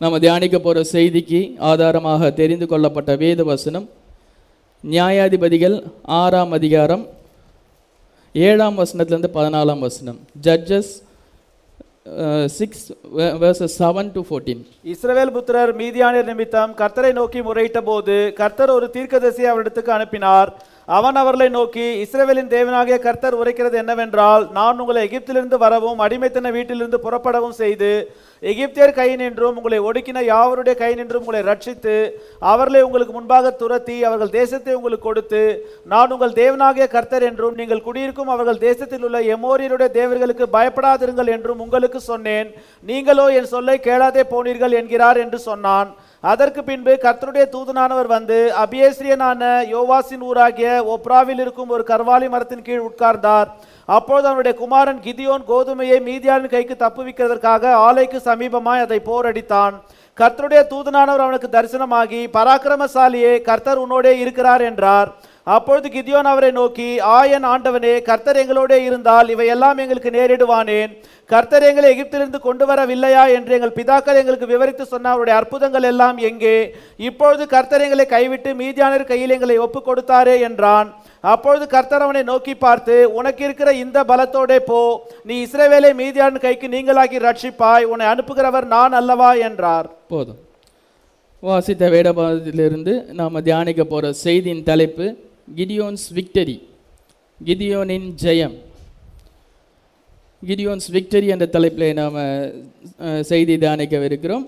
நம்ம தியானிக்க போகிற செய்திக்கு ஆதாரமாக தெரிந்து கொள்ளப்பட்ட வேத வசனம் நியாயாதிபதிகள் ஆறாம் அதிகாரம் ஏழாம் வசனத்துலேருந்து பதினாலாம் வசனம் Judges six verses seven to fourteen இஸ்ரவேல் புத்திரர் மீதியானியர் நிமித்தம் கர்த்தரை நோக்கி முறையிட்ட போது கர்த்தர் ஒரு தீர்க்கதரிசியை அவரிடத்துக்கு அனுப்பினார் அவன் அவர்களை நோக்கி இஸ்ரவேலின் தேவனாகிய கர்த்தர் உரைக்கிறது என்னவென்றால் நான் உங்களை எகிப்திலிருந்து வரவும் அடிமைத்தன வீட்டிலிருந்து புறப்படவும் செய்து எகிப்தியர் கை நின்றும் உங்களை ஒடுக்கின யாவருடைய கை நின்றும் உங்களை ரட்சித்து அவர்களை உங்களுக்கு முன்பாக துரத்தி அவர்கள் தேசத்தை உங்களுக்கு கொடுத்து நான் உங்கள் தேவனாகிய கர்த்தர் என்றும் நீங்கள் குடியிருக்கும் அவர்கள் தேசத்தில் உள்ள எமோரியருடைய தேவர்களுக்கு பயப்படாதிருங்கள் என்றும் உங்களுக்கு சொன்னேன் நீங்களோ என் சொல்லை கேளாதே போனீர்கள் என்கிறார் என்று சொன்னான் அதற்கு பின்பு கர்த்தருடைய தூதனானவர் வந்து அபியேஸ்ரியனான யோவாசின் ஊராகிய ஒப்ராவில் இருக்கும் ஒரு கர்வாலி மரத்தின் கீழ் உட்கார்ந்தார் அப்பொழுது அவனுடைய குமாரன் கிதியோன் கோதுமையை மீதியானின் கைக்கு தப்புவிக்கிறதற்காக ஆலைக்கு சமீபமாய் அதை போரடித்தான் கர்த்தருடைய தூதனானவர் அவனுக்கு தரிசனமாகி பராக்கிரமசாலியே கர்த்தர் உன்னோடே இருக்கிறார் என்றார் அப்பொழுது கிதியோன் அவரை நோக்கி ஆயன் ஆண்டவனே கர்த்தர் எங்களோடே இருந்தால் இவையெல்லாம் எங்களுக்கு நேரிடுவானேன் கர்த்தர் எங்களை எகிப்திலிருந்து கொண்டு வரவில்லையா என்று எங்கள் பிதாக்கள் எங்களுக்கு விவரித்து சொன்ன அவருடைய அற்புதங்கள் எல்லாம் எங்கே இப்பொழுது கர்த்தர் எங்களை கைவிட்டு மீதியானர் கையில் எங்களை ஒப்பு கொடுத்தாரே என்றான் அப்பொழுது கர்த்தர் அவனை நோக்கி பார்த்து உனக்கு இருக்கிற இந்த பலத்தோடே போ நீ இஸ்ரவேலை மீதியான கைக்கு நீங்களாக்கி ரட்சிப்பாய் உன்னை அனுப்புகிறவர் நான் அல்லவா என்றார் போதும் வாசித்த வேடபாதத்திலிருந்து நாம் தியானிக்க போகிற செய்தியின் தலைப்பு கிடியோன்ஸ் விக்டரி கிடியோனின் ஜெயம் கிடியோன்ஸ் விக்டரி என்ற தலைப்பில் நாம் செய்தி தியானிக்கவிருக்கிறோம்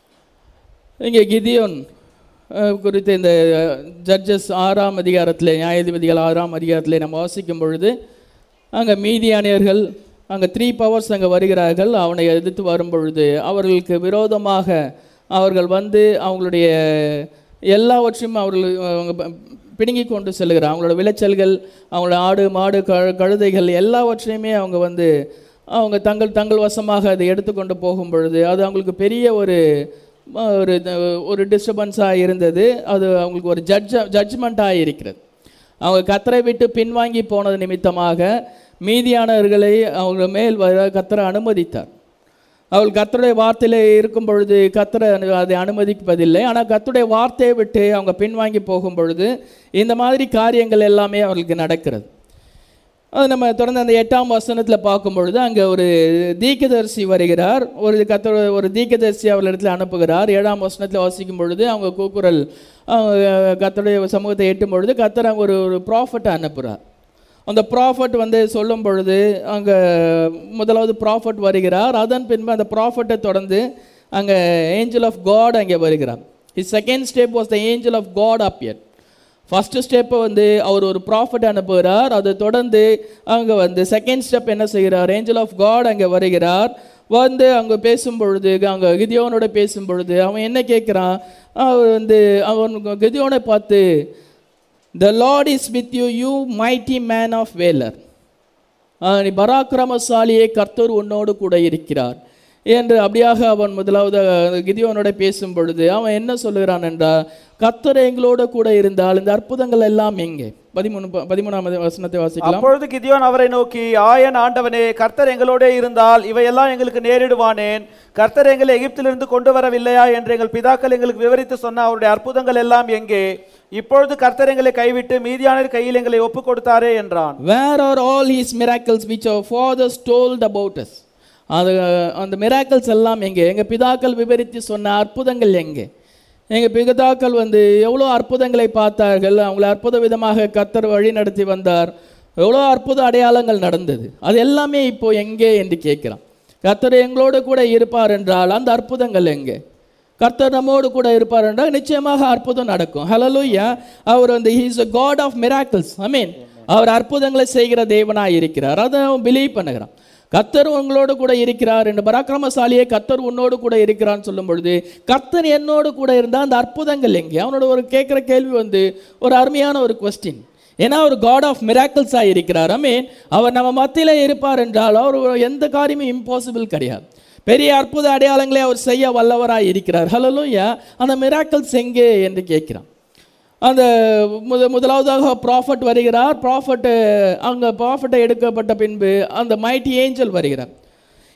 இங்கே கிதியோன் அஹ், குறித்த இந்த ஜட்ஜஸ் ஆறாம் அதிகாரத்தில் நியாயாதிபதிகள் ஆறாம் அதிகாரத்தில் நம்ம வாசிக்கும் பொழுது அங்கே மீதியானியர்கள் அங்கே த்ரீ பவர்ஸ் அங்கே வருகிறார்கள் அவனை எதிர்த்து வரும் பொழுது அவர்களுக்கு விரோதமாக அவர்கள் வந்து அவங்களுடைய எல்லாவற்றையும் அவர்கள் அவங்க ப- பிடுங்கி கொண்டு செல்கிறார் அவங்களோட விளைச்சல்கள் அவங்களோட ஆடு மாடு க கழுதைகள் எல்லாவற்றையுமே அவங்க வந்து அவங்க தங்கள் தங்கள் வசமாக அதை எடுத்துக்கொண்டு போகும் பொழுது அது அவங்களுக்கு பெரிய ஒரு ம, ஒரு த- ஒரு டிஸ்டர்பன்ஸாக இருந்தது அது அவங்களுக்கு ஒரு ஜட்ஜ ஜட்ஜ்மெண்ட்டாக இருக்கிறது அவங்க கத்தரை விட்டு பின்வாங்கி போனது நிமித்தமாக மீதியானவர்களை அவங்க மேல் வர கத்தரை அனுமதித்தார் அவள் கத்தருடைய வார்த்தையில் இருக்கும் பொழுது கத்தரை அனு- அதை அனுமதிப்பதில்லை ஆனால் கத்தருடைய வார்த்தையை விட்டு அவங்க பின்வாங்கி போகும் பொழுது இந்த மாதிரி காரியங்கள் எல்லாமே அவர்களுக்கு நடக்கிறது அது நம்ம தொடர்ந்து அந்த எட்டாம் வசனத்தில் பார்க்கும் பொழுது அங்கே ஒரு தீர்க்கதரிசி வருகிறார் ஒரு கத்த ஒரு தீர்க்கதரிசி அவர்களிடத்தில் அனுப்புகிறார் ஏழாம் வசனத்தில் வாசிக்கும் பொழுது அவங்க கூக்குரல் அவங்க கத்தருடைய சமூகத்தை எட்டும் பொழுது கத்தர் அங்கே ஒரு ஒரு ப்ராஃபட்டை அனுப்புகிறார் அந்த ப்ராஃபட் வந்து சொல்லும் பொழுது அங்கே முதலாவது ப்ராஃபட் வருகிறார் அதன் பின்பு அந்த ப்ராஃபட்டை தொடர்ந்து அங்கே ஏஞ்சல் ஆஃப் காட் அங்கே வருகிறார் his second step was the angel of God appear first ஸ்டெப்பை வந்து அவர் ஒரு ப்ராஃபட் அனுப்புகிறார் அதை தொடர்ந்து அங்கே வந்து செகண்ட் ஸ்டெப் என்ன செய்கிறார் ஏஞ்சல் ஆஃப் காட் அங்கே வருகிறார் வந்து அங்கே பேசும் பொழுது அங்கே கிதியோனோட பேசும் பொழுது அவன் என்ன கேட்குறான் அவர் வந்து அவன் கிதியோனை பார்த்து the Lord is with you you mighty man of valour நீ பராக்கிரமசாலியே கர்த்தர் உன்னோடு கூட இருக்கிறார் என்று அப்படியாக அவன் முதலாவது கிதியோனோட பேசும் பொழுது அவன் என்ன சொல்லுகிறான் என்றால் கர்த்தர் எங்களோட கூட இருந்தால் இந்த அற்புதங்கள் எல்லாம் எங்கே பதிமூணு ப- பதிமூணாம் வசனத்தை வாசிக்கலாம் அப்பொழுது கிதியோன் அவரை நோக்கி ஆயன் ஆண்டவனே கர்த்தர் எங்களோடே இருந்தால் இவையெல்லாம் எங்களுக்கு நேரிடுவானேன் கர்த்தர் எங்களை எகிப்திலிருந்து கொண்டு வரவில்லையா என்று எங்கள் பிதாக்கள் எங்களுக்கு விவரித்து சொன்ன அவருடைய அற்புதங்கள் எல்லாம் எங்கே இப்பொழுது கர்த்தர் எங்களை கைவிட்டு மீதியானர் கையில் எங்களை ஒப்பு கொடுத்தாரே என்றான் where are all his miracles which our fathers told about us அது அந்த மிராக்கிள்ஸ் எல்லாம் எங்கே எங்கள் பிதாக்கள் விவரித்து சொன்ன அற்புதங்கள் எங்கே எங்கள் பிதாக்கள் வந்து எவ்வளோ அற்புதங்களை பார்த்தார்கள் அவங்கள அற்புத விதமாக கத்தர் வழி நடத்தி வந்தார் எவ்வளோ அற்புத அடையாளங்கள் நடந்தது அது எல்லாமே இப்போ எங்கே என்று கேட்குறான் கத்தர் எங்களோடு கூட இருப்பார் என்றால் அந்த அற்புதங்கள் எங்கே கர்த்தர் நம்மோடு கூட இருப்பார் என்றால் நிச்சயமாக அற்புதம் நடக்கும் ஹலலூயா அவர் வந்து he's a God of miracles I mean அவர் அற்புதங்களை செய்கிற தேவனாய் இருக்கிறார் அதை அவன் பிலீவ் பண்ணுகிறான் கர்த்தர் உங்களோடு கூட இருக்கிறார் என்று பராக்கிரமசாலியே கர்த்தர் உன்னோடு கூட இருக்கிறான்னு சொல்லும் பொழுது கர்த்தர் என்னோடு கூட இருந்தால் அந்த அற்புதங்கள் எங்கே அவனோட ஒரு கேட்குற கேள்வி வந்து ஒரு அருமையான ஒரு கொஸ்டின் ஏன்னா அவர் காட் ஆஃப் மிராக்கிள்ஸாக இருக்கிறார் ஐ மீன் அவர் நம்ம மத்தியில இருப்பார் என்றால் அவர் எந்த காரியமும் இம்பாசிபிள் கிடையாது பெரிய அற்புத அடையாளங்களை அவர் செய்ய வல்லவராய் இருக்கிறார் ஹலலூயா அந்த மிராக்கிள்ஸ் எங்கே என்று கேட்கிறான் அந்த முத முதலாவதாக ப்ராஃபட் வருகிறார் ப்ராஃபட்டு அங்கே ப்ராஃபட்டை எடுக்கப்பட்ட பின்பு அந்த மைட்டி ஏஞ்சல் வருகிறார்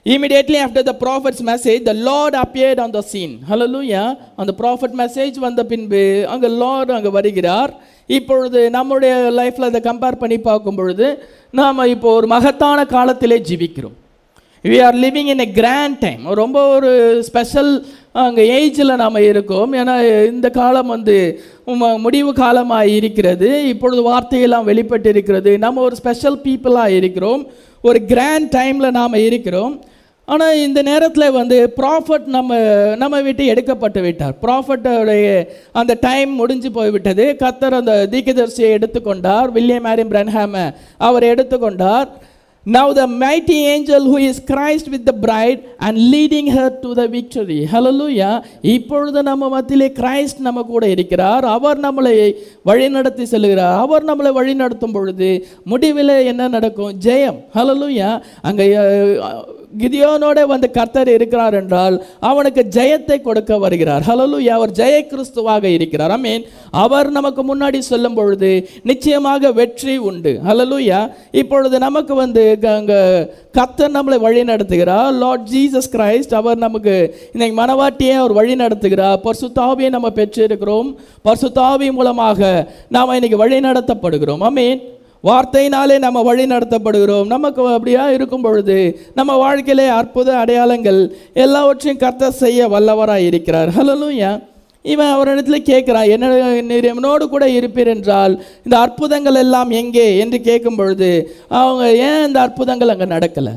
Immediately after the prophet's message, the Lord appeared on the scene. Hallelujah. அந்த prophet message வந்த பின்பு அங்க Lord அங்க வருகிறார் இப்பொழுது நம்முடைய லைஃப்ல அதை கம்பேர் பண்ணி பார்க்கும் பொழுது நாம இப்போ ஒரு மகத்தான காலத்திலே ஜீவிக்கிறோம் we are living in a grand time ரொம்ப ஒரு ஸ்பெஷல் அங்கே ஏஜில் நாம் இருக்கோம் ஏன்னா இந்த காலம் வந்து ம- முடிவு காலமாக இருக்கிறது இப்பொழுது வார்த்தையெல்லாம் வெளிப்பட்டு இருக்கிறது நம்ம ஒரு ஸ்பெஷல் பீப்புளாக இருக்கிறோம் ஒரு கிராண்ட் டைமில் நாம் இருக்கிறோம் ஆனால் இந்த நேரத்தில் வந்து ப்ராஃபட் நம்ம நம்ம விட்டு எடுக்கப்பட்டு விட்டார் ப்ராஃபட்டோடைய அந்த டைம் முடிஞ்சு போய்விட்டது கத்தர் அந்த தீர்க்கதரிசியை எடுத்துக்கொண்டார் வில்லியம் மேரி பிரன்ஹாம அவர் எடுத்துக்கொண்டார் Now the mighty angel who is Christ with the bride and leading her to the victory. Hallelujah. இப்பொழுது நம்ம மத்தியிலே கிரைஸ்ட் நம்ம கூட இருக்கிறார் அவர் நம்மளை வழிநடத்தி செல்கிறார் அவர் நம்மளை வழிநடத்தும் பொழுது முடிவில் என்ன நடக்கும் ஜெயம் ஹalleluya அங்கே கிதியோனோட வந்து கர்த்தர் இருக்கிறார் என்றால் அவனுக்கு ஜெயத்தை கொடுக்க வருகிறார் ஹalleluya அவர் ஜெய கிறிஸ்துவாக இருக்கிறார் அமீன் அவர் நமக்கு முன்னாடி சொல்லும் பொழுது நிச்சயமாக வெற்றி உண்டு ஹalleluya இப்பொழுது நமக்கு வந்து க- அங்க கர்த்தர் நம்மளை வழி நடத்துகிறார் லார்ட் ஜீசஸ் கிரைஸ்ட் அவர் நமக்கு இன்னைக்கு மனவாட்டியை அவர் வழி நடத்துகிறார் பரிசுத்தாவியை நம்ம பெற்றிருக்கிறோம் பரிசுத்தாவி மூலமாக நாம் இன்னைக்கு வழி நடத்தப்படுகிறோம் அமீன் வார்த்தையினாலே நம்ம வழி நடத்தப்படுகிறோம் நமக்கு அப்படியா இருக்கும் பொழுது நம்ம வாழ்க்கையிலே அற்புத அடையாளங்கள் எல்லாவற்றையும் கர்த்தர் செய்ய வல்லவராய் இருக்கிறார் ஹலலூயா இவன் அவரிடத்துல கேட்குறான் என்ன நீர் என்னோடு கூட இருப்பீர் என்றால் இந்த அற்புதங்கள் எல்லாம் எங்கே என்று கேட்கும் பொழுது அவங்க ஏன் இந்த அற்புதங்கள் அங்கே நடக்கலை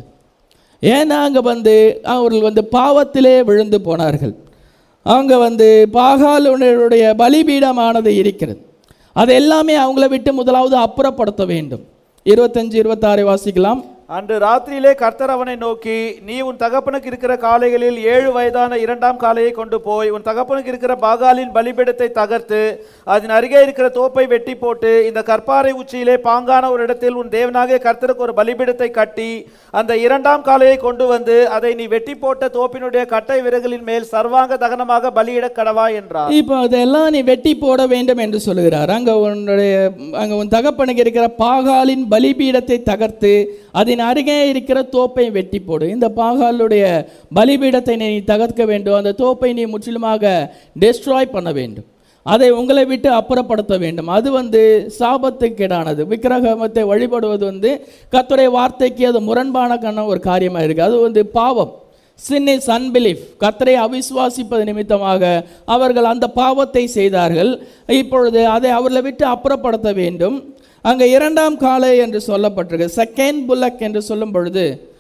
ஏன்னா அங்கே வந்து அவர்கள் வந்து பாவத்திலே விழுந்து போனார்கள் அங்கே வந்து பாகாலுடைய பலிபீடமானது இருக்கிறது அது எல்லாமே அவங்கள விட்டு முதலாவது அப்புறப்படுத்த வேண்டும் இருபத்தஞ்சு இருபத்தாறை வாசிக்கலாம் அன்று ராத்திரியிலே கர்த்தர் அவனை நோக்கி நீ உன் தகப்பனுக்கு இருக்கிற காளைகளில் ஏழு வயதான இரண்டாம் காளையை கொண்டு போய் உன் தகப்பனுக்கு இருக்கிற பாகாலின் பலிபீடத்தை தகர்த்து அதன் அருகே இருக்கிற தோப்பை வெட்டி போட்டு இந்த கற்பாறை உச்சியிலே பாங்கான ஒரு இடத்தில் உன் தேவனாகிய கர்த்தருக்கு ஒரு பலிபீடத்தை கட்டி அந்த இரண்டாம் காளையை கொண்டு வந்து அதை நீ வெட்டி போட்ட தோப்பினுடைய கட்டை விறகுகளின் மேல் சர்வாங்க தகனமாக பலியிடக் கடவா என்றார் இப்போ அதெல்லாம் நீ வெட்டி போட வேண்டும் என்று சொல்லுகிறார் அங்கே உன்னுடைய அங்கே உன் தகப்பனுக்கு இருக்கிற பாகாலின் பலிபீடத்தை தகர்த்து அதன் அருகே இருக்கிற தோப்பை வெட்டி போடு இந்த பாகாலுடைய பலிபீடத்தை நீ தகர்க்க வேண்டும் அந்த தோப்பை நீ முற்றிலுமாக டெஸ்ட்ராய் பண்ண வேண்டும் அதை உங்களை விட்டு அப்புறப்படுத்த வேண்டும் அது வந்து சாபத்துக்கேடானது விக்கிரகமத்தை வழிபடுவது வந்து கர்த்தருடைய வார்த்தைக்கு அது முரண்பான கண்ண ஒரு காரியமாக இருக்குது அது வந்து பாவம் சின் இஸ் அன்பிலீஃப் கத்தரை அவிசுவாசிப்பது நிமித்தமாக அவர்கள் அந்த பாவத்தை செய்தார்கள் இப்பொழுது அதை அவர்களை விட்டு அப்புறப்படுத்த வேண்டும் அங்கே இரண்டாம் காலை என்று சொல்லப்பட்டிருக்கு செகண்ட் புல்லக் என்று சொல்லும் பொழுது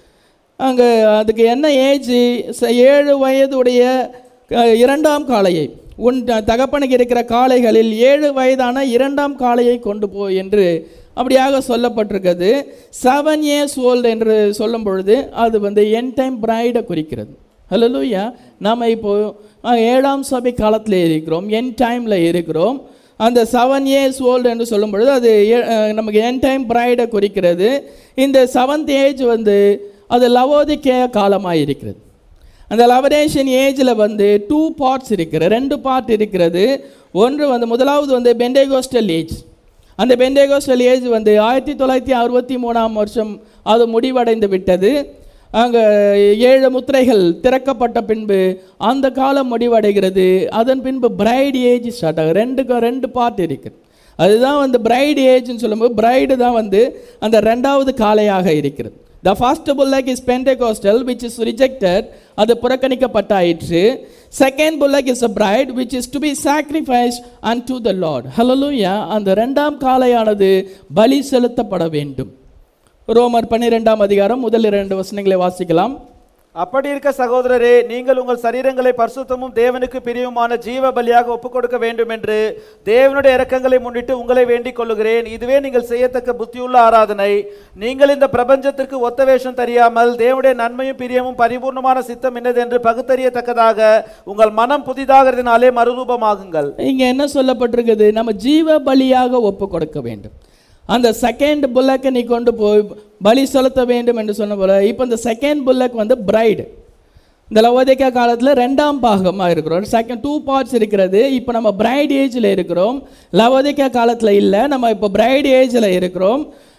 அங்கே அதுக்கு என்ன ஏஜ் ஏழு வயதுடைய அஹ், இரண்டாம் காளையை உன் த- தகப்பனுக்கு இருக்கிற காளைகளில் ஏழு வயதான இரண்டாம் காளையை கொண்டு போ என்று அப்படியாக சொல்லப்பட்டிருக்கிறது செவன் இயர்ஸ் ஓல்டு என்று சொல்லும் பொழுது அது வந்து என் டைம் பிரைடை குறிக்கிறது ஹலலூயா நாம் இப்போ அஹ், ஏழாம் சபை காலத்தில் இருக்கிறோம் என் டைமில் இருக்கிறோம் அந்த செவன் இயர்ஸ் ஓல்டு என்று சொல்லும் பொழுது அது ஏ- அஹ், நமக்கு என் டைம் பிரைடை குறிக்கிறது இந்த செவன்த் ஏஜ் வந்து அது லவோதிக்கேய காலமாக இருக்கிறது அந்த லவரேஷன் ஏஜில் வந்து டூ பார்ட்ஸ் இருக்கிறது ரெண்டு பார்ட் இருக்கிறது ஒன்று வந்து முதலாவது வந்து பெண்டேகோஸ்டல் ஏஜ் அந்த பெண்டேகோஸ்டல் ஏஜ் வந்து ஆயிரத்தி தொள்ளாயிரத்தி அறுபத்தி மூணாம் வருஷம் அது முடிவடைந்து விட்டது அங்கே ஏழு முத்திரைகள் திறக்கப்பட்ட பின்பு அந்த காலம் முடிவடைகிறது அதன் பின்பு பிரைட் ஏஜ் ஸ்டார்ட் ஆகும் ரெண்டு க- ரெண்டு பார்ட் இருக்குது அதுதான் வந்து பிரைட் ஏஜ்னு சொல்லும்போது பிரைடு தான் வந்து அந்த ரெண்டாவது காலையாக இருக்கிறது the first bullock is pentecostal which is rejected அது புறக்கணிக்கப்பட்டாயிற்று second bullock is a bride which is to be sacrifice and to the Lord hallelujah அந்த ரெண்டாம் காலையானது பலி செலுத்தப்பட வேண்டும் ரோமர் பன்னிரெண்டாம் அதிகாரம் முதல் இரண்டு வசனங்களை வாசிக்கலாம் அப்படி இருக்க சகோதரரே நீங்கள் உங்கள் சரீரங்களை பரிசுத்தமும் தேவனுக்கு பிரியவுமான ஜீவ பலியாக ஒப்புக் கொடுக்க வேண்டும் என்று தேவனுடைய இரக்கங்களை முன்னிட்டு உங்களை வேண்டிக் கொள்ளுகிறேன் இதுவே நீங்கள் செய்யத்தக்க புத்தியுள்ள ஆராதனை நீங்கள் இந்த பிரபஞ்சத்திற்கு ஒத்த வேஷம் தெரியாமல் தேவனுடைய நன்மையும் பிரியமும் பரிபூர்ணமான சித்தம் என்னதென்று பகுத்தறியத்தக்கதாக உங்கள் மனம் புதிதாகிறதுனாலே மறுரூபமாகுங்கள் இங்க என்ன சொல்லப்பட்டிருக்குது நம்ம ஜீவ பலியாக ஒப்பு கொடுக்க வேண்டும் அந்த செகண்ட் புல்லக்கை நீ கொண்டு போய் பலி செலுத்த வேண்டும் என்று சொன்ன போல இப்போ இந்த செகண்ட் புல்லக் வந்து பிரைடு இந்த லவோதிக்கா காலத்தில் ரெண்டாம் பாகமாக இருக்கிறோம் செகண்ட் டூ பார்ட்ஸ் இருக்கிறது இப்போ நம்ம பிரைட் ஏஜில் இருக்கிறோம் லவோதிக்கா காலத்தில் இல்லை நம்ம இப்போ பிரைட் ஏஜில் இருக்கிறோம்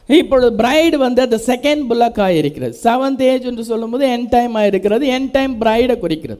இப்பொழுது பிரைடு வந்து அந்த செகண்ட் புல்லக்காக இருக்கிறது செவன்த் ஏஜ் என்று சொல்லும்போது என் டைம் இருக்கிறது என் டைம் பிரைடை குறிக்கிறது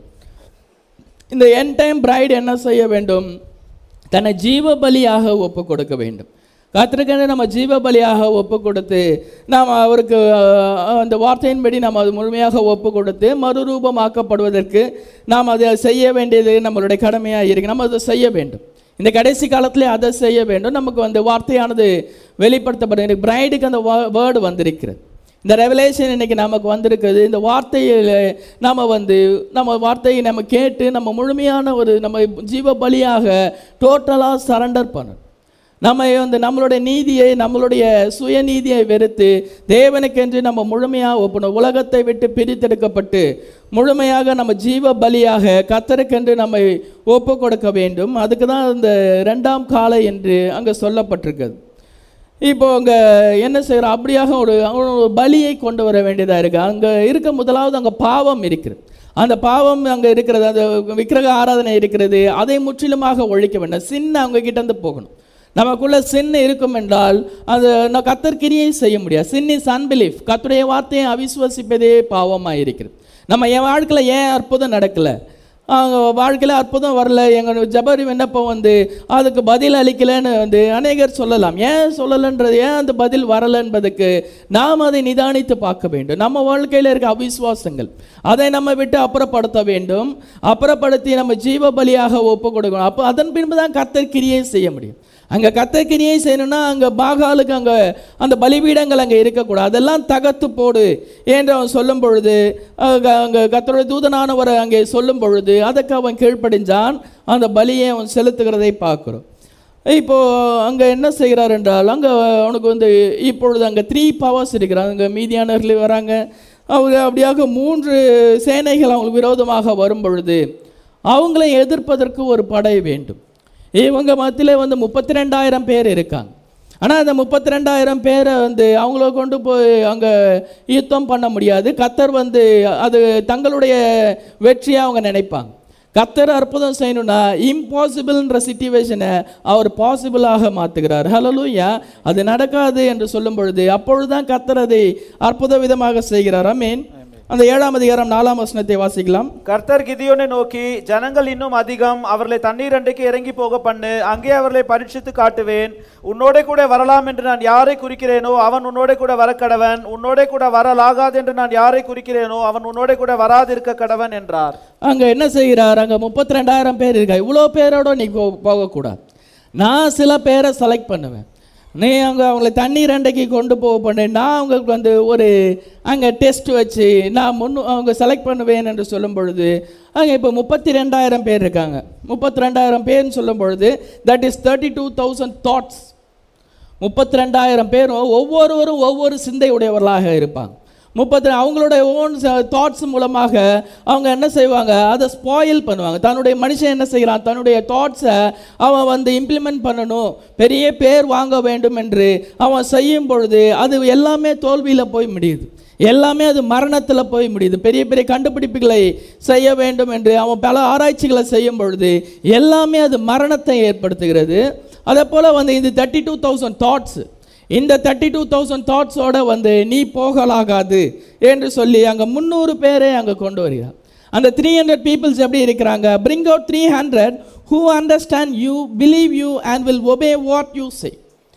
இந்த என் டைம் பிரைடு என்ன செய்ய வேண்டும் தன்னை ஜீவ பலியாக ஒப்பு கொடுக்க வேண்டும் கத்திருக்கேன் நம்ம ஜீவ பலியாக ஒப்பு கொடுத்து நாம் அவருக்கு அஹ், அந்த வார்த்தையின்படி நாம் அது முழுமையாக ஒப்பு கொடுத்து மறுரூபமாக்கப்படுவதற்கு நாம் அதை செய்ய வேண்டியது நம்மளுடைய கடமையாக இருக்கு நம்ம அதை செய்ய வேண்டும் இந்த கடைசி காலத்திலே அதை செய்ய வேண்டும் நமக்கு வந்து வார்த்தையானது வெளிப்படுத்தப்படும் பிரைடுக்கு அந்த வேர்டு வந்திருக்கிறது இந்த ரெவலேஷன் இன்னைக்கு நமக்கு வந்திருக்குது இந்த வார்த்தையில் நாம் வந்து நம்ம வார்த்தையை நம்ம கேட்டு நம்ம முழுமையான ஒரு நம்ம ஜீவ பலியாக டோட்டலாக சரண்டர் பண்ணணும் நம்ம வந்து நம்மளுடைய நீதியை நம்மளுடைய சுயநீதியை வெறுத்து தேவனுக்கென்று நம்ம முழுமையாக ஒப்பணும் உலகத்தை விட்டு பிரித்தெடுக்கப்பட்டு முழுமையாக நம்ம ஜீவ பலியாக கத்தருக்கென்று நம்மை ஒப்பு கொடுக்க வேண்டும் அதுக்கு தான் இந்த ரெண்டாம் காலை என்று அங்கே சொல்லப்பட்டிருக்குது இப்போ அங்கே என்ன செய்கிறோம் அப்படியாக ஒரு ஒரு பலியை கொண்டு வர வேண்டியதாக இருக்குது அங்கே இருக்க முதலாவது அங்கே பாவம் இருக்கிறது அந்த பாவம் அங்கே இருக்கிறது அந்த விக்கிரக ஆராதனை இருக்கிறது அதை முற்றிலுமாக ஒழிக்க வேண்டும் சின்ன அவங்க கிட்ட இருந்து போகணும் நமக்குள்ள சின் இருக்கும் என்றால் அது நான் கத்தர் கிரியை செய்ய முடியாது சின் இஸ் அன்பிலீஃப் கத்துடைய வார்த்தையை அவிசுவசிப்பதே பாவமாக இருக்கிறது நம்ம என் வாழ்க்கையில் ஏன் அற்புதம் நடக்கலை வாழ்க்கையில் அற்புதம் வரல எங்கள் ஜபரி விண்ணப்பம் வந்து அதுக்கு பதில் அளிக்கலைன்னு வந்து அநேகர் சொல்லலாம் ஏன் சொல்லலைன்றது ஏன் அந்த பதில் வரலை என்பதுக்கு நாம் அதை நிதானித்து பார்க்க வேண்டும் நம்ம வாழ்க்கையில் இருக்க அவிசுவாசங்கள் அதை நம்ம விட்டு அப்புறப்படுத்த வேண்டும் அப்புறப்படுத்தி நம்ம ஜீவ பலியாக ஒப்பு கொடுக்கணும் அப்போ அதன் பின்பு தான் கர்த்தர் கிரியை செய்ய முடியும் அங்கே கர்த்தர் கிரியை செய்யணும்னா அங்கே பாகாலுக்கு அங்கே அந்த பலிபீடங்கள் அங்கே இருக்கக்கூடாது அதெல்லாம் தகர்த்து போடு என்று அவன் சொல்லும் பொழுது அங்க அங்கே கர்த்தருடைய தூதனானவர் அங்கே சொல்லும் பொழுது அதுக்கு அவன் கீழ்ப்படிஞ்சான் அந்த பலியை அவன் செலுத்துகிறதை பார்க்குறோம் இப்போ அங்கே என்ன செய்கிறார் என்றால் அங்கே அவனுக்கு வந்து இப்பொழுது அங்கே த்ரீ பவர்ஸ் இருக்கிறாங்க அங்கே மீதியானவர்கள் வராங்க அவங்க அப்படியாக மூன்று சேனைகள் அவங்களுக்கு விரோதமாக வரும் பொழுது அவங்களை எதிர்ப்பதற்கு ஒரு படை வேண்டும் இவங்க மத்தியில் வந்து முப்பத்தி ரெண்டாயிரம் பேர் இருக்காங்க ஆனால் அந்த முப்பத்தி ரெண்டாயிரம் பேரை வந்து அவங்கள கொண்டு போய் அங்கே யுத்தம் பண்ண முடியாது கத்தர் வந்து அது தங்களுடைய வெற்றியாக அவங்க நினைப்பாங்க கத்தர் அற்புதம் செய்யணும்னா இம்பாசிபிள்ன்ற சுச்சுவேஷனை அவர் பாசிபிளாக மாற்றுகிறார் ஹலலூயா அது நடக்காது என்று சொல்லும் பொழுது அப்பொழுதுதான் கத்தர் அதை அற்புத விதமாக செய்கிறார் அமீன் அந்த ஏழாம் அதிகாரம் நாலாம் வசனத்தை வாசிக்கலாம் கர்த்தர் கிதியோனை நோக்கி ஜனங்கள் இன்னும் அதிகம் அவர்களை தண்ணீர் அண்டைக்கு இறங்கி போக பண்ணு அங்கே அவர்களை பரீட்சித்து காட்டுவேன் உன்னோட கூட வரலாம் என்று நான் யாரை குறிக்கிறேனோ அவன் உன்னோட கூட வர கடவன் உன்னோட கூட வரலாகாது என்று நான் யாரை குறிக்கிறேனோ அவன் உன்னோட கூட வராதிருக்க கடவன் என்றார் அங்க என்ன செய்கிறார் அங்க முப்பத்தி ரெண்டாயிரம் பேர் இருக்கா இவ்வளோ பேரோட நீ போ- போகக்கூடாது நான் சில பேரை செலக்ட் பண்ணுவேன் நீ அங்கே அவங்கள தண்ணீர் அண்டைக்கு கொண்டு போக பண்ணேன் நான் அவங்களுக்கு வந்து ஒரு அங்கே டெஸ்ட் வச்சு நான் முன்னு அவங்க செலக்ட் பண்ணுவேன் என்று சொல்லும் பொழுது அங்கே இப்போ முப்பத்தி ரெண்டாயிரம் பேர் இருக்காங்க முப்பத்தி ரெண்டாயிரம் பேர்னு சொல்லும் பொழுது that is thirty two thousand thoughts முப்பத்தி ரெண்டாயிரம் பேரும் ஒவ்வொருவரும் ஒவ்வொரு சிந்தை உடையவர்களாக இருப்பாங்க முப்பத்தி அவங்களோட ஓன் தாட்ஸ் மூலமாக அவங்க என்ன செய்வாங்க அதை ஸ்பாயில் பண்ணுவாங்க தன்னுடைய மனுஷன் என்ன செய்கிறான் தன்னுடைய தாட்ஸை அவன் வந்து இம்ப்ளிமெண்ட் பண்ணணும் பெரிய பேர் வாங்க வேண்டும் என்று அவன் செய்யும் பொழுது அது எல்லாமே தோல்வியில் போய் முடியுது எல்லாமே அது மரணத்தில் போய் முடியுது பெரிய பெரிய கண்டுபிடிப்புகளை செய்ய வேண்டும் என்று அவன் பல ஆராய்ச்சிகளை செய்யும் பொழுது எல்லாமே அது மரணத்தை ஏற்படுத்துகிறது அதே போல் வந்து இந்த தேர்ட்டி டூ தௌசண்ட் தாட்ஸ் இந்த தேர்ட்டி டூ தௌசண்ட் தாட்ஸோட வந்து நீ போகலாகாது என்று சொல்லி அங்கே முந்நூறு பேரை அங்கே கொண்டு வருகிறார் அந்த த்ரீ ஹண்ட்ரட் பீப்புள்ஸ் எப்படி இருக்கிறாங்க bring out three hundred who understand you believe you and will obey what you say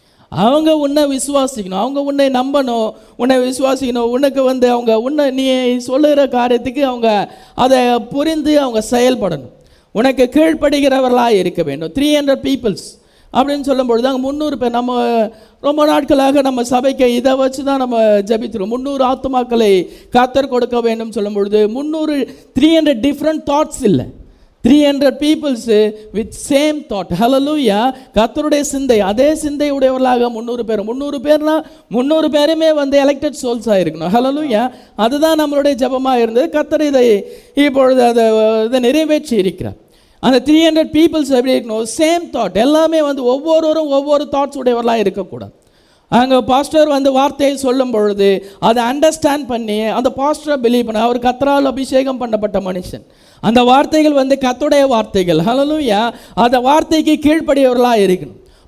அவங்க உன்னை விசுவாசிக்கணும் அவங்க உன்னை நம்பணும் உன்னை விசுவாசிக்கணும் உனக்கு வந்து அவங்க உன்னை நீ சொல்லுகிற காரியத்துக்கு அவங்க அதை புரிந்து அவங்க செயல்படணும் உனக்கு கீழ்ப்படுகிறவர்களாக இருக்க வேண்டும் த்ரீ ஹண்ட்ரட் பீப்புள்ஸ் அப்படின்னு சொல்லும்பொழுது அங்கே முந்நூறு பேர் நம்ம ரொம்ப நாட்களாக நம்ம சபைக்கு இதை வச்சு தான் நம்ம ஜபிக்கிறோம் முந்நூறு ஆத்துமாக்களை காத்தர் கொடுக்க வேண்டும் சொல்லும் பொழுது முந்நூறு த்ரீ ஹண்ட்ரட் டிஃப்ரெண்ட் தாட்ஸ் இல்லை three hundred peoples with same thought hallelujah கத்தருடைய சிந்தை அதே சிந்தை உடையவர்களாக முந்நூறு பேர் முந்நூறு பேர்னா முந்நூறு பேருமே வந்து எலெக்டட் சோல்ஸாக இருக்கணும் ஹலலூயா அதுதான் நம்மளுடைய ஜெபமாக இருந்தது கத்தர் இதை இப்பொழுது அதை இதை நிறைவேற்றி இருக்கிறார் அந்த த்ரீ ஹண்ட்ரட் பீப்புள்ஸ் எப்படி இருக்கணும் சேம் தாட் எல்லாமே வந்து ஒவ்வொருவரும் ஒவ்வொரு தாட்ஸ் உடையவர்களாக இருக்கக்கூடாது அங்கே பாஸ்டர் வந்து வார்த்தையை சொல்லும் பொழுது அதை அண்டர்ஸ்டாண்ட் பண்ணி அந்த பாஸ்டரை பிலீவ் பண்ண அவர் கத்தரால் அபிஷேகம் பண்ணப்பட்ட மனுஷன் அந்த வார்த்தைகள் வந்து கத்துடைய வார்த்தைகள் ஹலலூயா அந்த வார்த்தைக்கு கீழ்ப்படியவர்களாக இருக்கணும்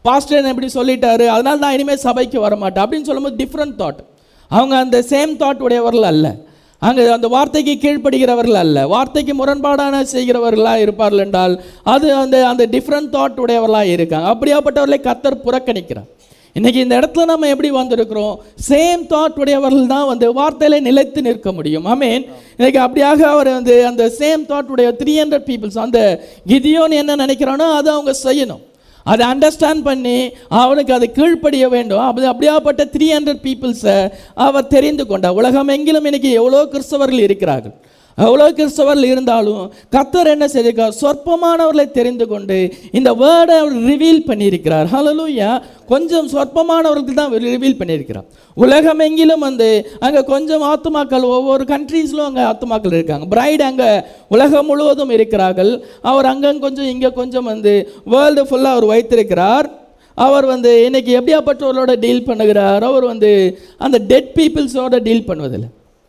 பாஸ்டர் என்ன இப்படி சொல்லிட்டாரு அதனால நான் இனிமேல் சபைக்கு வர மாட்டேன் அப்படின்னு சொல்லும்போது டிஃப்ரெண்ட் தாட் அவங்க அந்த சேம் தாட் உடையவர்கள் அல்ல அங்கே அந்த வார்த்தைக்கு கீழ்ப்படுகிறவர்கள் அல்ல வார்த்தைக்கு முரண்பாடான செய்கிறவர்களாக இருப்பார்கள் என்றால் அது அந்த அந்த டிஃப்ரெண்ட் தாட் உடையவர்களாக இருக்காங்க அப்படியாப்பட்டவர்களை கத்தர் புறக்கணிக்கிறார் இன்னைக்கு இந்த இடத்துல நம்ம எப்படி வந்திருக்கிறோம் சேம் தாட் உடையவர்கள் தான் வந்து வார்த்தையில நிலைத்து நிற்க முடியும் ஆமீன் இன்னைக்கு அப்படியாக அவர் வந்து அந்த சேம் தாட் உடைய த்ரீ ஹண்ட்ரட் பீப்புள்ஸ் அந்த கிதியோன் என்ன நினைக்கிறானோ அதை அவங்க செய்யணும் அதை அண்டர்ஸ்டாண்ட் பண்ணி அவனுக்கு அதை கீழ்ப்படிய வேண்டும் அப்படி அப்படியாப்பட்ட த்ரீ ஹண்ட்ரட் பீப்புள்ஸை அவர் தெரிந்து கொண்டார் உலகம் எங்கிலும் இன்னைக்கு எவ்வளோ கிறிஸ்தவர்கள் இருக்கிறார்கள் எவ்வளோ கிறிஸ்தவர்கள் இருந்தாலும் கத்தர் என்ன செய்திருக்கார் சொற்பமானவர்களை தெரிந்து கொண்டு இந்த வேர்டை அவர் ரிவீல் பண்ணியிருக்கிறார் ஹalleluya கொஞ்சம் சொற்பமானவர்களுக்கு தான் ரிவீல் பண்ணியிருக்கிறார் உலகம் எங்கிலும் வந்து அங்கே கொஞ்சம் ஆத்துமாக்கள் ஒவ்வொரு கண்ட்ரீஸ்லும் அங்கே ஆத்துமாக்கள் இருக்காங்க பிரைட் அங்கே உலகம் முழுவதும் இருக்கிறார்கள் அவர் அங்கே கொஞ்சம் இங்கே கொஞ்சம் வந்து வேர்ல்டு ஃபுல்லாக அவர் வைத்திருக்கிறார் அவர் வந்து இன்னைக்கு எப்படியாப்பட்டவர்களோட டீல் பண்ணுகிறார் அவர் வந்து அந்த டெட் பீப்புள்ஸோட டீல் பண்ணுவதில்லை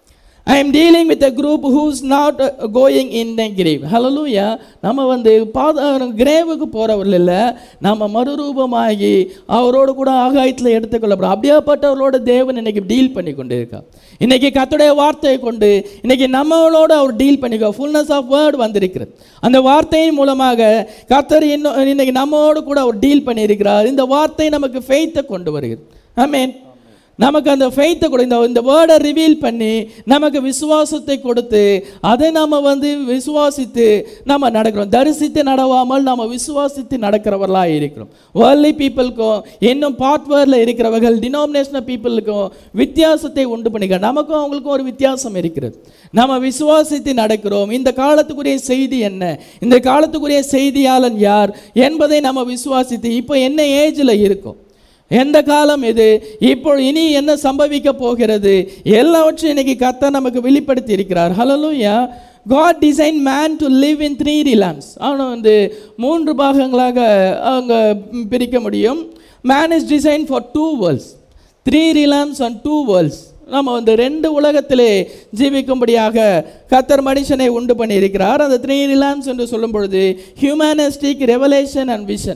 I am dealing with a group who's not going in the grave hallelujah நம்ம வந்து பாத கிரேவுக்கு போகிறவர்கள் இல்லை நம்ம மறுரூபமாகி அவரோடு கூட ஆகாயத்தில் எடுத்துக்கொள்ளப்படும் அப்படியாப்பட்டவர்களோட தேவன் இன்னைக்கு டீல் பண்ணி கொண்டு இருக்கா இன்னைக்கு கத்துடைய வார்த்தையை கொண்டு இன்னைக்கு நம்மளோட அவர் டீல் பண்ணிக்கோ ஃபுல்னஸ் ஆஃப் வேர்ட் வந்திருக்கிறது அந்த வார்த்தையின் மூலமாக கத்தர் இன்னும் இன்னைக்கு நம்மோடு கூட அவர் டீல் பண்ணியிருக்கிறார் இந்த வார்த்தை நமக்கு ஃபெய்த்தை கொண்டு வருகிறது ஆமீன் நமக்கு அந்த ஃபெய்த்தை கொடு இந்த இந்த வேர்டை ரிவீல் பண்ணி நமக்கு விசுவாசத்தை கொடுத்து அதை நம்ம வந்து விசுவாசித்து நம்ம நடக்கிறோம் தரிசித்து நடவாமல் நம்ம விசுவாசித்து நடக்கிறவர்களாக இருக்கிறோம் வேர்லி பீப்புளுக்கும் இன்னும் பாட்வேரில் இருக்கிறவர்கள் டினாமினேஷனல் பீப்புளுக்கும் வித்தியாசத்தை உண்டு பண்ணிக்க நமக்கும் அவங்களுக்கும் ஒரு வித்தியாசம் இருக்கிறது நம்ம விசுவாசித்து நடக்கிறோம் இந்த காலத்துக்குரிய செய்தி என்ன இந்த காலத்துக்குரிய செய்தியாளன் யார் என்பதை நம்ம விசுவாசித்து இப்போ என்ன ஏஜில் இருக்கும் எந்த காலம் இது இப்போ இனி என்ன சம்பவிக்க போகிறது எல்லாவற்றையும் இன்னைக்கு கர்த்தர் நமக்கு வெளிப்படுத்தி இருக்கிறார் hallelujah God design man to live in three realms அவனை வந்து மூன்று பாகங்களாக அவங்க பிரிக்க முடியும் man is design for two worlds three realms and two worlds நம்ம வந்து ரெண்டு உலகத்திலே ஜீவிக்கும்படியாக கத்தர் மனுஷனை உண்டு பண்ணியிருக்கிறார் அந்த த்ரீ ரிலாம்ஸ் என்று சொல்லும் பொழுது humanistic revelation and vision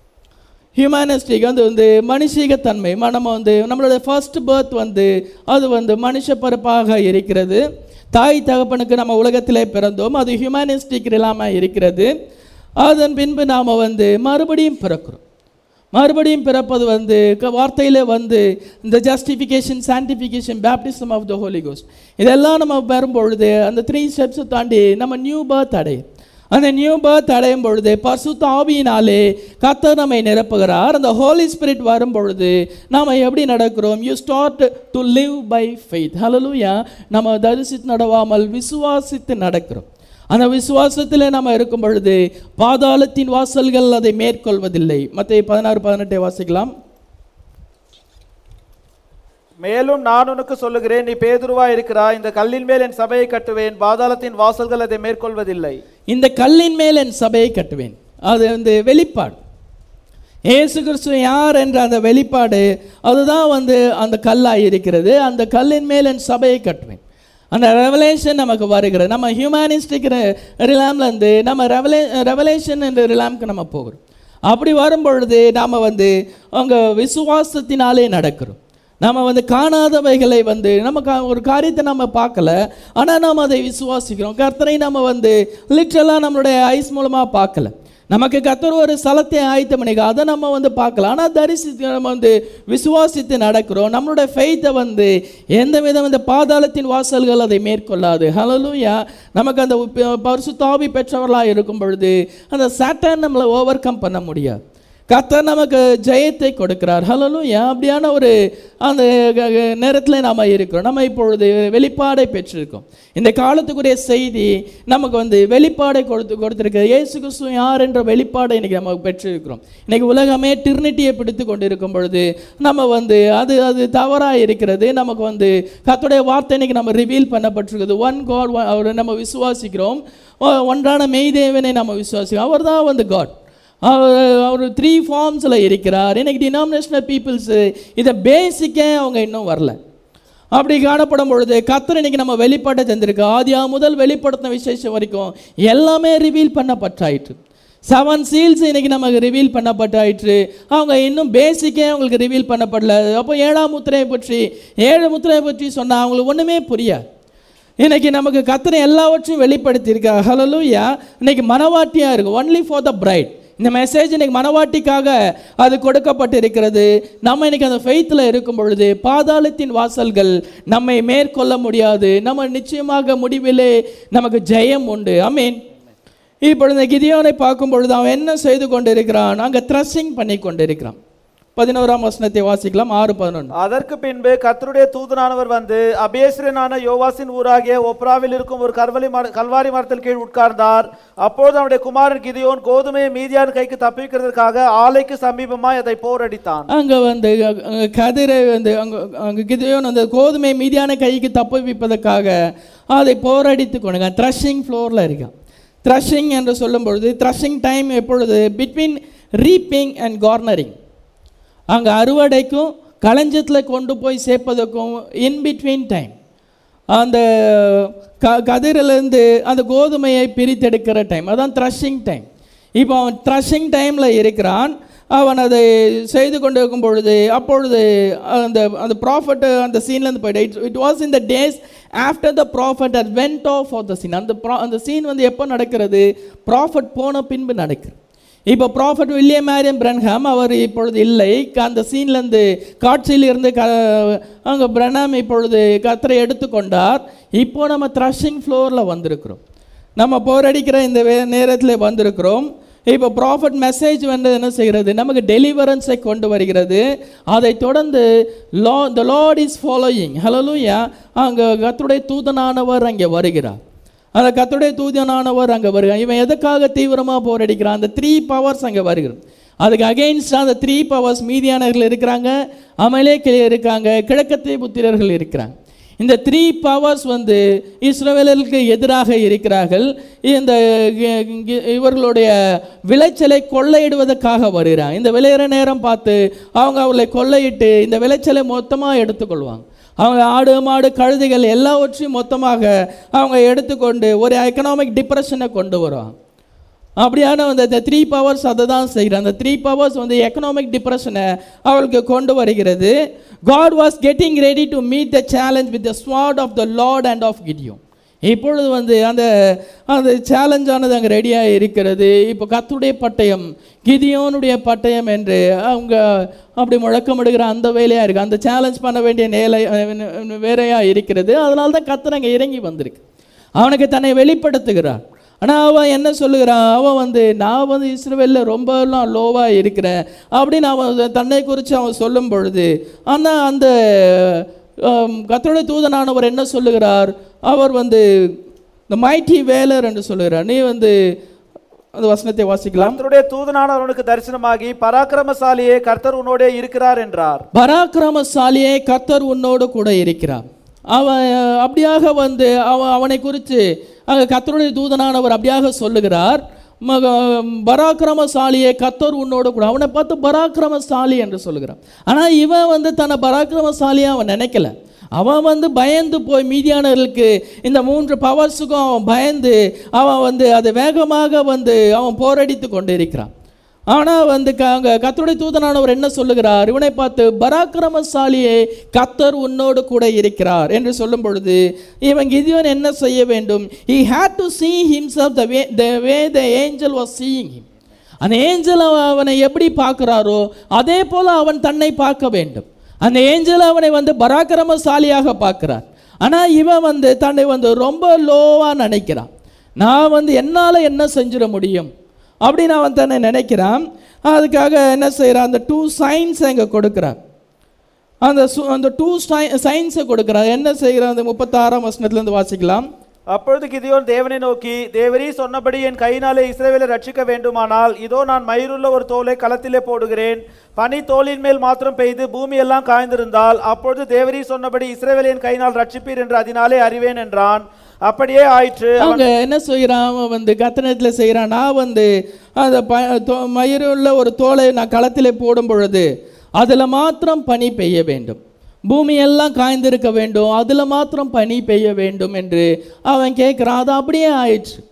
humanistic வந்து வந்து மனுஷீகத்தன்மை நம்ம வந்து நம்மளோட ஃபர்ஸ்ட் பர்த் வந்து அது வந்து மனுஷ பிறப்பாக இருக்கிறது தாய் தகப்பனுக்கு நம்ம உலகத்திலே பிறந்தோம் அது ஹியூமனிஸ்டிக் இல்லாமல் இருக்கிறது அதன் பின்பு நாம் வந்து மறுபடியும் பிறக்கிறோம் மறுபடியும் பிறப்பது வந்து க- வார்த்தையில வந்து இந்த justification sanctification baptism of the Holy Ghost இதெல்லாம் நம்ம வரும்பொழுது அந்த த்ரீ ஸ்டெப்ஸை தாண்டி நம்ம நியூ பர்த் அடையும் அந்த நியூ பர்த் அடையும் பொழுது பரிசுத்த ஆவியினாலே கர்த்தர் நம்மை நிரப்புகிறார் அந்த ஹோலி ஸ்பிரிட் வரும் பொழுது நாம் எப்படி நடக்கிறோம் you start to live by faith hallelujah நம்ம தரிசித்து நடவாமல் விசுவாசித்து நடக்கிறோம் அந்த விசுவாசத்தில் நம்ம இருக்கும் பொழுது பாதாளத்தின் வாசல்கள் அதை மேற்கொள்வதில்லை மற்ற பதினாறு பதினெட்டை வாசிக்கலாம் மேலும் நான் உனக்கு சொல்லுகிறேன் நீ பேதுருவா இருக்கிறாய் இந்த கல்லின் மேல் என் சபையை கட்டுவேன் பாதாளத்தின் வாசல்கள் அதை மேற்கொள்வதில்லை இந்த கல்லின் மேல் என் சபையை கட்டுவேன் அது வந்து வெளிப்பாடு இயேசு கிறிஸ்து யார் என்ற அந்த வெளிப்பாடு அதுதான் வந்து அந்த கல்லாக இருக்கிறது அந்த கல்லின் மேல் என் சபையை கட்டுவேன் அந்த ரெவலேஷன் நமக்கு வருகிறது நம்ம ஹியூமனிஸ்டிக் ரிலாம்லேருந்து நம்ம ரெவலே ரெவலேஷன் என்ற ரிலாம்க்கு நம்ம போகிறோம் அப்படி வரும் பொழுது நாம் வந்து அங்கே விசுவாசத்தினாலே நடக்கிறோம் நம்ம வந்து காணாதவைகளை வந்து நம்ம கா- ஒரு காரியத்தை நம்ம பார்க்கல ஆனால் நாம் அதை விசுவாசிக்கிறோம் கர்த்தரை நம்ம வந்து லிட்ரலாக நம்மளுடைய ஐஸ் மூலமாக பார்க்கல நமக்கு கர்த்தர் ஒரு ஸ்தலத்தை ஆயத்தம் பண்ணிக்க அதை நம்ம வந்து பார்க்கல ஆனால் தரிசித்து நம்ம வந்து விசுவாசித்து நடக்கிறோம் நம்மளுடைய ஃபெய்த்தை வந்து எந்த விதம் இந்த பாதாளத்தின் வாசல்கள் அதை மேற்கொள்ளாது ஹலலூயா நமக்கு அந்த உப்ப- பரிசுத்தாவி பெற்றவர்களாக இருக்கும் பொழுது அந்த சாட்டான் நம்மளை ஓவர் கம் பண்ண முடியாது கர்த்தர் நமக்கு ஜெயத்தை கொடுக்கிறார் ஹலலூயா அப்படியான ஒரு அந்த நேரத்தில் நாம் இருக்கிறோம் நம்ம இப்பொழுது வெளிப்பாடை பெற்றிருக்கோம் இந்த காலத்துக்குரிய செய்தி நமக்கு வந்து வெளிப்பாடை கொடுத்து கொடுத்துருக்கு இயேசு கிறிஸ்து யார் என்ற வெளிப்பாடை இன்னைக்கு நம்ம பெற்றிருக்கிறோம் இன்னைக்கு உலகமே டிர்னிட்டியை பிடித்து கொண்டு இருக்கும் பொழுது நம்ம வந்து அது அது தவறாக இருக்கிறது நமக்கு வந்து கர்த்தருடைய வார்த்தை இன்னைக்கு நம்ம ரிவீல் பண்ணப்பட்டிருக்குது ஒன் காட் அவரை நம்ம விசுவாசிக்கிறோம் ஒ- ஒன்றான மெய்தேவனை நம்ம விசுவாசிக்கிறோம் அவர் தான் வந்து காட் அவர் அவர் த்ரீ ஃபார்ம்ஸில் இருக்கிறார் இன்னைக்கு டினாமினேஷனல் பீப்புள்ஸு இதை பேசிக்கே அவங்க இன்னும் வரல அப்படி காணப்படும் பொழுது கத்தர் இன்னைக்கு நம்ம வெளிப்பாட்டை தந்திருக்கு ஆதியா முதல் வெளிப்படுத்தின விசேஷம் வரைக்கும் எல்லாமே ரிவீல் பண்ணப்பட்டாயிற்று செவன் சீல்ஸ் இன்னைக்கு நமக்கு ரிவீல் பண்ணப்பட்டாயிற்று அவங்க இன்னும் பேசிக்கே அவங்களுக்கு ரிவீல் பண்ணப்படல அப்போ ஏழாம் முத்திரையை பற்றி ஏழு முத்திரையை பற்றி சொன்னால் அவங்களுக்கு ஒன்றுமே புரியாது இன்னைக்கு நமக்கு கத்தனை எல்லாவற்றையும் வெளிப்படுத்தியிருக்கா ஹலலூயா இன்னைக்கு மனவாட்டியாக இருக்கு ஒன்லி ஃபார் த பிரைட் இந்த மெசேஜ் இன்னைக்கு மனவாட்டிக்காக அது கொடுக்கப்பட்டிருக்கிறது நம்ம இன்னைக்கு அந்த ஃபெய்த்தில் இருக்கும் பொழுது பாதாளத்தின் வாசல்கள் நம்மை மேற்கொள்ள முடியாது நம்ம நிச்சயமாக முடிவிலே நமக்கு ஜெயம் உண்டு அமீன் இப்பொழுது கிதியோனை பார்க்கும் பொழுது அவன் என்ன செய்து கொண்டிருக்கிறான் அங்கே த்ரஷிங் பண்ணி கொண்டிருக்கிறான் பதினோராம் வசனத்தை வாசிக்கலாம் ஆறு பதினொன்று அதற்கு பின்பு கர்த்தருடைய தூதனானவர் வந்து அபேஸ்ரனான யோவாசின் ஊராகிய ஒப்ராவில் இருக்கும் ஒரு கல்வரி மர கல்வாரி மரத்தில் கீழ் உட்கார்ந்தார் அப்பொழுது அவனுடைய குமாரன் கிதியோன் கோதுமையை மீதியான கைக்கு தப்பிக்கிறதுக்காக ஆலைக்கு சமீபமாய் அதை போரடித்தான் அங்கே வந்து அங்க கதிரை வந்து அங்கே அங்கே கிதியோன் அந்த கோதுமை மீதியான கைக்கு தப்புவிப்பதற்காக அதை போரடித்து கொண்டுங்க த்ரஷிங் ஃப்ளோரில் இருக்கான் த்ரஷிங் என்று சொல்லும் பொழுது த்ரஷிங் டைம் எப்பொழுது பிட்வீன் ரீப்பிங் அண்ட் கார்னரிங் அங்கே அறுவடைக்கும் களஞ்சத்தில் கொண்டு போய் சேர்ப்பதற்கும் இன் பிட்வீன் டைம் அந்த க கதிரிலிருந்து அந்த கோதுமையை பிரித்தெடுக்கிற டைம் அதான் த்ரஷிங் டைம் இப்போ அவன் த்ரஷிங் டைமில் இருக்கிறான் அவன் அதை செய்து கொண்டு இருக்கும் பொழுது அப்பொழுது அந்த அந்த ப்ராஃபட் அந்த சீன்லேருந்து போயிட்டு it it was in the days after the prophet at went off off the scene அந்த ப்ரா அந்த சீன் வந்து எப்போ நடக்கிறது ப்ராஃபட் போன பின்பு நடக்குது இப்போ ப்ராஃபட் வில்லியம் மேரியம் பிரன்ஹாம் அவர் இப்பொழுது இல்லை அந்த சீன்லேருந்து காட்சியிலிருந்து க அங்கே பிரனாம் இப்பொழுது கத்தரை எடுத்துக்கொண்டார் இப்போ நம்ம த்ரஷிங் ஃப்ளோரில் வந்திருக்கிறோம் நம்ம போரடிக்கிற இந்த வே நேரத்தில் வந்திருக்கிறோம் இப்போ ப்ராஃபட் மெசேஜ் வந்து என்ன செய்கிறது நமக்கு டெலிவரன்ஸை கொண்டு வருகிறது அதை தொடர்ந்து லா the Lord is following hallelujah அங்கே கத்துடைய தூதனானவர் அங்கே வருகிறார் அந்த கத்துடைய தூதனானவர் அங்கே வருகிறார் இவன் எதுக்காக தீவிரமாக போரடிக்கிறான் அந்த த்ரீ பவர்ஸ் அங்கே வருகிறது அதுக்கு அகெயின்ஸ்டாக அந்த த்ரீ பவர்ஸ் மீதியானவர்கள் இருக்கிறாங்க அமலேக்கில் இருக்காங்க கிழக்கத்தை புத்திரர்கள் இருக்கிறாங்க இந்த த்ரீ பவர்ஸ் வந்து இஸ்ரவேலருக்கு எதிராக இருக்கிறார்கள் இந்த இ- இவர்களுடைய விளைச்சலை கொள்ளையிடுவதற்காக வருகிறாங்க இந்த விளையிற நேரம் பார்த்து அவங்க அவர்களை கொள்ளையிட்டு இந்த விளைச்சலை மொத்தமாக எடுத்துக்கொள்வாங்க அவங்க ஆடு மாடு கழுதைகள் எல்லாவற்றையும் மொத்தமாக அவங்க எடுத்துக்கொண்டு ஒரு எக்கனாமிக் டிப்ரெஷனை கொண்டு வருவாங்க அப்படியான அந்த த்ரீ பவர்ஸ் அதை தான் செய்கிறாங்க அந்த த்ரீ பவர்ஸ் வந்து எக்கனாமிக் டிப்ரெஷனை அவளுக்கு கொண்டு வருகிறது God was getting ready to meet the challenge with the sword of the Lord and of Gideon இப்பொழுது வந்து அந்த அந்த சேலஞ்சானது அங்கே ரெடியாக இருக்கிறது இப்போ கத்துடைய பட்டயம் கிதியோனுடைய பட்டயம் என்று அவங்க அப்படி முழக்கமிடுகிற அந்த வேலையாக இருக்குது அந்த சேலஞ்ச் பண்ண வேண்டிய நேலை வேறையாக இருக்கிறது அதனால தான் கத்தர் அங்கே இறங்கி வந்திருக்கு அவனுக்கு தன்னை வெளிப்படுத்துகிறான் ஆனால் அவன் என்ன சொல்லுகிறான் அவன் வந்து நான் வந்து இஸ்ரவேலில் ரொம்பலாம் லோவாக இருக்கிறேன் அப்படின்னு அவன் தன்னை குறித்து அவன் சொல்லும் பொழுது ஆனால் அந்த ஆம், கர்த்தருடைய தூதனானவர் என்ன சொல்லுகிறார் அவர் வந்து இந்த மைட்டி வேலர் என்று சொல்லுகிறார் நீ வந்து அந்த வசனத்தை வாசிக்கலாம் கர்த்தருடைய தூதனானவர் அவனுக்கு தரிசனமாகி பராக்கிரமசாலியே கர்த்தர் உன்னோடே இருக்கிறார் என்றார் பராக்கிரமசாலியே கர்த்தர் உன்னோடு கூட இருக்கிறார் அவன் அஹ், அப்படியாக வந்து அவன் அவனை குறித்து அங்கே கர்த்தருடைய தூதனானவர் அப்படியாக சொல்லுகிறார் மக பராக்கிரமசாலியே கர்த்தர் உன்னோடு கூட அவனை பார்த்து பராக்கிரமசாலி என்று சொல்லுகிறான் ஆனால் இவன் வந்து தன்னை பராக்கிரமசாலியாக அவன் நினைக்கல அவன் வந்து பயந்து போய் மீதியானவர்களுக்கு இந்த மூன்று பவர்ஸுக்கும் அவன் பயந்து அவன் வந்து அதை வேகமாக வந்து அவன் போரடித்து கொண்டிருக்கிறான் ஆனால் வந்து க அங்கே கத்தருடைய தூதனானவர் என்ன சொல்லுகிறார் இவனை பார்த்து பராக்கிரமசாலியே கத்தர் உன்னோடு கூட இருக்கிறார் என்று சொல்லும் பொழுது இவன் கிதியோன் என்ன செய்ய வேண்டும் he had to see himself the way the way the angel was seeing him அந்த ஏஞ்சல் அவனை எப்படி பார்க்கிறாரோ அதே போல அவன் தன்னை பார்க்க வேண்டும் அந்த ஏஞ்சல் அவனை வந்து பராக்கிரமசாலியாக பார்க்கிறார் ஆனால் இவன் வந்து தன்னை வந்து ரொம்ப லோவாக நினைக்கிறான் நான் வந்து என்னால் என்ன செஞ்சிட முடியும் அப்படின்னு அவன் தன்னை நினைக்கிறான் அதுக்காக என்ன செய்கிறான் அந்த டூ சயின்ஸ் அங்கே கொடுக்குறான் அந்த சு- அந்த டூ சயின்ஸை கொடுக்குறான் என்ன செய்கிறான் அந்த முப்பத்தாறாம் வசனத்துலேருந்து வாசிக்கலாம் அப்பொழுது கிதியோன் தேவனை நோக்கி தேவரீ சொன்னபடி என் கையினாலே இஸ்ரவேலை ரட்சிக்க வேண்டுமானால் இதோ நான் மயிருள்ள ஒரு தோலை களத்திலே போடுகிறேன் பனி தோலின் மேல் மாத்திரம் பெய்து பூமி எல்லாம் காய்ந்திருந்தால் அப்பொழுது தேவரீ சொன்னபடி இஸ்ரவேலை என் கையினால் ரட்சிப்பீர் என்று அதனாலே அறிவேன் என்றான் அப்படியே ஆயிற்று அவன் அவங்க என்ன செய்கிறான் அவன் வந்து கத்தனத்தில் செய்கிறான் நான் வந்து அந்த ப தோ- மயிருள்ள ஒரு தோலை நான் களத்திலே போடும் பொழுது அதில் மாத்திரம் பனி பெய்ய வேண்டும் பூமியெல்லாம் காய்ந்திருக்க வேண்டும் அதில் மாத்திரம் பனி பெய்ய வேண்டும் என்று அவன் கேட்குறான் அது அப்படியே ஆயிடுச்சு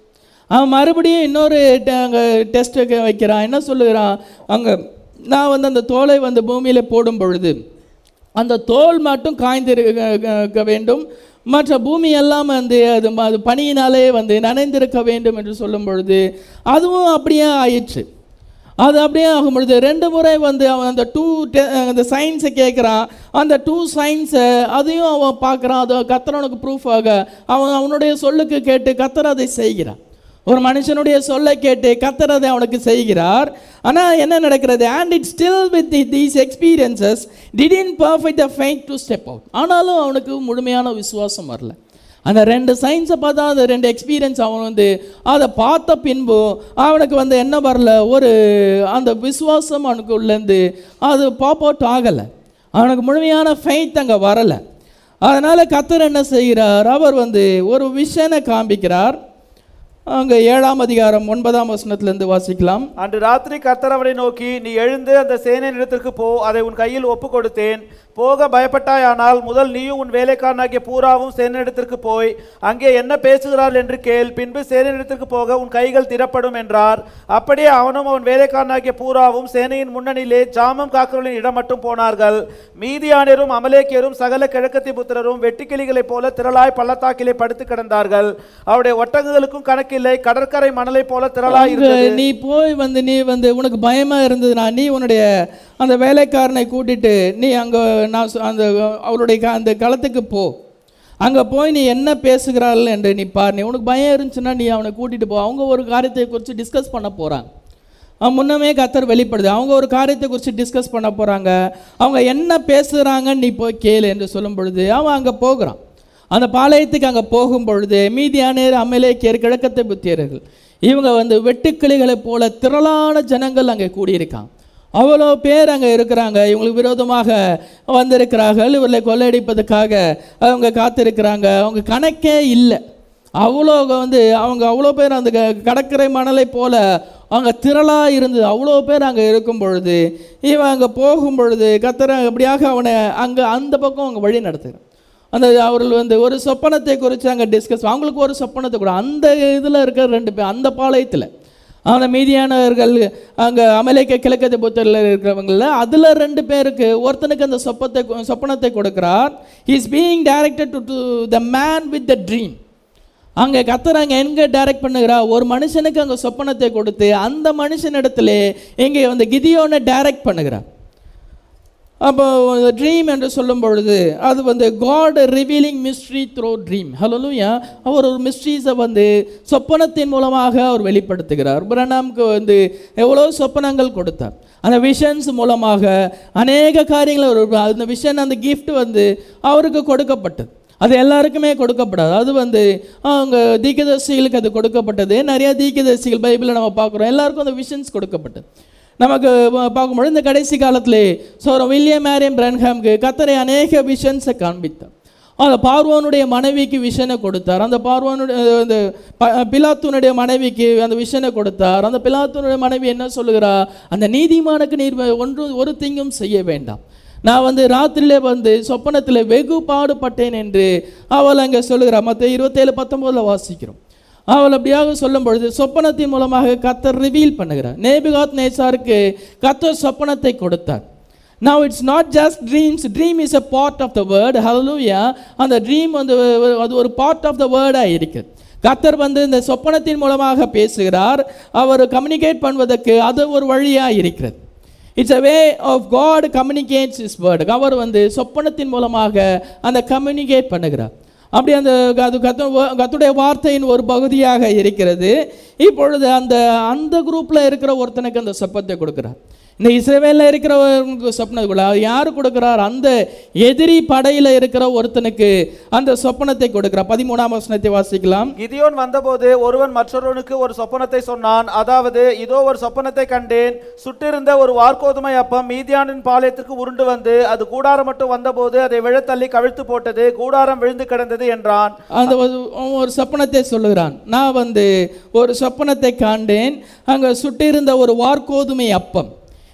அவன் மறுபடியும் இன்னொரு ட- அங்க டெஸ்ட் வைக்கிறான் என்ன சொல்லுகிறான் அங்க நான் வந்து அந்த தோலை வந்து பூமியில போடும் பொழுது அந்த தோல் மட்டும் காய்ந்திருக்க வேண்டும் மற்ற பூமி எல்லாம் வந்து அது ம- அது பனியினாலே வந்து நனைந்திருக்க வேண்டும் என்று சொல்லும் பொழுது அதுவும் அப்படியே ஆயிற்று அது அப்படியே ஆகும் பொழுது ரெண்டு முறை வந்து அவன் அந்த டூ அந்த சயின்ஸை கேட்குறான் அந்த டூ சயின்ஸை அதையும் அவன் பார்க்குறான் அது கத்தரவனுக்கு ப்ரூஃப் ஆக அவன் அவனுடைய சொல்லுக்கு கேட்டு கத்தர் அதை செய்கிறான் ஒரு மனுஷனுடைய சொல்லை கேட்டு கத்தர் அதை அவனுக்கு செய்கிறார் ஆனால் என்ன நடக்கிறது and it still with these experiences didn't perfect the fight to step out ஆனாலும் அவனுக்கு முழுமையான விசுவாசம் வரல அந்த ரெண்டு சயின்ஸை பார்த்தா அந்த ரெண்டு எக்ஸ்பீரியன்ஸ் அவன் வந்து அதை பார்த்த பின்பு அவனுக்கு வந்து என்ன வரல ஒரு அந்த விசுவாசம் அவனுக்கு உள்ளேருந்து அது பாப் அவுட் ஆகலை அவனுக்கு முழுமையான ஃபைத் அங்கே வரலை அதனால் கத்தர் என்ன செய்கிறார் அவர் வந்து ஒரு விஷனை காண்பிக்கிறார் அங்கே ஏழாம் அதிகாரம் ஒன்பதாம் வசனத்திலிருந்து வாசிக்கலாம் அன்று ராத்திரி கர்த்தர் அவனை நோக்கி நீ எழுந்து அந்த சேனையின் இடத்திற்கு போ அதை உன் கையில் ஒப்பு கொடுத்தேன் போக பயப்பட்டாயானால் முதல் நீயும் உன் வேலைக்காரனாகிய பூராவும் சேனையிடத்திற்கு போய் அங்கே என்ன பேசுகிறாள் என்று கேள் பின்பு சேனையிடத்திற்கு போக உன் கைகள் திறப்படும் என்றார் அப்படியே அவனும் அவன் வேலைக்காரனாகிய பூராவும் சேனையின் முன்னணியிலே ஜாமம் காக்கிறவர்களின் இடம் மட்டும் போனார்கள் மீதியானரும் அமலேக்கியரும் சகல கிழக்கத்தி புத்திரரும் வெட்டுக்கிளிகளைப் போல திரளாய் பள்ளத்தாக்கிலே படுத்து கிடந்தார்கள் அவருடைய ஒட்டகங்களுக்கும் கணக்கில்லை கடற்கரை மணலைப் போல திரளாய் அங்க இருந்தது நீ போய் வந்து நீ வந்து உனக்கு பயமா இருந்ததுன்னா நீ உன்னுடைய அந்த வேலைக்காரனை கூட்டிட்டு நீ அங்க நான் சொ- அந்த அவருடைய க- அந்த களத்துக்கு போ அங்க போய் நீ என்ன பேசுகிறாள் என்று நீ பார் நீ உனக்கு பயம் இருந்துச்சுன்னா நீ அவனை கூட்டிட்டு போ அவங்க ஒரு காரியத்தை குறித்து டிஸ்கஸ் பண்ண போறாங்க அவன் முன்னமே கத்தர் வெளிப்படுது அவங்க ஒரு காரியத்தை குறித்து டிஸ்கஸ் பண்ண போறாங்க அவங்க என்ன பேசுகிறாங்கன்னு நீ போய் கேளு என்று சொல்லும் பொழுது அவன் அங்க போகிறான் அந்த பாளையத்துக்கு அங்கே போகும் பொழுது மீதியானேர் அமலேக்கியர் கிழக்கத்தை புத்தியர்கள் இவங்க வந்து வெட்டுக்கிளிகளைப் போல திரளான ஜனங்கள் அங்கே கூடியிருக்காங்க அவ்வளோ பேர் அங்கே இருக்கிறாங்க இவங்களுக்கு விரோதமாக வந்திருக்கிறார்கள் இவர்களை கொள்ளையடிப்பதற்காக அவங்க காத்திருக்கிறாங்க அவங்க கணக்கே இல்லை அவ்வளோ வந்து அவங்க அவ்வளோ பேர் அந்த க- கடற்கரை மணலை போல அங்கே திரளாக இருந்தது அவ்வளோ பேர் அங்கே இருக்கும் பொழுது இவன் அங்கே போகும் பொழுது கத்தர அப்படியாக அவனை அங்கே அந்த பக்கம் அவங்க வழி நடத்துகிறான் அந்த அவர்கள் வந்து ஒரு சொப்பனத்தை குறித்து அங்கே டிஸ்கஸ் அவங்களுக்கு ஒரு சொப்பனத்தை கூட அந்த இதில் இருக்கிற ரெண்டு பேர் அந்த பாளையத்தில் அந்த மீதியானவர்கள் அங்கே அமலேக்க கிழக்கத்தை புத்தரில் இருக்கிறவங்கள அதில் ரெண்டு பேருக்கு ஒருத்தனுக்கு அந்த சொப்பத்தை சொப்பனத்தை கொடுக்கிறார் is being directed to to the man with the dream அங்கே கத்தர் அங்கே எங்கே டைரக்ட் பண்ணுகிறா ஒரு மனுஷனுக்கு அங்கே சொப்பனத்தை கொடுத்து அந்த மனுஷனிடத்துல இங்கே வந்து கிதியோனை டைரக்ட் பண்ணுகிறார் அப்போ ட்ரீம் என்று சொல்லும் பொழுது அது வந்து God revealing mystery through dream hallelujah அவர் ஒரு மிஸ்ட்ரீஸை வந்து சொப்பனத்தின் மூலமாக அவர் வெளிப்படுத்துகிறார் பிரணாம்க்கு வந்து எவ்வளோ சொப்பனங்கள் கொடுத்தார் அந்த விஷன்ஸ் மூலமாக அநேக காரியங்களை ஒரு அந்த விஷன் அந்த gift வந்து அவருக்கு கொடுக்கப்பட்டது அது எல்லாருக்குமே கொடுக்கப்படாது அது வந்து அவங்க தீக்கதர்சிகளுக்கு அது கொடுக்கப்பட்டது நிறைய தீக்கதர்சிகள் பைபிளில் நம்ம பார்க்குறோம் எல்லாருக்கும் அந்த விஷன்ஸ் கொடுக்கப்பட்டது நமக்கு பா- பார்க்கும்பொழுது இந்த கடைசி காலத்திலே ஸோ வில்லியம் மேரியம் பிரன்ஹாம்க்கு கத்தரை அநேக விஷன்ஸை காண்பித்தார் அந்த பார்வோனுடைய மனைவிக்கு விஷனை கொடுத்தார் அந்த பார்வோனுடைய அந்த ப- பிலாத்துனுடைய மனைவிக்கு அந்த விஷனை கொடுத்தார் அந்த பிலாத்துனுடைய மனைவி என்ன சொல்லுகிறா அந்த நீதிமானுக்கு நீர் ஒன்று ஒரு தீங்கும் செய்ய வேண்டாம் நான் வந்து ராத்திரியிலே வந்து சொப்பனத்தில் வெகு பாடுபட்டேன் என்று அவள் அங்கே சொல்லுகிறா மற்ற இருபத்தேழு பத்தொம்போதில் வாசிக்கிறோம் அவள் அப்படியாக சொல்லும் பொழுது சொப்பனத்தின் மூலமாக கத்தர் ரிவீல் பண்ணுகிறார் நேபிகாத் நேசாருக்கு கத்தர் சொப்பனத்தை கொடுத்தார் now it's not just dreams dream is a part of the word hallelujah அந்த ட்ரீம் வந்து அது ஒரு பார்ட் ஆஃப் த வேர்டாக இருக்குது கத்தர் வந்து இந்த சொப்பனத்தின் மூலமாக பேசுகிறார் அவர் கம்யூனிகேட் பண்ணுவதற்கு அது ஒரு வழியாக இருக்கிறது it's a way of God communicates is word அவர் வந்து சொப்பனத்தின் மூலமாக அந்த கம்யூனிகேட் பண்ணுகிறார் அப்படி அந்த அது கத்து கத்துடைய வார்த்தையின் ஒரு பகுதியாக இருக்கிறது இப்பொழுது அந்த அந்த குரூப்பில் இருக்கிற ஒருத்தனுக்கு அந்த சொப்பத்தை கொடுக்குறார் இந்த இஸ்ரேவேலில் இருக்கிறவங்களுக்கு சொப்பனத்தை கூட யார் கொடுக்குறார் அந்த எதிரி படையில் இருக்கிற ஒருத்தனுக்கு அந்த சொப்பனத்தை கொடுக்குறார் பதிமூணாம் வசனத்தை வாசிக்கலாம் கிதியோன் வந்தபோது ஒருவன் மற்றொருவனுக்கு ஒரு சொப்பனத்தை சொன்னான் அதாவது இதோ ஒரு சொப்பனத்தை கண்டேன் சுட்டிருந்த ஒரு வார்கோதுமை அப்பம் மீதியானின் பாளையத்திற்கு உருண்டு வந்து அது கூடாரம் மட்டும் வந்தபோது அதை விழத்தள்ளி கவிழ்த்து போட்டது கூடாரம் விழுந்து கிடந்தது என்றான் அந்த ஒரு அவன் ஒரு சொப்பனத்தை சொல்லுகிறான் நான் வந்து ஒரு சொப்பனத்தை காண்டேன் அங்கே சுட்டிருந்த ஒரு வார்கோதுமை அப்பம்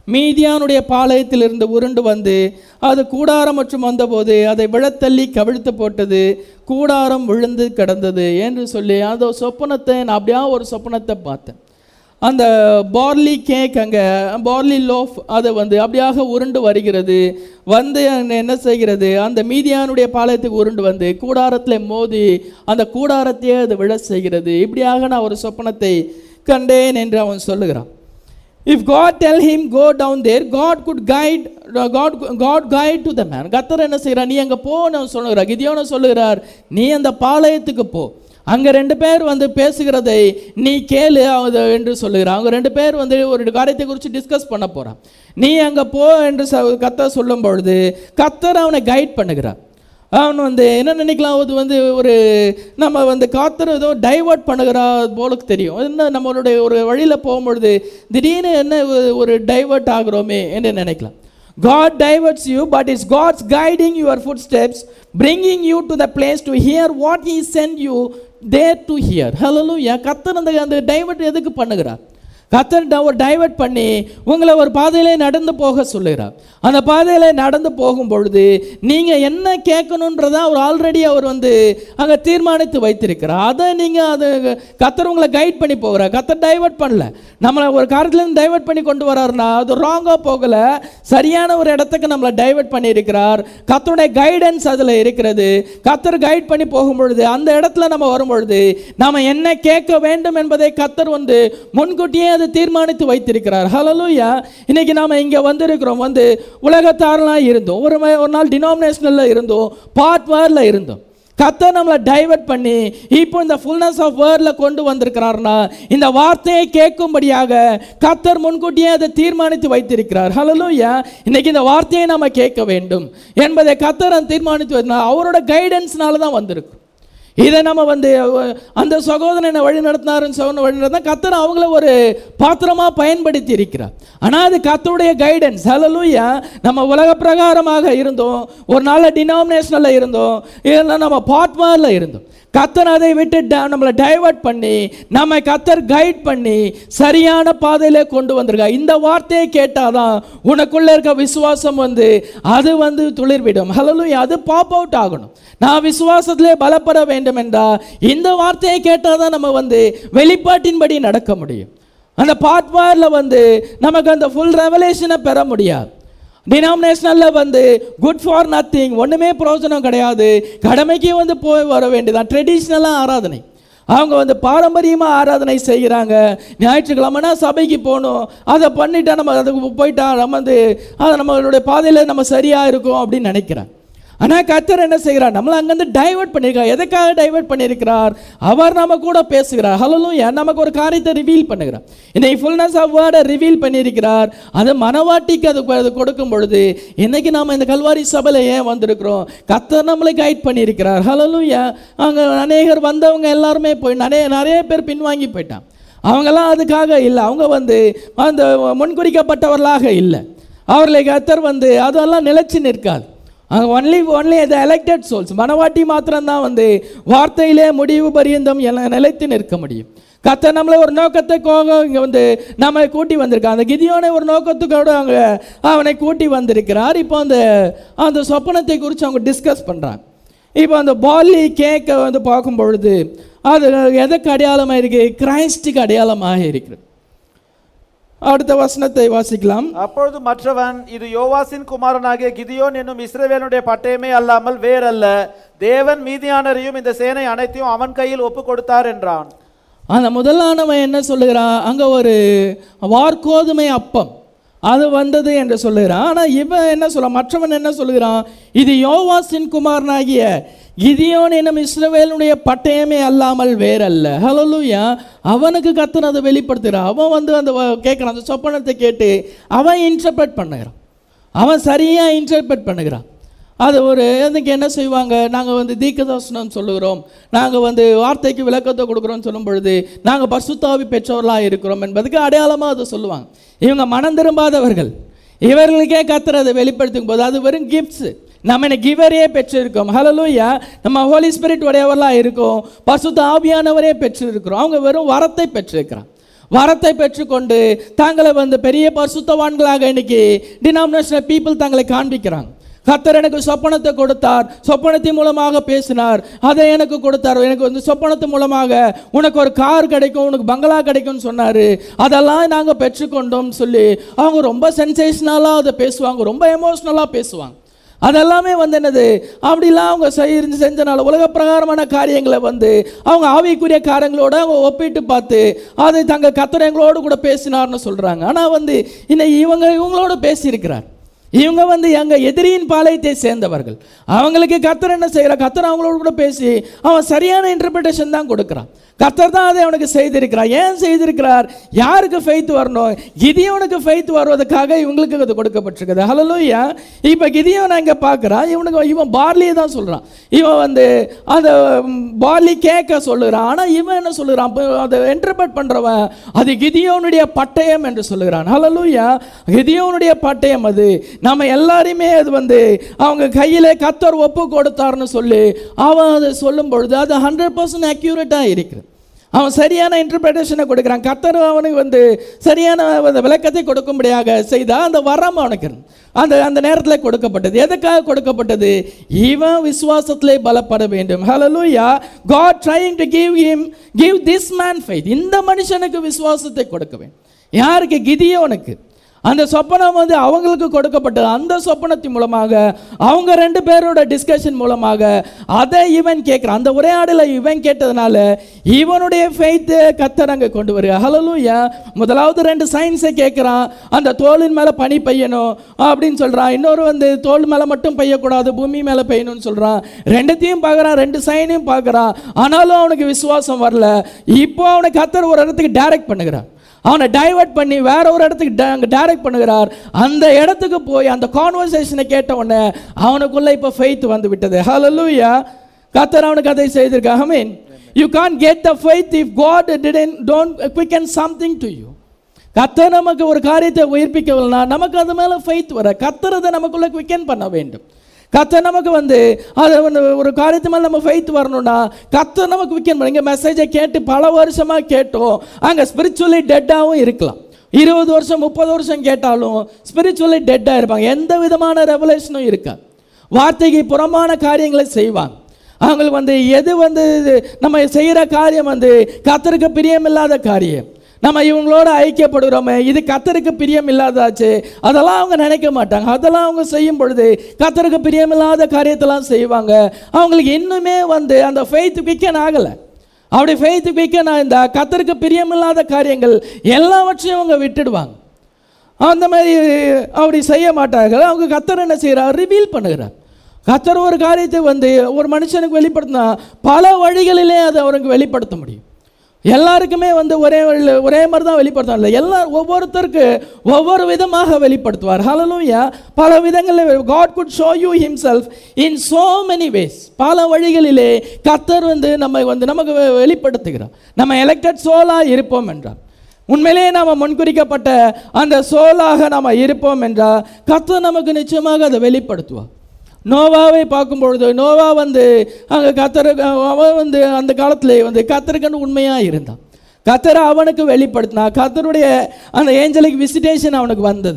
மீதியானுடைய பாளையத்திலிருந்து உருண்டு வந்து அது கூடாரம் மற்றும் வந்தபோது அதை விழத்தள்ளி கவிழ்த்து போட்டது கூடாரம் விழுந்து கிடந்தது என்று சொல்லி அந்த சொப்பனத்தை நான் அப்படியே ஒரு சொப்பனத்தை பார்த்தேன் அந்த பார்லி கேக் அங்கே பார்லி லோஃப் அது வந்து அப்படியாக உருண்டு வருகிறது வந்து அங்க என்ன செய்கிறது அந்த மீதியானுடைய பாளையத்துக்கு உருண்டு வந்து கூடாரத்தில் மோதி அந்த கூடாரத்தையே அது விழ செய்கிறது இப்படியாக நான் ஒரு சொப்பனத்தை கண்டேன் என்று அவன் சொல்லுகிறான் if God tell him go down there God could guide God God guide to the man கத்தர் என்ன செய்கிறார் நீ அங்கே போன்னு சொல்லுகிறார் கிதியோன்னு சொல்லுகிறார் நீ அந்த பாளையத்துக்கு போ அங்கே ரெண்டு பேர் வந்து பேசுகிறதை நீ கேளு அது என்று சொல்லுகிறார் அவங்க ரெண்டு பேர் வந்து ஒரு காரியத்தை குறித்து டிஸ்கஸ் பண்ண போகிறான் நீ அங்கே போ என்று ச கத்தர் சொல்லும் பொழுது கத்தர் அவனை கைட் பண்ணுகிறார் அவன் வந்து என்ன நினைக்கலாம் அது வந்து ஒரு நம்ம வந்து காத்தர் ஏதோ டைவர்ட் பண்ணுகிறா போலுக்கு தெரியும் என்ன நம்மளுடைய ஒரு வழியில் போகும்பொழுது திடீர்னு என்ன ஒரு- ஒரு டைவர்ட் ஆகுறோமே என்று நினைக்கலாம் God diverts you, but it's God's guiding your footsteps, bringing you to the place to hear what He sent you there to hear. Hallelujah. கத்தர் அந்த அந்த டைவர்ட் எதுக்கு பண்ணுகிறார் கத்தர் ட- ஒரு டைவர்ட் பண்ணி உங்களை ஒரு பாதையிலே நடந்து போக சொல்லுகிறார் அந்த பாதையில நடந்து போகும் பொழுது நீங்கள் என்ன கேட்கணுன்றத அவர் ஆல்ரெடி அவர் வந்து அங்கே தீர்மானித்து வைத்திருக்கிறார் அதை நீங்கள் அது கத்தர் உங்களை கைட் பண்ணி போகிறார் கத்தர் டைவர்ட் பண்ணல நம்மளை ஒரு காரியத்துலேருந்து டைவர்ட் பண்ணி கொண்டு வராருன்னா அது ராங்காக போகல சரியான ஒரு இடத்துக்கு நம்மளை டைவர்ட் பண்ணியிருக்கிறார் கத்தருடைய கைடன்ஸ் அதில் இருக்கிறது கத்தர் கைட் பண்ணி போகும் பொழுது அந்த இடத்துல நம்ம வரும் பொழுது நாம என்ன கேட்க வேண்டும் என்பதை கத்தர் வந்து முன்கூட்டியே அதை தீர்மானித்து வைத்திருக்கிறார் ஹalleluya இன்னைக்கு நாம இங்க வந்திருக்கிறோம் வந்து உலகத்தாரெலாம் இருந்தோம் ஒரு ம- ஒரு நாள் டினாமினேஷனலில் இருந்தோம் பார்ட் வேர்ல இருந்தோம் கத்தர் நம்மளை டைவர்ட் பண்ணி இப்போ இந்த ஃபுல்னஸ் ஆஃப் வேர்டில் கொண்டு வந்திருக்கிறார்னா இந்த வார்த்தையை கேட்கும்படியாக கத்தர் முன்கூட்டியே அதை தீர்மானித்து வைத்திருக்கிறார் ஹalleluya இன்னைக்கு இந்த வார்த்தையை நாம கேட்க வேண்டும் என்பதை கத்தர் அந்த தீர்மானித்து வைத்திருந்தார். அவரோட கைடன்ஸ்னால தான் வந்திருக்கும் இதை நம்ம வந்து அஹ், அந்த சகோதரனை என்னை வழி நடத்தினாருன்னு சொன்ன வழி நடத்தினா கத்தர் அவங்கள ஒரு பாத்திரமா பயன்படுத்தி இருக்கிறார் ஆனால் அது கத்தருடைய கைடன்ஸ் ஹalleluya நம்ம உலக பிரகாரமாக இருந்தோம் ஒரு நாள் டினாமினேஷனில் இருந்தோம் இல்லைன்னா நம்ம பாட்மாரில் இருந்தோம் கத்தர் அதை விட்டு ட- நம்மளை டைவர்ட் பண்ணி நம்ம கத்தர் கைட் பண்ணி சரியான பாதையில கொண்டு வந்திருக்கா இந்த வார்த்தையை கேட்டாதான் உனக்குள்ள இருக்க விசுவாசம் வந்து அது வந்து துளிர்விடும் ஹalleluya அது பாப் அவுட் ஆகணும் நான் விசுவாசத்திலே பலப்பட வேண்டும் என்றால் இந்த வார்த்தையை கேட்டால் தான் நம்ம வந்து வெளிப்பாட்டின்படி நடக்க முடியும் அந்த பாட்வாரில் வந்து நமக்கு அந்த ஃபுல் ரெவலேஷனை பெற முடியாது டினாமினேஷனலில் வந்து குட் ஃபார் நத்திங் ஒன்றுமே பிரயோஜனம் கிடையாது கடமைக்கு வந்து போய் வர வேண்டியதான் ட்ரெடிஷ்னலாக ஆராதனை அவங்க வந்து பாரம்பரியமாக ஆராதனை செய்கிறாங்க ஞாயிற்றுக்கிழமைனா சபைக்கு போகணும் அதை பண்ணிட்டா நம்ம அதுக்கு போயிட்டா நம்ம வந்து அது நம்மளுடைய பாதையில் நம்ம சரியாக இருக்கும் அப்படின்னு நினைக்கிறேன் ஆனால் கத்தர் என்ன செய்கிறார் நம்மளை அங்கேருந்து டைவர்ட் பண்ணியிருக்கார் எதுக்காக டைவர்ட் பண்ணியிருக்கிறார் அவர் நம்ம கூட பேசுகிறார் ஹலோலூயா நமக்கு ஒரு காரியத்தை ரிவீல் பண்ணுகிறார் இன்னைக்கு ஃபுல்னஸ் ஆஃப் வேர்டை ரிவீல் பண்ணியிருக்கிறார் அது மனவாட்டிக்கு அது அது கொடுக்கும் பொழுது இன்னைக்கு நாம் இந்த கல்வாரி சபையில் ஏன் வந்திருக்கிறோம் கத்தர் நம்மளை கைட் பண்ணியிருக்கிறார் ஹலோலூயா அங்கே அநேகர் வந்தவங்க எல்லாருமே போய் நிறைய நிறைய பேர் பின்வாங்கி போயிட்டான் அவங்கெல்லாம் அதுக்காக இல்லை அவங்க வந்து அந்த முன்குறிக்கப்பட்டவர்களாக இல்லை அவர்களை கத்தர் வந்து அதெல்லாம் நிலைச்சு நிற்காது அங்கே only only the elected souls மனவாட்டி மாத்திரம்தான் வந்து வார்த்தையிலே முடிவு பரியந்தம் எல்லாம் நிலைத்து நிற்க முடியும் கத்த நம்மளை ஒரு நோக்கத்துக்காக இங்கே வந்து நம்மை கூட்டி வந்திருக்கான் அந்த கிதியோனை ஒரு நோக்கத்துக்கோடு அவங்க அவனை கூட்டி வந்திருக்கிறார் இப்போ அந்த அந்த சொப்பனத்தை குறித்து அவங்க டிஸ்கஸ் பண்ணுறாங்க இப்போ அந்த பாலி கேக்கை வந்து பார்க்கும் பொழுது அது எதுக்கு அடையாளமாக இருக்கு கிரைஸ்டுக்கு அடையாளமாக இருக்கிறது அடுத்த வசனத்தை வாசிக்கலாம் அப்பொழுது மற்றவன் இது யோவாசின் குமாரனாகிய கிதியோன் என்னும் இஸ்ரவேலுடைய பட்டயமே அல்லாமல் வேறல்ல தேவன் மீதியானரையும் இந்த சேனை அனைத்தையும் அவன் கையில் ஒப்பு கொடுத்தார் என்றான் அந்த முதலானவன் என்ன சொல்லுகிறான் அங்கே ஒரு வார்கோதுமை அப்பம் அது வந்தது என்று சொல்லுகிறான் ஆனால் இவன் என்ன சொல்ல மற்றவன் என்ன சொல்லுகிறான் இது யோவாசின் குமாரனாகிய கிதியோன் என்னும் இஸ்ரவேலுடைய பட்டயமே அல்லாமல் வேறல்ல ஹலலூயா அவனுக்கு கத்தன் அதை வெளிப்படுத்துகிறான் அவன் வந்து அந்த வ- கேட்குறான் அந்த சொப்பனத்தை கேட்டு அவன் இன்டர்பிரட் பண்ணுகிறான் அவன் சரியாக இன்டர்பிரட் பண்ணுகிறான் அது ஒரு அதுக்கு என்ன செய்வாங்க நாங்கள் வந்து தீர்க்கதர்சனம் சொல்லுகிறோம் நாங்கள் வந்து வார்த்தைக்கு விளக்கத்தை கொடுக்குறோம்னு சொல்லும் பொழுது நாங்கள் பசுத்தாவி பெற்றவர்களாக இருக்கிறோம் என்பதுக்கு அடையாளமாக அதை சொல்லுவாங்க இவங்க மனம் திரும்பாதவர்கள் இவர்களுக்கே கத்தர் அதை வெளிப்படுத்தும் போது அது வெறும் கிஃப்ட்ஸு நம்ம என்ன கிவரே பெற்றிருக்கோம் ஹலலூயா நம்ம ஹோலி ஸ்பிரிட் உடையவர்களாக இருக்கோம் பசுத்த ஆவியானவரே பெற்றிருக்கிறோம் அவங்க வெறும் வரத்தை பெற்றிருக்கிறான் வரத்தை பெற்றுக்கொண்டு தாங்களை வந்து பெரிய பரிசுத்தவான்களாக இன்னைக்கு டினாமினேஷனல் பீப்புள் தங்களை காண்பிக்கிறாங்க கர்த்தர் எனக்கு சொப்பனத்தை கொடுத்தார் சொப்பனத்தின் மூலமாக பேசினார் அதை எனக்கு கொடுத்தார் எனக்கு வந்து சொப்பனத்து மூலமாக உனக்கு ஒரு கார் கிடைக்கும் உனக்கு பங்களா கிடைக்கும்னு சொன்னார் அதெல்லாம் நாங்கள் பெற்றுக்கொண்டோம்னு சொல்லி அவங்க ரொம்ப சென்சேஷனலாக அதை பேசுவாங்க ரொம்ப எமோஷ்னலாக பேசுவாங்க அதெல்லாமே வந்து என்னது அப்படிலாம் அவங்க செஞ்சு செஞ்சனால உலக பிரகாரமான காரியங்களை வந்து அவங்க ஆவிக்குரிய காரியங்களோட அவங்க ஒப்பிட்டு பார்த்து அதை தங்க கத்தர் எங்களோடு கூட பேசினார்னு சொல்கிறாங்க ஆனால் வந்து இன்னைக்கு இவங்க இவங்களோட பேசியிருக்கிறார் இவங்க வந்து எங்க எதிரியின் பாளையத்தை சேர்ந்தவர்கள் அவங்களுக்கு கத்தர் என்ன செய்கிறார் கத்தர் அவங்களோட கூட பேசி அவன் சரியான இன்டர்பிரிட்டேஷன் தான் கொடுக்குறான் கத்தர் தான் அதை அவனுக்கு செய்திருக்கிறார் ஏன் செய்திருக்கிறார் யாருக்கு ஃபெய்த் வரணும் கிதியோனுக்கு ஃபெய்த் வருவதற்காக இவங்களுக்கு அது கொடுக்கப்பட்டிருக்குது ஹலலூயா இப்போ கிதியோன் இங்கே பார்க்குறான் இவனுக்கு இவன் பார்லியை தான் சொல்கிறான் இவன் வந்து அந்த பார்லி கேட்க சொல்லுகிறான் ஆனால் இவன் என்ன சொல்லுகிறான் அப்போ அதை இன்டர்பிரட் பண்ணுறவன் அது கிதியோனுடைய பட்டயம் என்று சொல்லுகிறான் ஹலலூயா கிதியோனுடைய பட்டயம் அது நம்ம எல்லாரையுமே அது வந்து அவங்க கையில் கத்தர் ஒப்பு கொடுத்தாருன்னு சொல்லி அவன் அதை சொல்லும் பொழுது அது ஹண்ட்ரட் பர்சன்ட் அக்யூரேட்டாக இருக்குது அவன் சரியான இன்டர்பிரேஷனை கொடுக்குறான் கத்தர் அவனுக்கு வந்து சரியான அந்த விளக்கத்தை கொடுக்கும்படியாக செய்தால் அந்த வரம் அவனுக்கு அந்த அந்த நேரத்தில் கொடுக்கப்பட்டது எதுக்காக கொடுக்கப்பட்டது இவன் விசுவாசத்திலே பலப்பட வேண்டும் ஹalleluya God trying to give him give this man faith இந்த மனுஷனுக்கு விசுவாசத்தை கொடுக்க வேண்டும் யாருக்கு கிதியோனுக்கு அந்த சொப்பனம் வந்து அவங்களுக்கு கொடுக்கப்பட்டது அந்த சொப்பனத்தின் மூலமாக அவங்க ரெண்டு பேரோட டிஸ்கஷன் மூலமாக அதை இவன் கேட்குறான் அந்த உரையாடலை இவன் கேட்டதுனால இவனுடைய ஃபெய்த்து கத்தர் அங்கே கொண்டு வருக ஹலலூயா முதலாவது ரெண்டு சயின்ஸை கேட்குறான் அந்த தோளின் மேலே பனி பெய்யணும் அப்படின்னு சொல்கிறான் இன்னொரு வந்து தோல் மேலே மட்டும் பெய்யக்கூடாது பூமி மேலே பெய்யணும்னு சொல்கிறான் ரெண்டுத்தையும் பார்க்குறான் ரெண்டு சைனையும் பார்க்குறான் ஆனாலும் அவனுக்கு விசுவாசம் வரல இப்போ அவனை கத்தர் ஒரு இடத்துக்கு டைரக்ட் பண்ணுகிறான் அவனை டைவர்ட் பண்ணி வேற ஒரு இடத்துக்கு அங்கே டைரக்ட் பண்ணுகிறார் அந்த இடத்துக்கு போய் அந்த கான்வர்சேஷனை கேட்ட உடனே அவனுக்குள்ள இப்போ ஃபெய்த் வந்து விட்டது ஹalleluya கத்தர் அவனுக்கு அதை செய்திருக்கா I mean you can get the faith if God didn't don't quicken something to you கத்தர் நமக்கு ஒரு காரியத்தை உயிர்ப்பிக்கவில்லைனா நமக்கு அது மேலே ஃபெய்த் வர கத்தர் அதை நமக்குள்ள குவிக்கன் பண்ண வேண்டும் கத்தர் நமக்கு வந்து அது வந்து ஒரு காரியத்து மேலே நம்ம ஃபெய்த் வரணும்னா கத்தர் நமக்கு விற்க இங்கே மெசேஜை கேட்டு பல வருஷமாக கேட்டோம் அங்கே ஸ்பிரிச்சுவலி டெட்டாகவும் இருக்கலாம் இருபது வருஷம் முப்பது வருஷம் கேட்டாலும் ஸ்பிரிச்சுவலி டெட்டாக இருப்பாங்க எந்த விதமான ரெவலேஷனும் இருக்காது வார்த்தைக்கு புறமான காரியங்களை செய்வாங்க அவங்களுக்கு வந்து எது வந்து நம்ம செய்கிற காரியம் வந்து கத்தருக்கு பிரியமில்லாத காரியம் நம்ம இவங்களோட ஐக்கியப்படுகிறோமே இது கத்தருக்கு பிரியம் இல்லாதாச்சு அதெல்லாம் அவங்க நினைக்க மாட்டாங்க அதெல்லாம் அவங்க செய்யும் பொழுது கத்தருக்கு பிரியமில்லாத காரியத்தெல்லாம் செய்வாங்க அவங்களுக்கு இன்னுமே வந்து அந்த ஃபெய்த் குவிக்கன் ஆகலை அப்படி ஃபெய்த் குவிக்கன் இந்த கத்தருக்கு பிரியமில்லாத காரியங்கள் எல்லாவற்றையும் அவங்க விட்டுடுவாங்க அந்த மாதிரி அப்படி செய்ய மாட்டார்கள் அவங்க கத்தர் என்ன செய்கிறார் ரிவீல் பண்ணுகிறார் கத்தர் ஒரு காரியத்தை வந்து ஒரு மனுஷனுக்கு வெளிப்படுத்தினா பல வழிகளிலே அதை அவருக்கு வெளிப்படுத்த முடியும் எல்லாருக்குமே வந்து ஒரே வழியில் ஒரே மாதிரி தான் வெளிப்படுத்தும் இல்லை எல்லா ஒவ்வொருத்தருக்கு ஒவ்வொரு விதமாக வெளிப்படுத்துவார் ஹலலூயா பல விதங்களில் God could show you himself in so many ways பல வழிகளிலே கத்தர் வந்து நம்ம வந்து நமக்கு வெ- வெளிப்படுத்துகிறார் நம்ம எலெக்டட் சோலாக இருப்போம் என்றார் உண்மையிலேயே நாம் முன்குறிக்கப்பட்ட அந்த சோலாக நாம் இருப்போம் என்றால் கத்தர் நமக்கு நிச்சயமாக அதை வெளிப்படுத்துவார் நோவாவை பார்க்கும் பொழுது நோவா வந்து அங்கே கத்தர் அவன் வந்து அந்த காலத்தில் வந்து கத்தருக்குன்னு உண்மையாக இருந்தான் கத்தரை அவனுக்கு வெளிப்படுத்தினா கத்தருடைய அந்த ஏஞ்சலிக் விசிட்டேஷன் அவனுக்கு வந்தது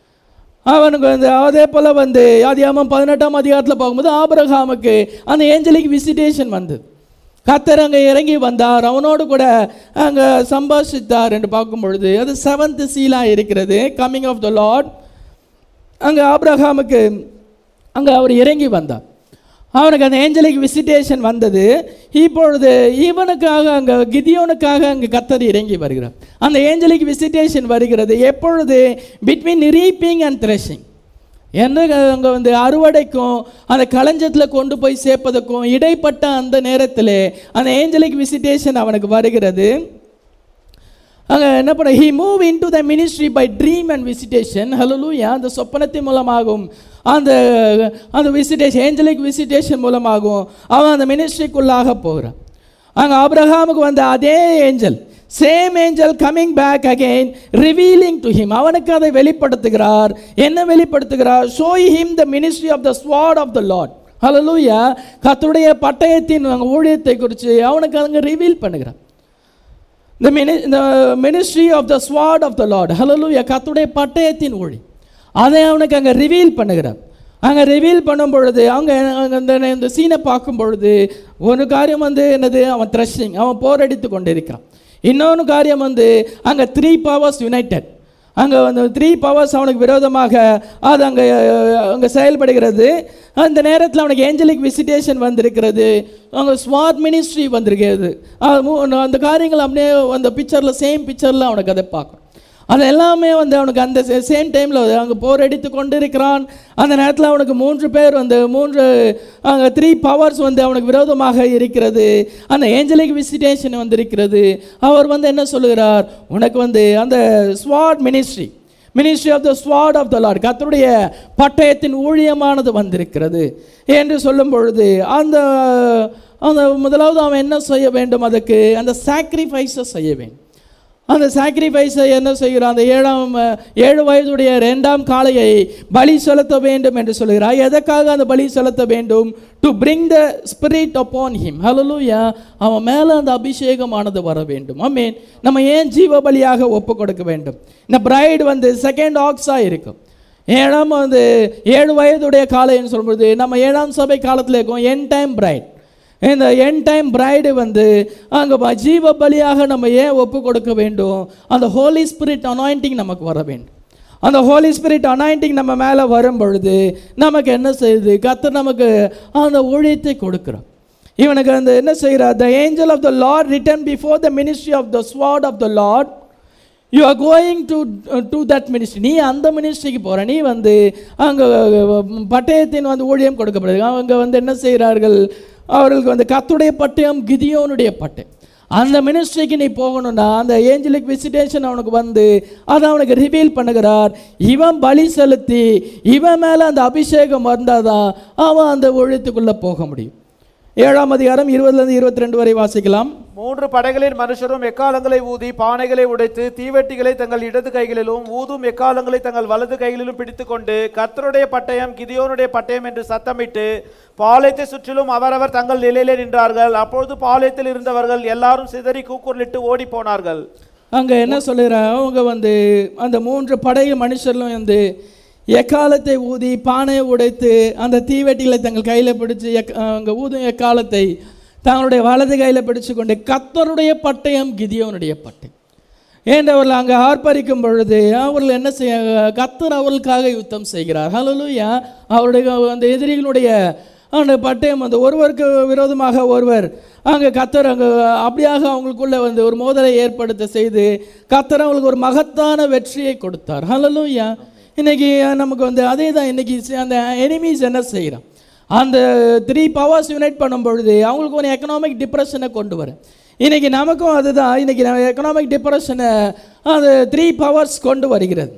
அவனுக்கு வந்து அதே போல் வந்து ஆதியாமம் பதினெட்டாம் அதிகாரத்தில் பார்க்கும்போது ஆபிரகாமுக்கு அந்த ஏஞ்சலிக் விசிட்டேஷன் வந்தது கத்தர் அங்கே இறங்கி வந்தார் அவனோடு கூட அங்கே சம்பாஷித்தார் என்று பார்க்கும் பொழுது அது செவன்த் சீலாக இருக்கிறது கம்மிங் ஆஃப் த லார்ட் அங்கே ஆபிரகாமுக்கு அங்கே அவர் இறங்கி வந்தார் அவனுக்கு அந்த ஏஞ்சலிக் விசிட்டேஷன் வந்தது இப்பொழுது இவனுக்காக அங்கே கிதியோனுக்காக அங்கே கத்தர் இறங்கி வருகிறார் அந்த ஏஞ்சலிக் விசிட்டேஷன் வருகிறது எப்பொழுது பிட்வீன் ரீப்பிங் அண்ட் த்ரெஷிங் என்ன அங்கே வந்து அறுவடைக்கும் அந்த களஞ்சத்தில் கொண்டு போய் சேர்ப்பதற்கும் இடைப்பட்ட அந்த நேரத்தில் அந்த ஏஞ்சலிக் விசிட்டேஷன் அவனுக்கு வருகிறது அங்கே என்ன பண்ண he move into the ministry by dream and visitation hallelujah அந்த சொப்பனத்தின் மூலமாகவும் அந்த அந்த விசிட்டேஷன் ஏஞ்சலிக் விசிட்டேஷன் மூலமாகவும் அவன் அந்த மினிஸ்ட்ரிக்குள்ளாக போகிறான் அங்கே ஆபிரகாமுக்கு வந்த அதே angel same angel coming back again revealing to him அவனுக்கு அதை வெளிப்படுத்துகிறார் என்ன வெளிப்படுத்துகிறார் show him the ministry of the sword of the Lord hallelujah கர்த்தருடைய பட்டயத்தின் ஊழியத்தை குறித்து அவனுக்கு அங்கே ரிவீல் பண்ணுகிறான் இந்த மினி இந்த ministry of the sword of the Lord hallelujah கத்துடைய பட்டயத்தின் ஒளி அதை அவனுக்கு அங்கே ரிவீல் பண்ணுகிறார் அங்கே ரிவீல் பண்ணும் பொழுது அவங்க அங்கே இந்த இந்த சீனை பார்க்கும் பொழுது ஒரு காரியம் வந்து என்னது அவன் த்ரெஷிங் அவன் போரடித்து கொண்டிருக்கிறான் இன்னொன்று காரியம் வந்து அங்கே த்ரீ பவர்ஸ் யுனைடெட் அங்கே வந்து த்ரீ பவர்ஸ் அவனுக்கு விரோதமாக அது அங்கே அங்கே செயல்படுகிறது அந்த நேரத்தில் அவனுக்கு ஏஞ்சலிக் விசிட்டேஷன் வந்திருக்கிறது அங்கே ஸ்மார்ட் மினிஸ்ட்ரி வந்திருக்கிறது அது மூ- அந்த காரியங்கள் அப்படியே அந்த பிக்சரில் சேம் பிக்சரில் அவனுக்கு அதை பார்க்கும் அது எல்லாமே வந்து அவனுக்கு அந்த சேம் டைமில் அங்கே போர் அடித்து கொண்டிருக்கிறான் அந்த நேரத்தில் அவனுக்கு மூன்று பேர் வந்து மூன்று அங்கே த்ரீ பவர்ஸ் வந்து அவனுக்கு விரோதமாக இருக்கிறது அந்த ஏஞ்சலிக் விசிட்டேஷன் வந்திருக்கிறது அவர் வந்து என்ன சொல்லுகிறார் உனக்கு வந்து அந்த sword ministry ministry of the sword of the Lord கர்த்தருடைய பட்டயத்தின் ஊழியமானது வந்திருக்கிறது என்று சொல்லும் பொழுது அந்த அந்த முதலாவது அவன் என்ன செய்ய வேண்டும் அதுக்கு அந்த சாக்ரிஃபைஸை செய்ய வேண்டும் அந்த சாக்ரிஃபைஸை என்ன செய்கிறான் அந்த ஏழாம் அஹ், ஏழு வயதுடைய ரெண்டாம் காளையை பலி செலுத்த வேண்டும் என்று சொல்கிறார் எதற்காக அந்த பலி செலுத்த வேண்டும் to bring the spirit upon him hallelujah அவன் மேலே அந்த அபிஷேகமானது வர வேண்டும் I mean நம்ம ஏன் ஜீவ பலியாக ஒப்பு கொடுக்க வேண்டும் இந்த பிரைடு வந்து செகண்ட் ஆக்ஸாக இருக்கும் ஏழாம் வந்து ஏழு வயதுடைய காளைன்னு சொல்லும்போது நம்ம ஏழாம் சபை காலத்தில் இருக்கோம் என் டைம் பிரைட் இந்த என் டைம் பிரைடு வந்து அங்கே ஜீவ பலியாக நம்ம ஏன் ஒப்பு கொடுக்க வேண்டும் அந்த ஹோலி ஸ்பிரிட் அனாயிண்டிங் நமக்கு வர வேண்டும் அந்த ஹோலி ஸ்பிரிட் அனாயிண்டிங் நம்ம மேலே வரும் பொழுது நமக்கு என்ன செய்யுது கர்த்தர் நமக்கு அந்த ஊழியத்தை கொடுக்குறோம் இவனுக்கு அந்த என்ன செய்கிறார் the angel of the Lord return before the ministry of the sword of the Lord you are going to do that ministry நீ அந்த மினிஸ்ட்ரிக்கு போகிற நீ வந்து அங்கே பட்டயத்தின் வந்து ஊழியம் கொடுக்கப்படுது அவங்க வந்து என்ன செய்கிறார்கள் அவர்களுக்கு வந்து கத்துடைய பட்டயம் கிதியோனுடைய பட்டயம் அந்த மினிஸ்ட்ரிக்கு நீ போகணும்னா அந்த ஏஞ்சலிக் விசிட்டேஷன் அவனுக்கு வந்து அதை அவனுக்கு ரிவீல் பண்ணுகிறார் இவன் பலி செலுத்தி இவன் மேலே அந்த அபிஷேகம் வந்தாதான் அவன் அந்த ஒழித்துக்குள்ளே போக முடியும் ஏழாம் அதிகாரம் இருபதுலேருந்து இருபத்தி ரெண்டு வரை வாசிக்கலாம் மூன்று படைகளின் மனுஷரும் எக்காலங்களை ஊதி பானைகளை உடைத்து தீவெட்டிகளை தங்கள் இடது கைகளிலும் ஊதும் எக்காலங்களை தங்கள் வலது கைகளிலும் பிடித்துக்கொண்டு கர்த்தருடைய பட்டயம் கிதியோனுடைய பட்டயம் என்று சத்தமிட்டு பாளையத்தை சுற்றிலும் அவரவர் தங்கள் நிலையிலே நின்றார்கள் அப்பொழுது பாளையத்தில் இருந்தவர்கள் எல்லாரும் சிதறி கூக்குரலிட்டு ஓடி போனார்கள் அங்கே என்ன சொல்லுறாங்க அவங்க வந்து அந்த மூன்று படை மனுஷர்களும் வந்து எக்காலத்தை ஊதி பானையை உடைத்து அந்த தீவெட்டிகளை தங்கள் கையில் பிடிச்சு எக் அங்கே ஊதும் எக்காலத்தை தங்களுடைய வலது கையில் பிடிச்சு கொண்டு கத்தருடைய பட்டயம் கிதியோனுடைய பட்டயம் ஏண்டவர்கள் அங்கே ஆர்ப்பரிக்கும் பொழுது அவர்கள் என்ன செய்ய கத்தர் அவர்களுக்காக யுத்தம் செய்கிறார் ஹalleluya அவருடைய அந்த எதிரிகளுடைய அந்த பட்டயம் வந்து ஒருவருக்கு விரோதமாக ஒருவர் அங்கே கத்தர் அங்கே அப்படியாக அவங்களுக்குள்ள வந்து ஒரு மோதலை ஏற்படுத்த செய்து கத்தர் அவங்களுக்கு ஒரு மகத்தான வெற்றியை கொடுத்தார் ஹalleluya இன்னைக்கு நமக்கு வந்து அதே தான் இன்னைக்கு அந்த எனிமீஸ் என்ன செய்கிறான் அந்த த்ரீ பவர்ஸ் யுனைட் பண்ணும் பொழுது அவங்களுக்கு ஒரு எக்கனாமிக் டிப்ரெஷனை கொண்டு வரும் இன்னைக்கு நமக்கும் அதுதான் இன்னைக்கு எக்கனாமிக் டிப்ரெஷனை அந்த த்ரீ பவர்ஸ் கொண்டு வருகிறது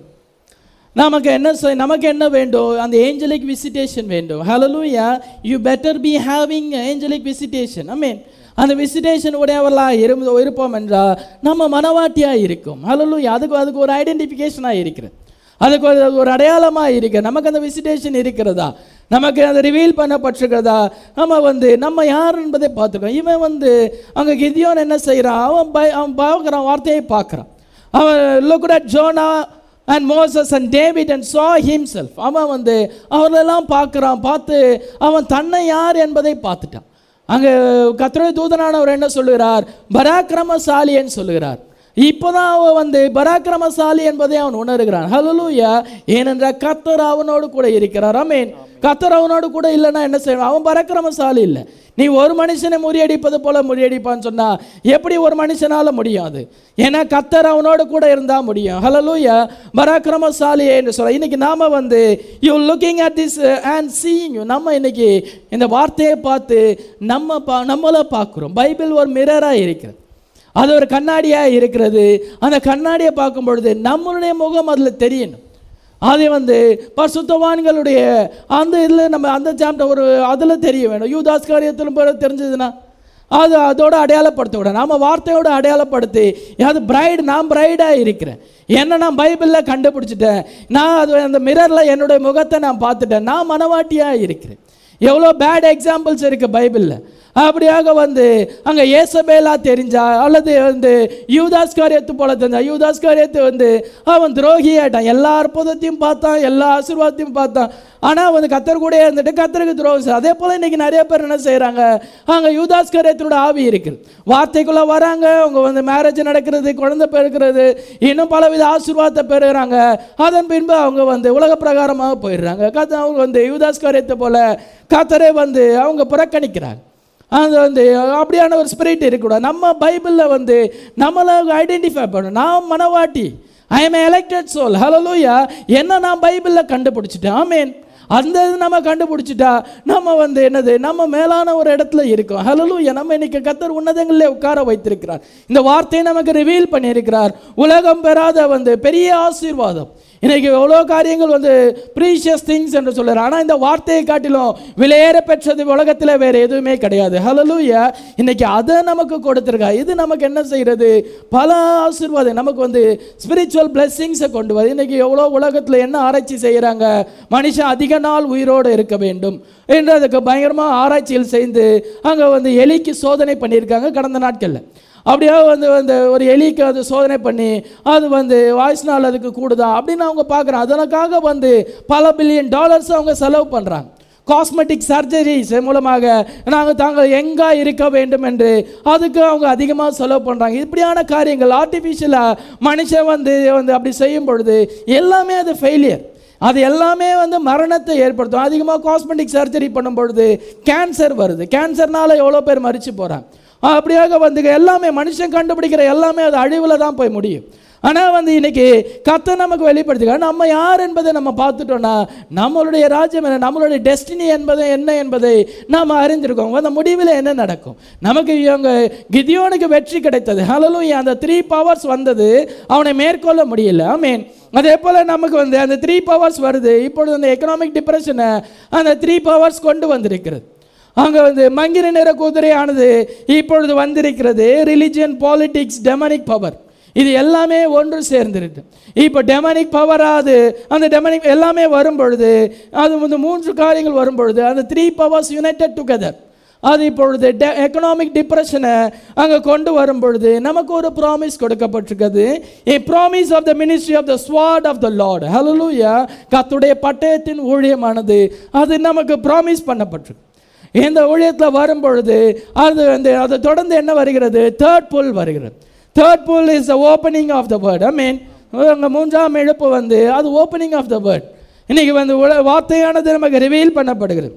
நமக்கு என்ன செய்- நமக்கு என்ன வேண்டும் அந்த ஏஞ்சலிக் விசிட்டேஷன் வேண்டும் hallelujah you better be having angelic visitation I mean அந்த விசிட்டேஷன் உடையவர்களாக இரு இருப்போம் என்றால் நம்ம மனவாட்டியாக இருக்கும் ஹalleluya அதுக்கு அதுக்கு ஒரு ஐடென்டிஃபிகேஷனாக இருக்கிறது அதுக்கு ஒரு ஒரு அடையாளமாக இருக்கு நமக்கு அந்த விசிட்டேஷன் இருக்கிறதா நமக்கு அது ரிவீல் பண்ணப்பட்டிருக்கிறதா நம்ம வந்து நம்ம யார் என்பதை பார்த்துக்கோம் இவன் வந்து அங்கே கிதியோன் என்ன செய்கிறான் அவன் பய அவன் பார்க்குறான் வார்த்தையை பார்க்குறான் அவன் look at Jonah and Moses and David and saw himself அவன் வந்து அவர்களெல்லாம் பார்க்குறான் பார்த்து அவன் தன்னை யார் என்பதை பார்த்துட்டான் அங்கே கத்திர தூதனானவர் என்ன சொல்லுகிறார் பராக்கிரமசாலின்னு சொல்லுகிறார் இப்போதான் அவன் வந்து பராக்கிரமசாலி என்பதை அவன் உணர்கிறான் ஹalleluya ஏனென்றால் கத்தர் அவனோடு கூட இருக்கிறார் ஆமென் கத்தர் அவனோடு கூட இல்லைன்னா என்ன செய்வான் அவன் பராக்கிரமசாலி இல்லை நீ ஒரு மனுஷனை முறியடிப்பது போல முறியடிப்பான்னு சொன்னா எப்படி ஒரு மனுஷனால முடியாது ஏன்னா கத்தர் அவனோடு கூட இருந்தா முடியும் ஹalleluya பராக்கிரமசாலி என்று சொல்ல இன்னைக்கு நாம வந்து you looking at this and seeing you நம்ம இன்னைக்கு இந்த வார்த்தையை பார்த்து நம்ம பா நம்மளை பார்க்குறோம் பைபிள் ஒரு மிரராக இருக்கிறது அது ஒரு கண்ணாடியாக இருக்கிறது அந்த கண்ணாடியை பார்க்கும் பொழுது நம்மளுடைய முகம் அதில் தெரியணும் அது வந்து பசுத்தவான்களுடைய அந்த இதில் நம்ம அந்த சாப்டர் ஒரு அதில் தெரிய வேணும் யூதாஸ் காரியத்திலும் போல தெரிஞ்சதுன்னா அது அதோட அடையாளப்படுத்த விட நாம வார்த்தையோட அடையாளப்படுத்தி அது பிரைடு நான் பிரைடாக இருக்கிறேன் என்ன நான் பைபிளில் கண்டுபிடிச்சிட்டேன் நான் அது அந்த மிரரில் என்னுடைய முகத்தை நான் பார்த்துட்டேன் நான் மனவாட்டியாக இருக்கிறேன் எவ்வளோ பேட் எக்ஸாம்பிள்ஸ் இருக்குது பைபிளில் அப்படியாக வந்து அங்கே ஏசபேலா தெரிஞ்சா அல்லது வந்து யூதாஸ் காரியத்து போல தெரிஞ்சா யூதாஸ் காரியத்து வந்து அவன் துரோகி ஆயிட்டான் எல்லா அற்புதத்தையும் பார்த்தான் எல்லா ஆசீர்வாதத்தையும் பார்த்தான் ஆனால் வந்து கத்தர் கூட இருந்துட்டு கத்தருக்கு துரோகம் செய்ய அதே போல் இன்னைக்கு நிறைய பேர் என்ன செய்கிறாங்க அங்கே யூதாஸ் காரியத்தினோட ஆவி இருக்குது வார்த்தைக்குள்ளே வராங்க அவங்க வந்து மேரேஜ் நடக்கிறது குழந்தை பிறக்கிறது இன்னும் பலவித ஆசீர்வாதத்தை பெறுகிறாங்க அதன் பின்பு அவங்க வந்து உலக பிரகாரமாக போயிடுறாங்க கத்த அவங்க வந்து யூதாஸ் காரியத்தை போல கத்தரை வந்து அவங்க புறக்கணிக்கிறாங்க அது வந்து அப்படியான ஒரு ஸ்பிரிட் இருக்கக்கூடாது நம்ம பைபிளில் வந்து நம்மளை ஐடென்டிஃபை பண்ணணும் நான் மனவாட்டி I am elected soul hallelujah என்ன நான் பைபிளில் கண்டுபிடிச்சிட்டேன் ஆமேன் அந்த இது நம்ம கண்டுபிடிச்சிட்டா நம்ம வந்து என்னது நம்ம மேலான ஒரு இடத்துல இருக்கோம் ஹலலூயா நம்ம இன்னைக்கு கத்தர் உன்னதங்களிலே உட்கார வைத்திருக்கிறார் இந்த வார்த்தையை நமக்கு ரிவீல் பண்ணியிருக்கிறார் உலகம் பெறாத வந்து பெரிய ஆசீர்வாதம் இன்னைக்கு எவ்வளோ காரியங்கள் வந்து ப்ரீஷியஸ் திங்ஸ் என்று சொல்கிறார் ஆனால் இந்த வார்த்தையை காட்டிலும் விலையேற பெற்றது உலகத்தில் வேறு எதுவுமே கிடையாது ஹலலூயா இன்னைக்கு அதை நமக்கு கொடுத்துருக்கா இது நமக்கு என்ன செய்கிறது பல ஆசீர்வாதம் நமக்கு வந்து ஸ்பிரிச்சுவல் பிளெஸ்ஸிங்ஸை கொண்டு வருது இன்னைக்கு எவ்வளோ உலகத்தில் என்ன ஆராய்ச்சி செய்கிறாங்க மனுஷன் அதிக நாள் உயிரோடு இருக்க வேண்டும் என்று அதுக்கு பயங்கரமாக ஆராய்ச்சிகள் செய்து அங்கே வந்து எலிக்கு சோதனை பண்ணியிருக்காங்க கடந்த நாட்களில் அப்படியே வந்து வந்து ஒரு எலிக்கு அது சோதனை பண்ணி அது வந்து வாய்ஸ் நாள் அதுக்கு கூடுதா அப்படின்னு அவங்க பார்க்குறாங்க அதற்காக வந்து பல பில்லியன் டாலர்ஸ் அவங்க செலவு பண்ணுறாங்க காஸ்மெட்டிக் சர்ஜரிஸ் மூலமாக நாங்கள் தாங்கள் எங்கே இருக்க வேண்டும் என்று அதுக்கு அவங்க அதிகமாக செலவு பண்ணுறாங்க இப்படியான காரியங்கள் ஆர்டிஃபிஷியலாக மனுஷன் வந்து வந்து அப்படி செய்யும் பொழுது எல்லாமே அது ஃபெயிலியர் அது எல்லாமே வந்து மரணத்தை ஏற்படுத்தும் அதிகமாக காஸ்மெட்டிக் சர்ஜரி பண்ணும் பொழுது கேன்சர் வருது கேன்சர்னால எவ்வளோ பேர் மறித்து போகிறாங்க அப்படியாக வந்து எல்லாமே மனுஷன் கண்டுபிடிக்கிற எல்லாமே அது அழிவில் தான் போய் முடியும் ஆனால் வந்து இன்னைக்கு கத்த நமக்கு வெளிப்படுத்துக்க நம்ம யார் என்பதை நம்ம பார்த்துட்டோம்னா நம்மளுடைய ராஜ்யம் என்ன நம்மளுடைய டெஸ்டினி என்பது என்ன என்பதை நாம் அறிந்திருக்கோம் அந்த முடிவில் என்ன நடக்கும் நமக்கு இவங்க கிதியோனுக்கு வெற்றி கிடைத்தது ஹலலும் அந்த த்ரீ பவர்ஸ் வந்தது அவனை மேற்கொள்ள முடியல மீன் அதே போல் நமக்கு வந்து அந்த த்ரீ பவர்ஸ் வருது இப்பொழுது அந்த எக்கனாமிக் டிப்ரெஷனை அந்த த்ரீ பவர்ஸ் கொண்டு வந்திருக்கிறது அங்கே வந்து மங்கிர நிற குதிரையானது இப்பொழுது வந்திருக்கிறது ரிலிஜியன் பாலிட்டிக்ஸ் டெமனிக் பவர் இது எல்லாமே ஒன்று சேர்ந்துருக்கு இப்போ டெமனிக் பவராது அந்த டெமனிக் எல்லாமே வரும் பொழுது அது வந்து மூன்று காரியங்கள் வரும் பொழுது அந்த த்ரீ பவர்ஸ் யுனைடெட் டுகெதர் அது இப்பொழுது டெ எக்கனாமிக் டிப்ரெஷனை அங்கே கொண்டு வரும் பொழுது நமக்கு ஒரு ப்ராமிஸ் கொடுக்கப்பட்டிருக்கிறது a promise of the ministry of the sword of the Lord hallelujah கத்துடைய பட்டயத்தின் ஊழியமானது அது நமக்கு ப்ராமிஸ் பண்ணப்பட்டிருக்கு இந்த ஊழியத்தில் வரும் பொழுது அது வந்து அதை தொடர்ந்து என்ன வருகிறது தேர்ட் புல் வருகிறது third pull is the opening of the word I mean அங்கே மூன்றாம் எழுப்பு வந்து அது ஓப்பனிங் ஆஃப் த வேர்ட் இன்னைக்கு வந்து உல- வார்த்தையானது நமக்கு ரிவீல் பண்ணப்படுகிறது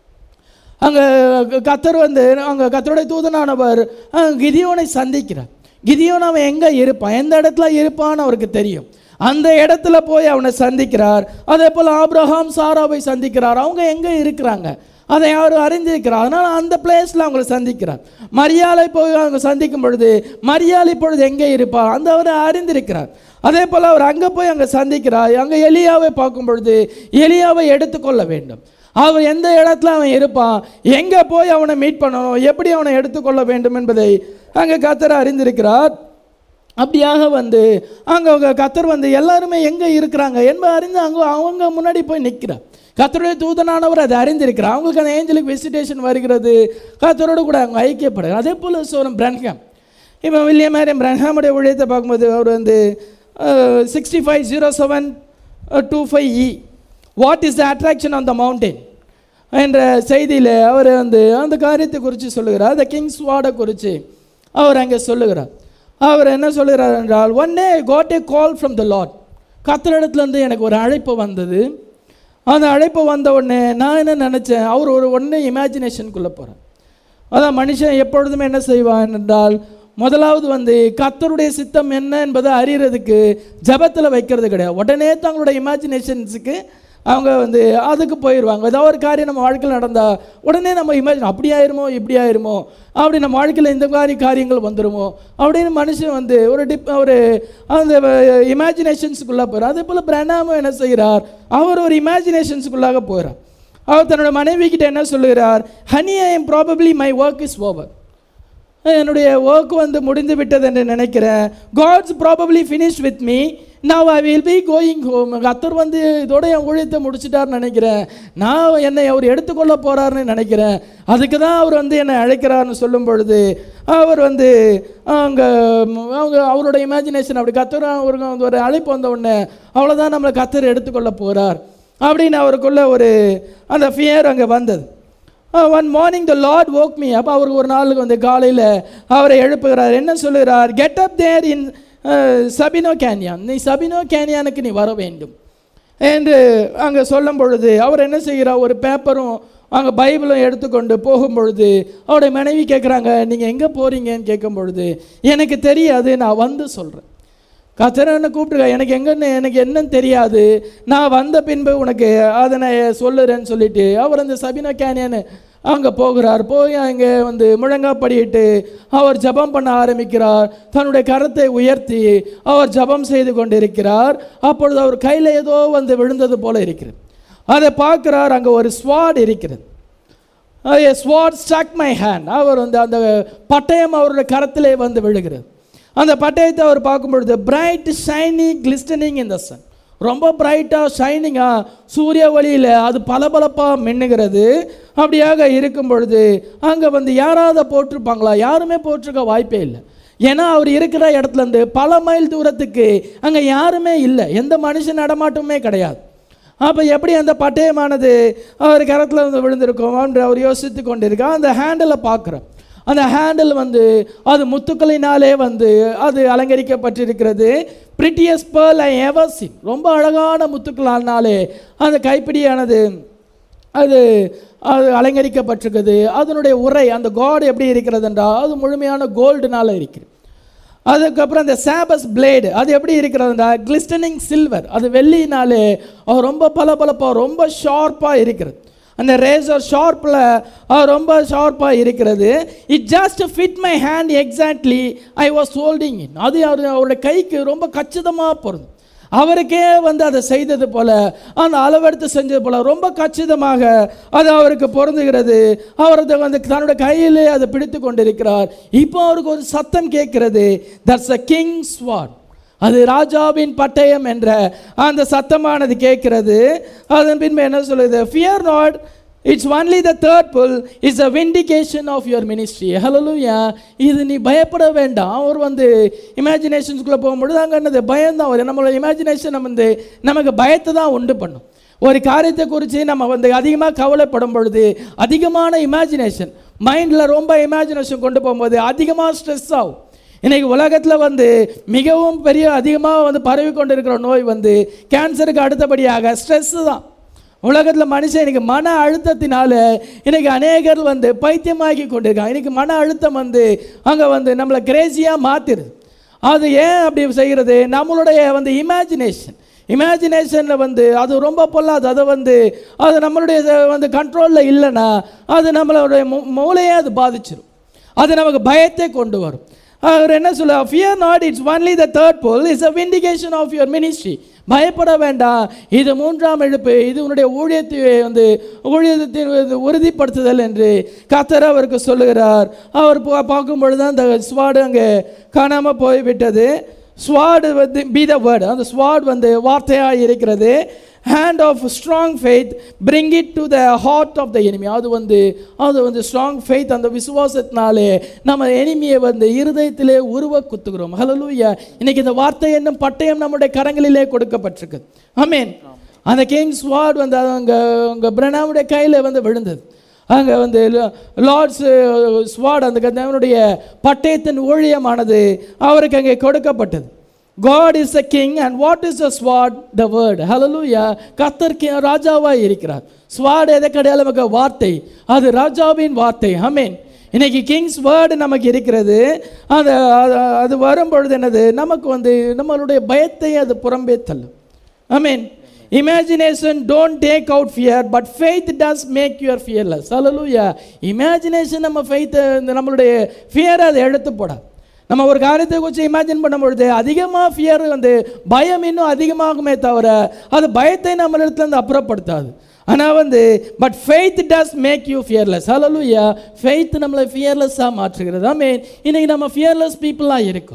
அங்கே கத்தர் வந்து அங்கே கத்தருடைய தூதனானவர் அங்க கிதியோனை சந்திக்கிறார் கிதியோன் அவன் எங்கே இருப்பான் எந்த இடத்துல இருப்பான்னு அவருக்கு தெரியும் அந்த இடத்துல போய் அவனை சந்திக்கிறார் அதே போல் ஆபிரகாம் சாராவை சந்திக்கிறார் அவங்க எங்கே இருக்கிறாங்க அதை அவர் அறிந்திருக்கிறார் அதனால் அந்த பிளேஸில் அவங்களை சந்திக்கிறார் மரியாதை போய் அவங்க சந்திக்கும் பொழுது மரியாதை இப்பொழுது எங்கே இருப்பார் அந்த அவரை அறிந்திருக்கிறார் அதே போல் அவர் அங்கே போய் அங்கே சந்திக்கிறார் அங்கே எலியாவை பார்க்கும் பொழுது எலியாவை எடுத்துக்கொள்ள வேண்டும் அவர் எந்த இடத்துல அவன் இருப்பான் எங்கே போய் அவனை மீட் பண்ணணும் எப்படி அவனை எடுத்துக்கொள்ள வேண்டும் என்பதை அங்கே கத்தர் அறிந்திருக்கிறார் அப்படியாக வந்து அங்கே அவங்க கத்தர் வந்து எல்லாருமே எங்கே இருக்கிறாங்க என்பதை அறிந்து அங்கே அவங்க முன்னாடி போய் நிற்கிறார் கத்தருடைய தூதனானவர் அதை அறிந்திருக்கிறார் அவங்களுக்கு அந்த ஏஞ்சலுக்கு விசிட்டேஷன் வருகிறது கத்தரோடு கூட அவங்க ஐக்கியப்படுகிறார் அதே போல் சோரம் பிரன்ஹாம் இப்போ வில்லியம் மேரியம் பிரன்ஹாமுடைய ஊழியத்தை பார்க்கும்போது அவர் வந்து sixty five zero seven two five E what is the attraction on the mountain என்ற செய்தியில் அவர் வந்து அந்த காரியத்தை குறித்து சொல்லுகிறார் த கிங்ஸ் வார்டை குறித்து அவர் அங்கே சொல்லுகிறார் அவர் என்ன சொல்லுகிறார் என்றால் one day got a call from the Lord கத்திரிடத்துலேருந்து எனக்கு ஒரு அழைப்பு வந்தது அந்த அழைப்பு வந்த உடனே நான் என்ன நினச்சேன் அவர் ஒரு ஒன்று இமேஜினேஷனுக்குள்ளே போகிறேன் அதான் மனுஷன் எப்பொழுதுமே என்ன செய்வான் என்றால் முதலாவது வந்து கத்தருடைய சித்தம் என்ன என்பதை அறியறதுக்கு ஜெபத்தில் வைக்கிறது கிடையாது உடனே தங்களுடைய இமேஜினேஷன்ஸுக்கு அவங்க வந்து அதுக்கு போயிடுவாங்க ஏதாவது ஒரு காரியம் நம்ம வாழ்க்கையில் நடந்தால் உடனே நம்ம இமேஜின் அப்படி ஆயிருமோ இப்படி ஆயிருமோ அப்படி நம்ம வாழ்க்கையில் இந்த மாதிரி காரியங்கள் வந்துருமோ அப்படின்னு மனுஷன் வந்து ஒரு டிப் ஒரு அந்த இமேஜினேஷன்ஸுக்குள்ளே போகிறார் அதே போல் பிரணாமும் என்ன செய்கிறார் அவர் ஒரு இமேஜினேஷன்ஸுக்குள்ளாக போகிறார் அவர் தன்னோட மனைவி கிட்ட என்ன சொல்லுகிறார் honey I am probably my work is over என்னுடைய ஒர்க் வந்து முடிந்து விட்டது என்று நினைக்கிறேன் God's probably finish with me நான் I will be going home கத்தர் வந்து இதோட என் ஊழியத்தை முடிச்சிட்டாருன்னு நினைக்கிறேன் நான் என்னை அவர் எடுத்துக்கொள்ள போறாருன்னு நினைக்கிறேன் அதுக்கு தான் அவர் வந்து என்னை அழைக்கிறாருன்னு சொல்லும் பொழுது அவர் வந்து அங்கே அவங்க அவரோட இமேஜினேஷன் அப்படி கத்தர் அவருக்கு வந்து ஒரு அழைப்பு வந்த உடனே அவ்வளோதான் நம்மளை கத்தர் எடுத்துக்கொள்ள போறார் அப்படின்னு அவருக்குள்ள ஒரு அந்த ஃபியர் அங்கே வந்தது one morning the Lord woke me அப்போ அவருக்கு ஒரு நாளுக்கு வந்து காலையில் அவரை எழுப்புகிறார் என்ன சொல்லுகிறார் கெட் அப் தேர் இன் சபினோ கேன்யான் நீ சபினோ கேன்யானுக்கு நீ வர வேண்டும் என்று அங்கே சொல்லும் பொழுது அவர் என்ன செய்கிறார் ஒரு பேப்பரும் அங்கே பைபிளும் எடுத்துக்கொண்டு போகும் பொழுது அவருடைய மனைவி கேட்குறாங்க நீங்கள் எங்கே போகிறீங்கன்னு கேட்கும் பொழுது எனக்கு தெரியாது நான் வந்து சொல்கிறேன் கத்தரனை கூப்பிட்டுருக்க எனக்கு எங்கன்னு எனக்கு என்னன்னு தெரியாது நான் வந்த பின்பு உனக்கு அதை நான் சொல்லுறேன்னு சொல்லிட்டு அவர் அந்த சபினா கேனியன் அங்கே போகிறார் போய் அங்கே வந்து முழங்காப்படியிட்டு அவர் ஜெபம் பண்ண ஆரம்பிக்கிறார் தன்னுடைய கரத்தை உயர்த்தி அவர் ஜெபம் செய்து கொண்டிருக்கிறார் அப்பொழுது அவர் கையில் ஏதோ வந்து விழுந்தது போல இருக்கிறது அதை பார்க்கிறார் அங்கே ஒரு ஸ்வாட் இருக்கிறது ஸ்வாட் ஸ்டக் மை ஹேண்ட் அவர் வந்து அந்த பட்டயம் அவருடைய கரத்திலே வந்து விழுகிறது அந்த பட்டயத்தை அவர் பார்க்கும் பொழுது bright shiny glistening in the sun ரொம்ப பிரைட்டாக ஷைனிங்காக சூரிய ஒளியில் அது பளபளப்பாக மின்னுகிறது அப்படியாக இருக்கும் பொழுது அங்கே வந்து யாராவது போட்டிருப்பாங்களா யாருமே போட்டிருக்க வாய்ப்பே இல்லை ஏன்னா அவர் இருக்கிற இடத்துல இருந்து பல மைல் தூரத்துக்கு அங்கே யாருமே இல்லை எந்த மனுஷன் நடமாட்டமுமே கிடையாது அப்போ எப்படி அந்த பட்டயமானது அவர் கரத்தில் வந்து விழுந்திருக்கும் என்று அவர் யோசித்து கொண்டிருக்கார் அந்த ஹேண்டிலை பார்க்குறோம் அந்த ஹேண்டில் வந்து அது முத்துக்களினாலே வந்து அது அலங்கரிக்கப்பட்டிருக்கிறது பிரிட்டியஸ் பேர்ல் ஐ எவர் seen ரொம்ப அழகான முத்துக்களானாலே அந்த கைப்பிடியானது அது அது அலங்கரிக்கப்பட்டிருக்குது அதனுடைய உரை அந்த காட் எப்படி இருக்கிறது என்றால் அது முழுமையான கோல்டுனால இருக்கிறது அதுக்கப்புறம் அந்த சாபஸ் பிளேடு அது எப்படி இருக்கிறதுனா கிளிஸ்டனிங் சில்வர் அது வெள்ளினாலே அது ரொம்ப பளபளப்பாக ரொம்ப ஷார்ப்பாக இருக்கிறது அந்த ரேசர் ஷார்ப்பில் ரொம்ப ஷார்ப்பாக இருக்கிறது it just fit my hand exactly I was holding in அது அவர் அவருடைய கைக்கு ரொம்ப கச்சிதமாக போகிறது அவருக்கே வந்து அதை செய்தது போல அந்த அளவெடுத்து செஞ்சது போல ரொம்ப கச்சிதமாக அது அவருக்கு பொருந்துகிறது அவர் அதை வந்து தன்னுடைய கையிலே அதை பிடித்து கொண்டிருக்கிறார் இப்போ அவருக்கு ஒரு சத்தம் கேட்கிறது தட்ஸ் அ கிங் ஸ்வாட் அது ராஜாவின் பட்டயம் என்ற அந்த சத்தமானது கேட்கிறது அதன் பின்பு என்ன சொல்லுது fear not it's only the third pull is a vindication of your ministry hallelujah இது நீ பயப்பட வேண்டாம் அவர் வந்து இமேஜினேஷன்ஸ்குள்ளே போகும்பொழுது அங்கே என்னது பயம் தான் வரும் நம்மளோட இமேஜினேஷன் வந்து நமக்கு பயத்தை தான் உண்டு பண்ணும் ஒரு காரியத்தை குறித்து நம்ம வந்து அதிகமாக கவலைப்படும் பொழுது அதிகமான இமேஜினேஷன் மைண்டில் ரொம்ப இமேஜினேஷன் கொண்டு போகும்போது அதிகமாக ஸ்ட்ரெஸ் ஆகும் இன்னைக்கு உலகத்தில் வந்து மிகவும் பெரிய அதிகமாக வந்து பரவி கொண்டிருக்கிற நோய் வந்து கேன்சருக்கு அடுத்தபடியாக ஸ்ட்ரெஸ்ஸு தான் உலகத்தில் மனுஷன் இன்னைக்கு மன அழுத்தத்தினால இன்னைக்கு அநேகர் வந்து பைத்தியமாக்கி கொண்டிருக்காங்க இன்னைக்கு மன அழுத்தம் வந்து அங்கே வந்து நம்மளை கிரேசியாக மாற்றிடுது அது ஏன் அப்படி செய்கிறது நம்மளுடைய வந்து இமேஜினேஷன் இமேஜினேஷனில் வந்து அது ரொம்ப பொல்லாது அதை வந்து அது நம்மளுடைய வந்து கண்ட்ரோலில் இல்லைன்னா அது நம்மளுடைய மூ- மூளையே அது பாதிச்சிடும் அது நமக்கு பயத்தை கொண்டு வரும் அவர் என்ன சொல்ல fear not it's only the third pull is a vindication of your ministry பயப்பட வேண்டாம் இது மூன்றாம் எழுப்பு இது உன்னுடைய ஊழியத்தை வந்து ஊழியத்தின் வந்து உறுதிப்படுத்துதல் என்று கத்தர் அவருக்கு சொல்லுகிறார் அவர் பா- பார்க்கும் பொழுது தான் அந்த ஸ்வாடு அங்கே காணாமல் போய்விட்டது ஸ்வாடு வந்து பி த வேர்டு அந்த ஸ்வாட் வந்து வார்த்தையாக இருக்கிறது hand of strong faith bring it to the heart of the enemy அது வந்து அது வந்து ஸ்ட்ராங் ஃபெய்த் அந்த விசுவாசத்தினாலே நம்ம எனிமியை வந்து இருதயத்திலே உருவ குத்துகிறோம் ஹalleluya இன்னைக்கு இந்த வார்த்தை என்னும் பட்டயம் நம்முடைய கரங்களிலே கொடுக்கப்பட்டிருக்கு ஆமென் அந்த கிங் ஸ்வாட் வந்து அங்கே அங்கே பிரணாமுடைய கையில் வந்து விழுந்தது அங்கே வந்து லார்ட்ஸ் ஸ்வாட் அந்த கந்தவனுடைய பட்டயத்தின் ஊழியமானது அவருக்கு அங்கே கொடுக்கப்பட்டது God is a king and what is a sword the word hallelujah கத்தர் கி- ராஜாவாய் இருக்கிறார் ஸ்வாட் எதை கிடையாது நமக்கு வார்த்தை அது ராஜாவின் வார்த்தை ஆமென் இன்னைக்கு கிங்ஸ் வேர்டு நமக்கு இருக்கிறது அது அது- அது வரும்பொழுது என்னது நமக்கு வந்து நம்மளுடைய பயத்தை அது புறம்பே தள்ளும் ஆமென் imagination don't take out fear but faith does make your fearless hallelujah imagination நம்ம ஃபெய்த் நம்மளுடைய ஃபியர் அதை எடுத்து போடாது நம்ம ஒரு காரியத்தை குறித்து இமேஜின் பண்ணும்பொழுது அதிகமாக ஃபியர் வந்து பயம் இன்னும் அதிகமாகுமே தவிர அது பயத்தை நம்மளிடத்துலேருந்து அப்புறப்படுத்தாது ஆனால் வந்து but faith does make you fearless hallelujah faith நம்மளை ஃபியர்லெஸ்ஸாக மாற்றுகிறது ஆமென் இன்னைக்கு நம்ம ஃபியர்லெஸ் பீப்புளாக இருக்கோம்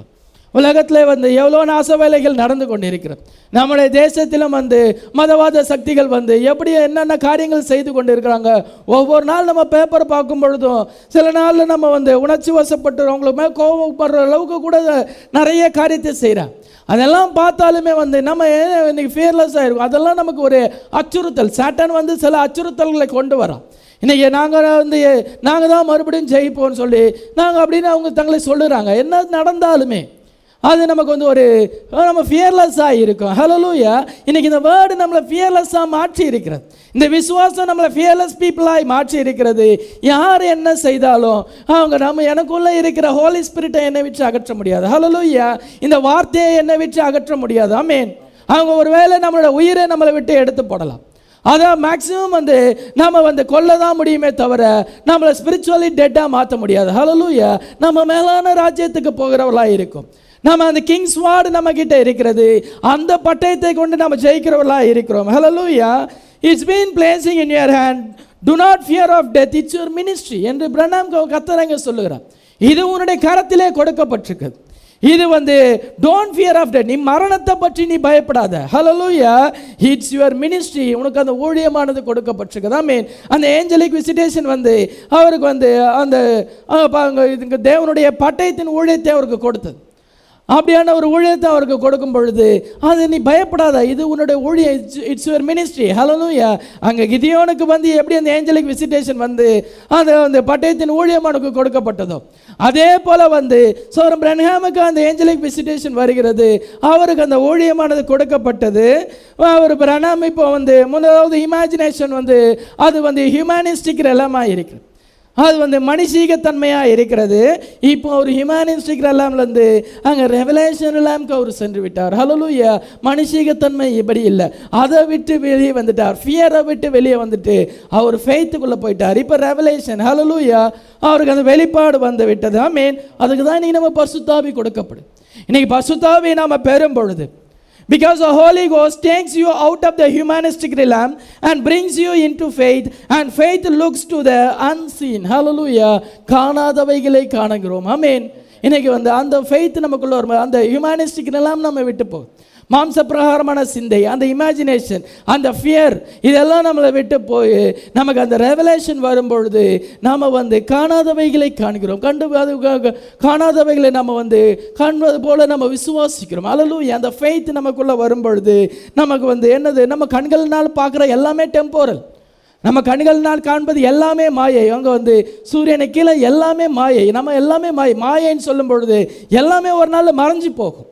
உலகத்தில் வந்து எவ்வளோ நாச வேலைகள் நடந்து கொண்டிருக்கிறது நம்முடைய தேசத்திலும் வந்து மதவாத சக்திகள் வந்து எப்படி என்னென்ன காரியங்கள் செய்து கொண்டு இருக்கிறாங்க ஒவ்வொரு நாள் நம்ம பேப்பர் பார்க்கும் பொழுதும் சில நாளில் நம்ம வந்து உணர்ச்சி வசப்பட்டு அவங்களுக்கு மேலே கோவப்படுற அளவுக்கு கூட நிறைய காரியத்தை செய்கிறாங்க அதெல்லாம் பார்த்தாலுமே வந்து நம்ம ஏன் இன்னைக்கு ஃபியர்லெஸ்ஸாக இருக்கும் அதெல்லாம் நமக்கு ஒரு அச்சுறுத்தல் சாட்டன் வந்து சில அச்சுறுத்தல்களை கொண்டு வரோம் இன்றைக்கி நாங்கள் வந்து நாங்கள் தான் மறுபடியும் ஜெயிப்போம்னு சொல்லி நாங்கள் அப்படின்னு அவங்க தங்களை சொல்லுறாங்க என்ன நடந்தாலுமே அது நமக்கு வந்து ஒரு நம்ம ஃபியர்லெஸ்ஸாக இருக்கும் ஹலலூயா இன்னைக்கு இந்த வேர்டு நம்மளை ஃபியர்லெஸ்ஸாக மாற்றி இருக்கிறது இந்த விசுவாசம் நம்மளை ஃபியர்லெஸ் பீப்புளாய் மாற்றி இருக்கிறது யார் என்ன செய்தாலும் அவங்க நம்ம எனக்குள்ளே இருக்கிற ஹோலி ஸ்பிரிட்டை என்னை விட்டு அகற்ற முடியாது ஹலலூயா இந்த வார்த்தையை என்னை விட்டு அகற்ற முடியாது ஆமேன் அவங்க ஒருவேளை நம்மளோட உயிரை நம்மளை விட்டு எடுத்து போடலாம் அதான் மேக்ஸிமம் வந்து நம்ம வந்து கொல்ல தான் முடியுமே தவிர நம்மளை ஸ்பிரிச்சுவலி டெட்டாக மாற்ற முடியாது ஹலலூயா நம்ம மேலான ராஜ்யத்துக்கு போகிறவர்களாக இருக்கும் நம்ம அந்த கிங்ஸ் வார்டு நம்ம கிட்ட இருக்கிறது அந்த பட்டயத்தை கொண்டு நம்ம ஜெயிக்கிறவர்களாக இருக்கிறோம் hallelujah it's been blazing in your hand to not fear of death it's your ministry என்று பிரணாம் கத்தரங்க சொல்லுகிறார் இது உன்னுடைய கரத்திலே கொடுக்கப்பட்டிருக்குது இது வந்து டோன்ட் ஃபியர் ஆஃப் டெத் நீ மரணத்தை பற்றி நீ பயப்படாத ஹலலூயா இட்ஸ் யுவர் மினிஸ்ட்ரி உனக்கு அந்த ஊழியமானது கொடுக்கப்பட்டிருக்குது மீன் அந்த ஏஞ்சலிக் விசிட்டேஷன் வந்து அவருக்கு வந்து அந்த அஹ், பாருங்க, இதுக்கு தேவனுடைய பட்டயத்தின் ஊழியத்தை அவருக்கு கொடுத்தது அப்படியான ஒரு ஊழியத்தை அவருக்கு கொடுக்கும் பொழுது அது நீ பயப்படாத இது உன்னுடைய ஊழியம் இட்ஸ் யுவர் மினிஸ்ட்ரி ஹலலூயா அங்கே கிதியோனுக்கு வந்து எப்படி அந்த ஏஞ்சலிக் விசிட்டேஷன் வந்து அது அந்த பட்டயத்தின் ஊழியம் அவனுக்கு கொடுக்கப்பட்டதோ அதே போல் வந்து சோரம் பிரன்ஹாமுக்கு அந்த ஏஞ்சலிக் விசிட்டேஷன் வருகிறது அவருக்கு அந்த ஊழியமானது கொடுக்கப்பட்டது அவர் பிரணாம் இப்போ வந்து முதலாவது இமேஜினேஷன் வந்து அது வந்து ஹியூமனிஸ்டிக் ரெலமாக இருக்குது அது வந்து மனுஷீகத்தன்மையாக இருக்கிறது இப்போ ஒரு ஹியூமனிஸ்டிக் ரெலாம்லேருந்து அங்கே ரெவலேஷன் ரெலாம்க்கு அவர் சென்று விட்டார் ஹலலூயா மனுஷீகத்தன்மை இப்படி இல்லை அதை விட்டு வெளியே வந்துட்டார் ஃபியரை விட்டு வெளியே வந்துட்டு அவர் ஃபெய்த்துக்குள்ளே போயிட்டார் இப்போ ரெவலேஷன் ஹலலூயா அவருக்கு அந்த வெளிப்பாடு வந்து விட்டது மீன் அதுக்கு தான் இன்னைக்கு நம்ம பசுத்தாவி கொடுக்கப்படும் இன்னைக்கு பசுத்தாவி நாம் பெறும் பொழுது Because the Holy Ghost takes you out of the humanistic realm and brings you into faith, and faith looks to the unseen. Hallelujah. காணாதவைகளை காணுகிறோம் ஆமென் இன்னைக்கு வந்து அந்த ஃபெய்த் நமக்குள்ள வரும் அந்த ஹியூமனிஸ்டிக் நிலம் நம்ம விட்டு போகும் மாம்ச பிரகாரமான சிந்தை அந்த இமேஜினேஷன் அந்த ஃபியர் இதெல்லாம் நம்மளை விட்டு போய் நமக்கு அந்த ரெவலேஷன் வரும்பொழுது நாம் வந்து காணாதவைகளை காண்கிறோம் கண்டு அது க- காணாதவைகளை நம்ம வந்து காண்பது போல நம்ம விசுவாசிக்கிறோம் அலலூயா அந்த ஃபெய்த் நமக்குள்ளே வரும்பொழுது நமக்கு வந்து என்னது நம்ம கண்கள்னால் பார்க்குற எல்லாமே டெம்போரல் நம்ம கண்கள்னால் காண்பது எல்லாமே மாயை அங்கே வந்து சூரியனை கீழே எல்லாமே மாயை நம்ம எல்லாமே மாயை மாயைன்னு சொல்லும் பொழுது எல்லாமே ஒரு நாள் மறைஞ்சு போகும்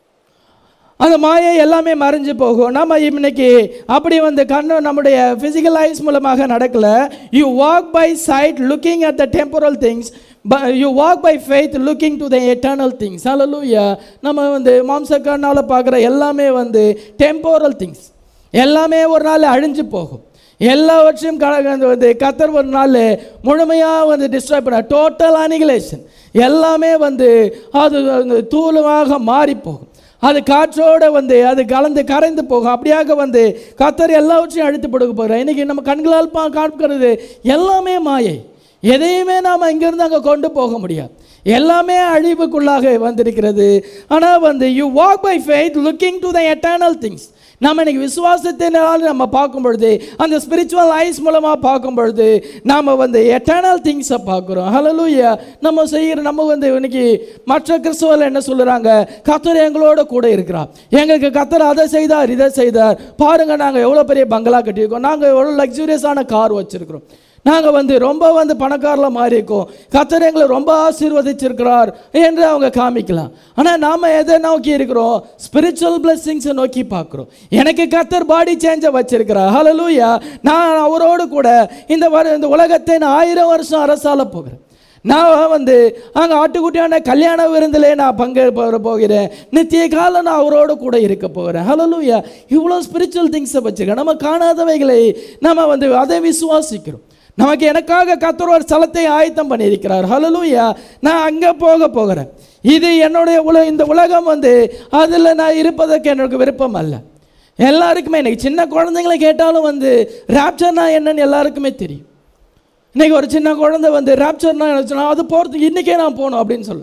அந்த மாயை எல்லாமே மறைஞ்சு போகும் நம்ம இன்னைக்கு அப்படி வந்து கண்ணு நம்முடைய ஃபிசிக்கல் ஐஸ் மூலமாக நடக்கல you walk by sight looking at the temporal things you walk by faith looking to the eternal things hallelujah நம்ம வந்து மாம்ச கண்ணால் பார்க்குற எல்லாமே வந்து டெம்போரல் திங்ஸ் எல்லாமே ஒரு நாள் அழிஞ்சு போகும் எல்லாவற்றையும் க- அந்த வந்து கத்தர் ஒரு நாள் முழுமையாக வந்து டிஸ்ட்ராய் பண்ண டோட்டல் அனிகுலேஷன் எல்லாமே வந்து அது வந்து தூளமாக மாறி போகும் அது காற்றோட வந்து அது கலந்து கரைந்து போகும் அப்படியாக வந்து கத்தர் எல்லாவற்றையும் அழித்து கொடுக்க போகிறார் இன்னைக்கு நம்ம கண்களால் பா காண்கிறது எல்லாமே மாயை எதையுமே நாம் இங்கேருந்து அங்கே கொண்டு போக முடியாது எல்லாமே அழிவுக்குள்ளாக வந்திருக்கிறது ஆனால் வந்து you walk by faith looking to the eternal things நம்ம இன்னைக்கு விசுவாசத்தினால் நம்ம பார்க்கும் பொழுது அந்த ஸ்பிரிச்சுவல் ஐஸ் மூலமாக பார்க்கும் பொழுது நாம் வந்து எட்டர்னல் திங்ஸை பார்க்குறோம் ஹalleluya நம்ம செய்கிற நம்ம வந்து இன்னைக்கு மற்ற கிறிஸ்துவர்கள் என்ன சொல்லுறாங்க கத்தர் எங்களோட கூட இருக்கிறார் எங்களுக்கு கத்தர் அதை செய்தார் இதை செய்தார் பாருங்க நாங்கள் எவ்வளோ பெரிய பங்களா கட்டியிருக்கோம் நாங்கள் எவ்வளோ லக்ஸூரியஸான கார் வச்சுருக்கிறோம் நாங்கள் வந்து ரொம்ப வந்து பணக்காரில் மாறி இருக்கோம் கத்தர் எங்களை ரொம்ப ஆசீர்வதிச்சிருக்கிறார் என்று அவங்க காமிக்கலாம் ஆனால் நாம் எதை நோக்கி இருக்கிறோம் ஸ்பிரிச்சுவல் பிளெஸ்ஸிங்ஸை நோக்கி பார்க்குறோம் எனக்கு கத்தர் பாடி சேஞ்சை வச்சிருக்கிறார் ஹalleluya நான் அவரோடு கூட இந்த வரு இந்த உலகத்தை நான் ஆயிரம் வருஷம் அரசால போகிறேன் நான் வந்து அங்கே ஆட்டுக்குட்டியான கல்யாண விருந்திலே நான் பங்கு பெற போகிறேன் நித்திய காலம் நான் அவரோடு கூட இருக்க போகிறேன் ஹalleluya இவ்வளோ ஸ்பிரிச்சுவல் திங்ஸை வச்சுருக்கேன் நம்ம காணாதவைகளை நம்ம வந்து அதை விசுவாசிக்கிறோம் நமக்கு எனக்காக கத்தர் ஒரு ஸ்தலத்தை ஆயத்தம் பண்ணியிருக்கிறார் ஹalleluya நான் அங்கே போக போகிறேன் இது என்னுடைய உல இந்த உலகம் வந்து அதில் நான் இருப்பதற்கு எனக்கு விருப்பம் அல்ல எல்லாருக்குமே இன்னைக்கு சின்ன குழந்தைங்களை கேட்டாலும் வந்து ராப்சர்னா என்னன்னு எல்லாருக்குமே தெரியும் இன்னைக்கு ஒரு சின்ன குழந்தை வந்து ராப்சர்னா நினச்சுனா அது போகிறதுக்கு இன்றைக்கே நான் போகணும் அப்படின்னு சொல்லு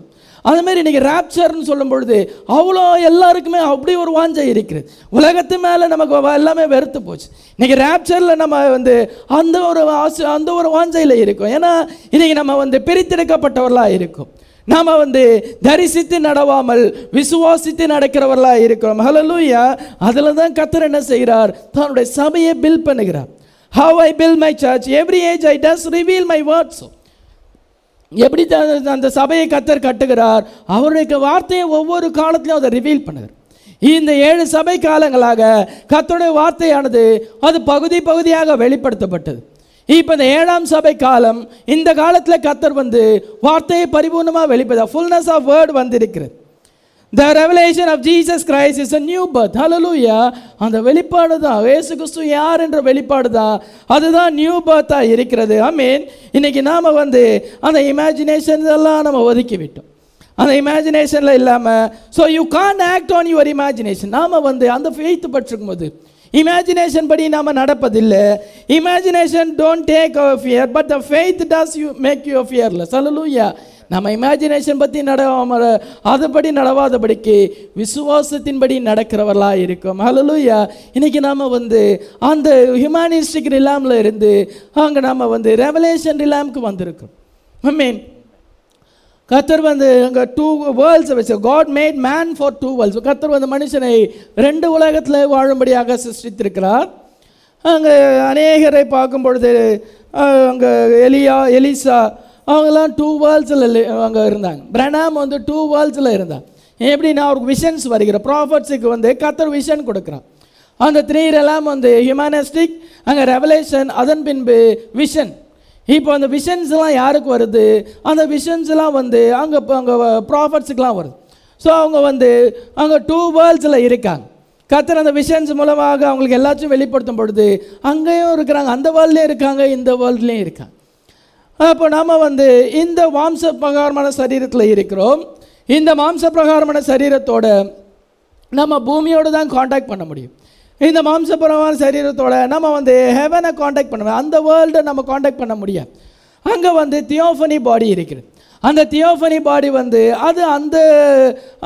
அது மாதிரி இன்னைக்கு ராப்சர்னு சொல்லும் பொழுது அவ்வளோ எல்லாருக்குமே அப்படி ஒரு வாஞ்சை இருக்கிறது உலகத்து மேலே நமக்கு வ- எல்லாமே வெறுத்து போச்சு இன்னைக்கு ராப்சரில் நம்ம வந்து அந்த ஒரு ஆசை அந்த ஒரு வாஞ்சையில் இருக்கும் ஏன்னா இன்னைக்கு நம்ம வந்து பிரித்தெடுக்கப்பட்டவர்களாக இருக்கும் நாம வந்து தரிசித்து நடவாமல் விசுவாசித்து நடக்கிறவர்களா இருக்கிறோம் ஹalleluya அதில் தான் கத்தர் என்ன செய்கிறார் தன்னுடைய சபையை பில் பண்ணுகிறார் how I build my church every age I does reveal my words எப்படி த- அந்த சபையை கத்தர் கட்டுகிறார் அவருடைய வார்த்தையை ஒவ்வொரு காலத்திலும் அதை ரிவீல் பண்ணுகிறார் இந்த ஏழு சபை காலங்களாக கத்தருடைய வார்த்தையானது அது பகுதி பகுதியாக வெளிப்படுத்தப்பட்டது இப்போ இந்த ஏழாம் சபை காலம் இந்த காலத்தில் கத்தர் வந்து வார்த்தையை பரிபூர்ணமாக வெளிப்படுத்த ஃபுல்னஸ் ஆஃப் வேர்ட் வந்திருக்கிறது the revelation of Jesus Christ is a new birth hallelujah அந்த வெளிப்பாடு தான் இயேசு கிறிஸ்து யார் என்ற வெளிப்பாடு தான் அதுதான் நியூ பர்த்தாக இருக்கிறது ஐ மீன் இன்னைக்கு நாம் வந்து அந்த இமேஜினேஷன் எல்லாம் நம்ம ஒதுக்கி விட்டோம் அந்த இமேஜினேஷனில் இல்லாமல் so you can act on your imagination நாம் வந்து அந்த ஃபெய்த் பற்றிருக்கும் போது இமேஜினேஷன் படி நாம் நடப்பதில்லை imagination don't take our fear but the faith does you make you fearless hallelujah நம்ம இமேஜினேஷன் பற்றி நடவாமல் அதுபடி நடவாதபடிக்கு விசுவாசத்தின்படி நடக்கிறவர்களாக இருக்கும் ஹalleluya இன்னைக்கு நாம் வந்து அந்த ஹியூமானிஸ்டிக் ரிலாமில் இருந்து அங்கே நம்ம வந்து ரெவலேஷன் ரிலாம்க்கு வந்திருக்கோம் ஐ மீன் கத்தர் வந்து அங்கே டூ வேர்ல்ட்ஸை வச்சு God made man for two worlds கத்தர் வந்து மனுஷனை ரெண்டு உலகத்தில் வாழும்படியாக சிருஷ்டித்திருக்கிறார் அங்கே அநேகரை பார்க்கும் பொழுது அங்கே எலியா எலிசா அவங்கெல்லாம் டூ வேர்ல்ட்ஸில் அங்கே இருந்தாங்க பிரணாம் வந்து டூ வேர்ல்ட்ஸில் இருந்தாங்க எப்படின்னா அவருக்கு விஷன்ஸ் வருகிற ப்ராஃபட்ஸுக்கு வந்து கத்தர் விஷன் கொடுக்குறான் அந்த த்ரீ எல்லாம் வந்து ஹியூமனிஸ்டிக் அங்கே ரெவலேஷன் அதன் பின்பு விஷன் இப்போ அந்த விஷன்ஸ்லாம் யாருக்கு வருது அந்த விஷன்ஸ்லாம் வந்து அங்கே இப்போ அங்கே ப்ராஃபட்ஸுக்கெலாம் வருது ஸோ அவங்க வந்து அங்கே டூ வேர்ல்ட்ஸில் இருக்காங்க கத்தர் அந்த விஷன்ஸ் மூலமாக அவங்களுக்கு எல்லாத்தையும் வெளிப்படுத்தும் பொழுது அங்கேயும் இருக்கிறாங்க அந்த வேர்ல்ட்லேயும் இருக்காங்க இந்த வேர்ல்ட்லேயும் இருக்காங்க அப்போ நாம் வந்து இந்த மாம்ச பிரகாரமான சரீரத்தில் இருக்கிறோம் இந்த மாம்ச பிரகாரமான சரீரத்தோட நம்ம பூமியோடு தான் காண்டாக்ட் பண்ண முடியும் இந்த மாம்சபுரமான சரீரத்தோட நம்ம வந்து ஹெவனை காண்டாக்ட் பண்ண முடியும் அந்த வேர்ல்டை நம்ம காண்டாக்ட் பண்ண முடியாது அங்கே வந்து தியோஃபனி பாடி இருக்கிறது அந்த தியோஃபனி பாடி வந்து அது அந்த ஆ,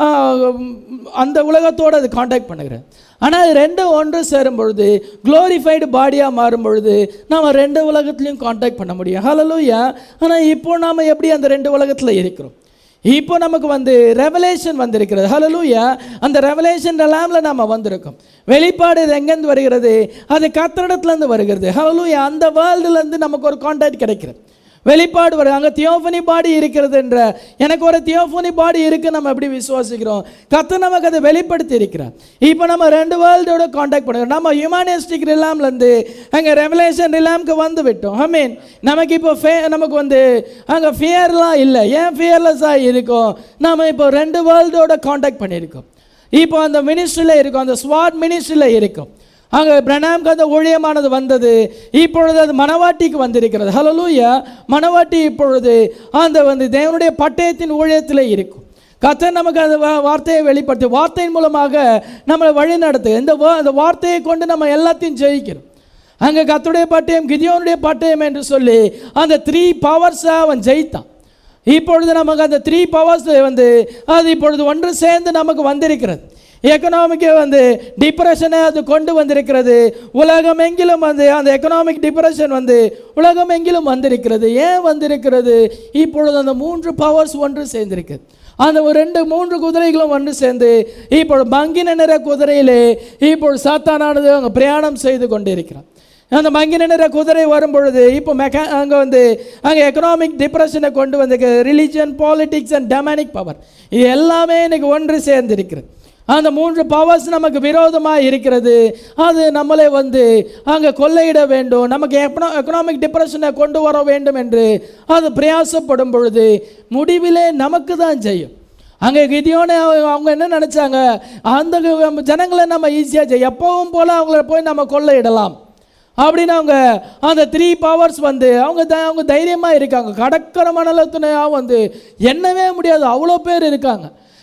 அந்த உலகத்தோடு அது காண்டாக்ட் பண்ணுகிறது ஆனால் அது ரெண்டு ஒன்று சேரும் பொழுது க்ளோரிஃபைடு பாடியாக மாறும் பொழுது நம்ம ரெண்டு உலகத்துலையும் காண்டாக்ட் பண்ண முடியும் ஹalleluya ஆனால் இப்போ நாம் எப்படி அந்த ரெண்டு உலகத்தில் இருக்கிறோம் இப்போ நமக்கு வந்து ரெவலேஷன் வந்திருக்கிறது ஹalleluya அந்த ரெவலேஷன் லாம்ல நாம வந்திருக்கோம் வெளிப்பாடு இது எங்கேருந்து வருகிறது அது கத்திரிடத்துலேருந்து வருகிறது ஹalleluya அந்த வேர்ல்டுலேருந்து நமக்கு ஒரு கான்டாக்ட் கிடைக்கிறது வெளிப்பாடு வருது அங்கே தியோஃபனி பாடி இருக்கிறது என்ற எனக்கு ஒரு தியோஃபனி பாடி இருக்கு நம்ம எப்படி விசுவாசிக்கிறோம் கத்து நமக்கு அதை வெளிப்படுத்தி இருக்கிறார் இப்போ நம்ம ரெண்டு வேர்ல்டோட காண்டாக்ட் பண்ணுறோம் நம்ம ஹியூமானிஸ்டிக் ரிலாம்லேருந்து அங்கே ரெவலேஷன் ரிலாம்க்கு வந்து விட்டோம் ஐ மீன் நமக்கு இப்போ ஃபே நமக்கு வந்து அங்கே ஃபியர்லாம் இல்லை ஏன் ஃபியர்லெஸ்ஸாக இருக்கோம் நம்ம இப்போ ரெண்டு வேர்ல்டோட காண்டாக்ட் பண்ணியிருக்கோம் இப்போ அந்த மினிஸ்ட்ரியில் இருக்கும் அந்த ஸ்வாட் மினிஸ்ட்ரியில் இருக்கும் அங்கே பிரணாம்க்கு அந்த ஊழியமானது வந்தது இப்பொழுது அது மணவாட்டிக்கு வந்திருக்கிறது ஹalleluya மணவாட்டி இப்பொழுது அந்த வந்து தேவனுடைய பட்டயத்தின் ஊழியத்தில் இருக்கும் கத்தர் நமக்கு அந்த வா- வார்த்தையை வெளிப்படுத்தி வார்த்தையின் மூலமாக நம்மளை வழி நடத்து இந்த வா- அந்த வார்த்தையை கொண்டு நம்ம எல்லாத்தையும் ஜெயிக்கிறோம் அங்கே கத்துடைய பட்டயம் கிதியோனுடைய பட்டயம் என்று சொல்லி அந்த த்ரீ பவர்ஸை அவன் ஜெயித்தான் இப்பொழுது நமக்கு அந்த த்ரீ பவர்ஸ் வந்து அது இப்பொழுது ஒன்று சேர்ந்து நமக்கு வந்திருக்கிறது எக்கனாமிக்கை வந்து டிப்ரெஷனை அது கொண்டு வந்திருக்கிறது உலகம் எங்கிலும் வந்து அந்த எக்கனாமிக் டிப்ரெஷன் வந்து உலகம் எங்கிலும் வந்திருக்கிறது ஏன் வந்திருக்கிறது இப்பொழுது அந்த மூன்று பவர்ஸ் ஒன்று சேர்ந்திருக்கு அந்த ஒரு ரெண்டு மூன்று குதிரைகளும் ஒன்று சேர்ந்து இப்பொழுது மங்கின நிற குதிரையிலே இப்பொழுது சாத்தானானது அங்கே பிரயாணம் செய்து கொண்டிருக்கிறான் அந்த மங்கின நிற குதிரை வரும் பொழுது இப்போ மெக்கா அங்கே வந்து அங்கே எக்கனாமிக் டிப்ரெஷனை கொண்டு வந்து religion politics and demonic power இது எல்லாமே இன்னைக்கு ஒன்று சேர்ந்திருக்கிறது அந்த மூன்று பவர்ஸ் நமக்கு விரோதமாக இருக்கிறது அது நம்மளை வந்து அங்கே கொள்ளையிட வேண்டும் நமக்கு எக்கனோ எக்கனாமிக் டிப்ரெஷனை கொண்டு வர வேண்டும் என்று அது பிரயாசப்படும் பொழுது முடிவிலே நமக்கு தான் செய்யும் அங்கே கிதியோனே அவங்க அவங்க என்ன நினச்சாங்க அந்த ஜனங்களை நம்ம ஈஸியாக செய்ய எப்பவும் போல் அவங்கள போய் நம்ம கொள்ளையிடலாம் அப்படின்னு அவங்க அந்த த்ரீ பவர்ஸ் வந்து அவங்க த அவங்க தைரியமாக இருக்காங்க கடற்கரை மணலத்துணையாக வந்து எண்ணவே முடியாது அவ்வளோ பேர் இருக்காங்க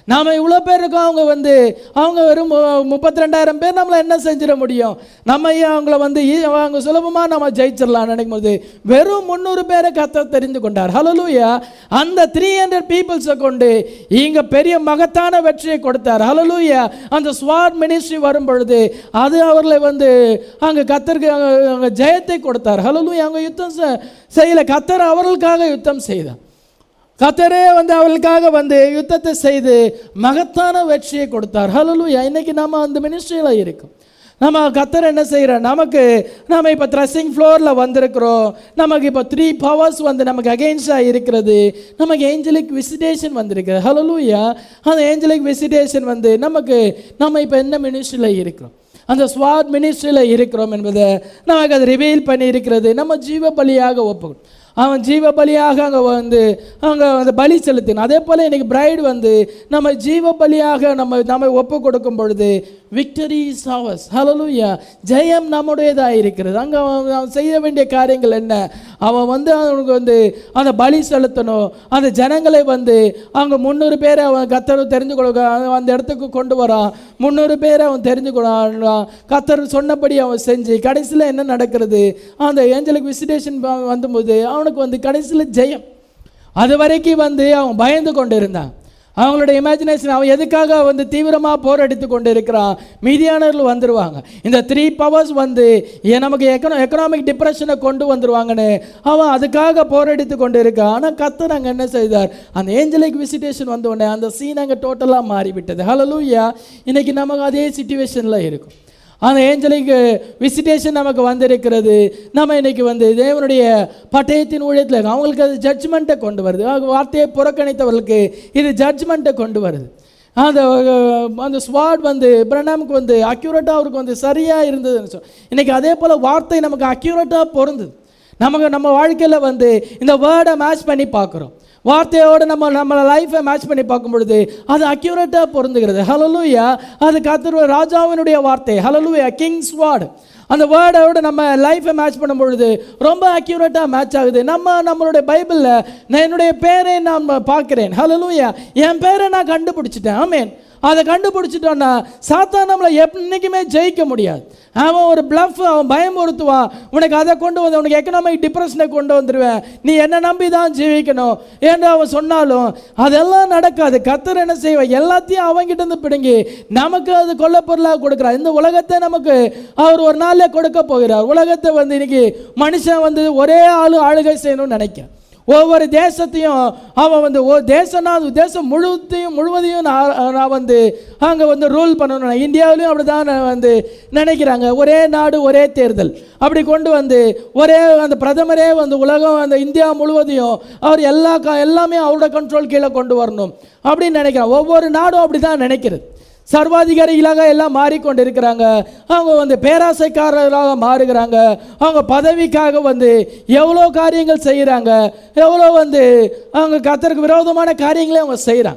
நாம இவ்வளோ பேர் இருக்கோம் அவங்க வந்து அவங்க வெறும் முப்பத்தி ரெண்டாயிரம் பேர் நம்மளை என்ன செஞ்சிட முடியும் நம்ம ஏன் அவங்கள வந்து ஈ- அவங்க சுலபமாக நம்ம ஜெயிச்சிடலாம் நினைக்கும் போது வெறும் முந்நூறு பேரை கத்த தெரிந்து கொண்டார் ஹலலூயா அந்த த்ரீ ஹண்ட்ரட் பீப்புள்ஸை கொண்டு இங்க பெரிய மகத்தான வெற்றியை கொடுத்தார் ஹலலூயா அந்த ஸ்வாட் மினிஸ்ட்ரி வரும் பொழுது அது அவர்களை வந்து அங்கே கத்தருக்கு அங்க- அங்க ஜெயத்தை கொடுத்தார் ஹலலூயா அவங்க யுத்தம் செ- செய்யல கத்தர் அவர்களுக்காக யுத்தம் செய்தார் கத்தரே வந்து அவர்களுக்காக வந்து யுத்தத்தை செய்து மகத்தான வெற்றியை கொடுத்தார் ஹலலூயா இன்னைக்கு நம்ம அந்த மினிஸ்ட்ரியில் இருக்கோம் நம்ம கத்தர் என்ன செய்கிறோம் நமக்கு நம்ம இப்போ த்ரெஸ்ஸிங் ஃப்ளோரில் வந்திருக்கிறோம் நமக்கு இப்போ த்ரீ பவர்ஸ் வந்து நமக்கு அகெயின்ஸ்டாக இருக்கிறது நமக்கு ஏஞ்சலிக் விசிட்டேஷன் வந்திருக்கு ஹலலூயா அந்த ஏஞ்சலிக் விசிட்டேஷன் வந்து நமக்கு நம்ம இப்போ என்ன மினிஸ்ட்ரியில் இருக்கிறோம் அந்த ஸ்வாட் மினிஸ்ட்ரியில் இருக்கிறோம் என்பதை நமக்கு அது ரிவீல் பண்ணி இருக்கிறது நம்ம ஜீவ பலியாக ஒப்புக்கணும் அவன் ஜீவ பலியாக அங்கே வந்து அங்கே அந்த பலி செலுத்தினான் அதே போல் இன்னைக்கு பிரைடு வந்து நம்ம ஜீவ பலியாக நம்ம நம்ம ஒப்பு கொடுக்கும் பொழுது விக்டரி இஸ் அவர்ஸ் ஹalleluya ஜெயம் நம்முடையதாக இருக்கிறது அங்கே அவன் அவன் செய்ய வேண்டிய காரியங்கள் என்ன அவன் வந்து அவனுக்கு வந்து அந்த பலி செலுத்தணும் அந்த ஜனங்களை வந்து அவங்க முந்நூறு பேரை அவன் கத்தர் தெரிஞ்சு கொடுக்க அவன் அந்த இடத்துக்கு கொண்டு வரான் முந்நூறு பேரை அவன் தெரிஞ்சு கொள்ளான் கத்தர் சொன்னபடி அவன் செஞ்சு கடைசியில் என்ன நடக்கிறது அந்த ஏஞ்சலுக்கு விசிட்டேஷன் வந்தபோது அவனுக்கு வந்து கடைசியில் ஜெயம் அது வரைக்கும் வந்து அவன் பயந்து கொண்டு இருந்தான் அவங்களோட இமேஜினேஷன் அவன் எதுக்காக வந்து தீவிரமாக போராடித்து கொண்டு இருக்கிறான் மீதியானவர்கள் வந்துருவாங்க இந்த த்ரீ பவர்ஸ் வந்து ஏன் நமக்கு எக்கனோ எக்கனாமிக் டிப்ரெஷனை கொண்டு வந்துருவாங்கன்னு அவன் அதுக்காக போராடித்து கொண்டு இருக்கான் ஆனால் கத்தர் அங்கே என்ன செய்தார் அந்த ஏஞ்சலிக் விசிட்டேஷன் வந்த உடனே அந்த சீன் அங்கே டோட்டலாக மாறிவிட்டது ஹலலூயா இன்னைக்கு நமக்கு அதே சுச்சுவேஷனில் இருக்கும் அந்த ஏஞ்சலிக் விசிட்டேஷன் நமக்கு வந்திருக்கிறது நம்ம இன்னைக்கு வந்து தேவனுடைய பட்டயத்தின் ஊழியத்தில் அவங்களுக்கு அது ஜட்ஜ்மெண்ட்டை கொண்டு வருது அவங்க வார்த்தையை புறக்கணித்தவர்களுக்கு இது ஜட்ஜ்மெண்ட்டை கொண்டு வருது அந்த அஹ், அந்த ஸ்வாட் வந்து பிரணாமுக்கு வந்து அக்யூரேட்டாக அவருக்கு வந்து சரியாக இருந்ததுன்னு சொல் இன்னைக்கு அதே போல் வார்த்தை நமக்கு அக்யூரேட்டாக பொருந்தது நமக்கு நம்ம வாழ்க்கையில் வந்து இந்த வேர்டை மேட்ச் பண்ணி பார்க்குறோம் வார்த்தையோடு நம்ம நம்ம லைஃப்பை மேட்ச் பண்ணி பார்க்கும் பொழுது அது அக்யூரேட்டாக பொருந்துகிறது ஹலலூயா அது கத்திர ராஜாவினுடைய வார்த்தை ஹலலூயா கிங்ஸ் வார்டு அந்த வேர்டோட நம்ம லைஃப்பை மேட்ச் பண்ணும் பொழுது ரொம்ப அக்யூரேட்டாக மேட்ச் ஆகுது நம்ம நம்மளுடைய பைபிளில் நான் என்னுடைய பேரை நான் பார்க்குறேன் ஹலலூயா என் பேரை நான் கண்டுபிடிச்சிட்டேன் ஆமேன் அதை கண்டுபிடிச்சிட்டோன்னா சாத்தான் நம்மளை என்னைக்குமே ஜெயிக்க முடியாது அவன் ஒரு பிளஃப் அவன் பயமுறுத்துவான் உனக்கு அதை கொண்டு வந்து உனக்கு எக்கனாமிக் டிப்ரெஷனை கொண்டு வந்துடுவேன் நீ என்ன நம்பி தான் ஜீவிக்கணும் என்று அவன் சொன்னாலும் அதெல்லாம் நடக்காது கத்தர் என்ன செய்வான் எல்லாத்தையும் அவன்கிட்ட இருந்து பிடுங்கி நமக்கு அது கொல்லப்பொருளாக கொடுக்குறார் இந்த உலகத்தை நமக்கு அவர் ஒரு நாளில் கொடுக்க போகிறார் உலகத்தை வந்து இன்னைக்கு மனுஷன் வந்து ஒரே ஆளு ஆளுகை செய்யணும்னு நினைக்க ஒவ்வொரு தேசத்தையும் அவன் வந்து ஓ தேசம்னா அது தேசம் முழுவதையும் முழுவதையும் நான் நான் வந்து அங்கே வந்து ரூல் பண்ணணும் இந்தியாவிலையும் அப்படி தான் வந்து நினைக்கிறாங்க ஒரே நாடு ஒரே தேர்தல் அப்படி கொண்டு வந்து ஒரே அந்த பிரதமரே வந்து உலகம் அந்த இந்தியா முழுவதையும் அவர் எல்லா க- எல்லாமே அவரோட கண்ட்ரோல் கீழே கொண்டு வரணும் அப்படின்னு நினைக்கிறான் ஒவ்வொரு நாடும் அப்படி தான் நினைக்கிறது சர்வாதிகாரிகளாக எல்லாம் மாறிக்கொண்டு இருக்கிறாங்க அவங்க வந்து பேராசைக்காரர்களாக மாறுகிறாங்க அவங்க பதவிக்காக வந்து எவ்வளோ காரியங்கள் செய்கிறாங்க எவ்வளோ வந்து அவங்க கத்தருக்கு விரோதமான காரியங்களை அவங்க செய்கிறாங்க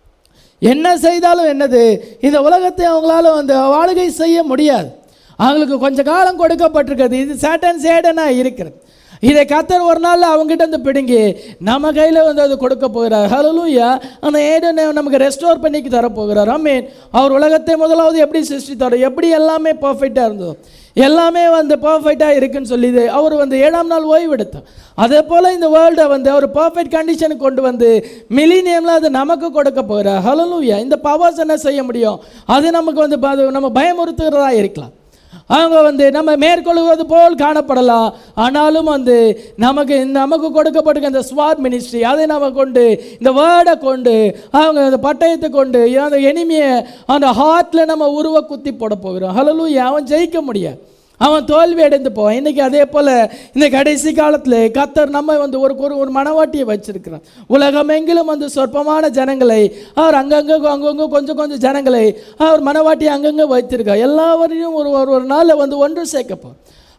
என்ன செய்தாலும் என்னது இந்த உலகத்தை அவங்களால வந்து ஆளுகை செய்ய முடியாது அவங்களுக்கு கொஞ்ச காலம் கொடுக்கப்பட்டிருக்கிறது இது சேட்டன் சேடனாக இருக்கிறது இதை கத்தர் ஒரு நாள் அவங்ககிட்ட இருந்து பிடுங்கி நம்ம கையில் வந்து அது கொடுக்க போகிறார் ஹலலூயா அந்த ஏடனை நமக்கு ரெஸ்டோர் பண்ணி தரப்போகிறார் ஆமீன் அவர் உலகத்தை முதலாவது எப்படி சிருஷ்டித்தார் எப்படி எல்லாமே பர்ஃபெக்டாக இருந்ததோ எல்லாமே வந்து பர்ஃபெக்டாக இருக்குன்னு சொல்லி இது அவர் வந்து ஏழாம் நாள் ஓய்வெடுத்தார் அதே போல் இந்த வேர்ல்டை வந்து அவர் பர்ஃபெக்ட் கண்டிஷனுக்கு கொண்டு வந்து மில்லினியமில் அது நமக்கு கொடுக்க போகிறார் ஹலலூயா இந்த பவர்ஸ் என்ன செய்ய முடியும் அது நமக்கு வந்து ப- அது நம்ம பயமுறுத்துகிறதா இருக்கலாம் அவங்க வந்து நம்ம மேற்கொள்வது போல் காணப்படலாம் ஆனாலும் வந்து நமக்கு நமக்கு கொடுக்கப்பட்டிருக்க அந்த ஸ்வாட் மினிஸ்ட்ரி அதை நம்ம கொண்டு இந்த வேர்டை கொண்டு அவங்க அந்த பட்டயத்தை கொண்டு அந்த எனிமையை அந்த ஹார்ட்டில் நம்ம உருவ குத்தி போட போகிறோம் ஹலலூயா அவன் ஜெயிக்க முடியாது அவன் தோல்வி அடைந்து போவான் இன்னைக்கு அதே போல் இந்த கடைசி காலத்தில் கத்தர் நம்ம வந்து ஒரு ஒரு ஒரு மனவாட்டியை வச்சிருக்கிறான் உலகம் எங்கிலும் வந்து சொற்பமான ஜனங்களை அவர் அங்கங்கே அங்கங்கே கொஞ்சம் கொஞ்சம் ஜனங்களை அவர் மனவாட்டி அங்கங்கே வைத்திருக்கார் எல்லாவரையும் ஒரு ஒரு ஒரு நாளில் வந்து ஒன்று சேர்க்கப்போம்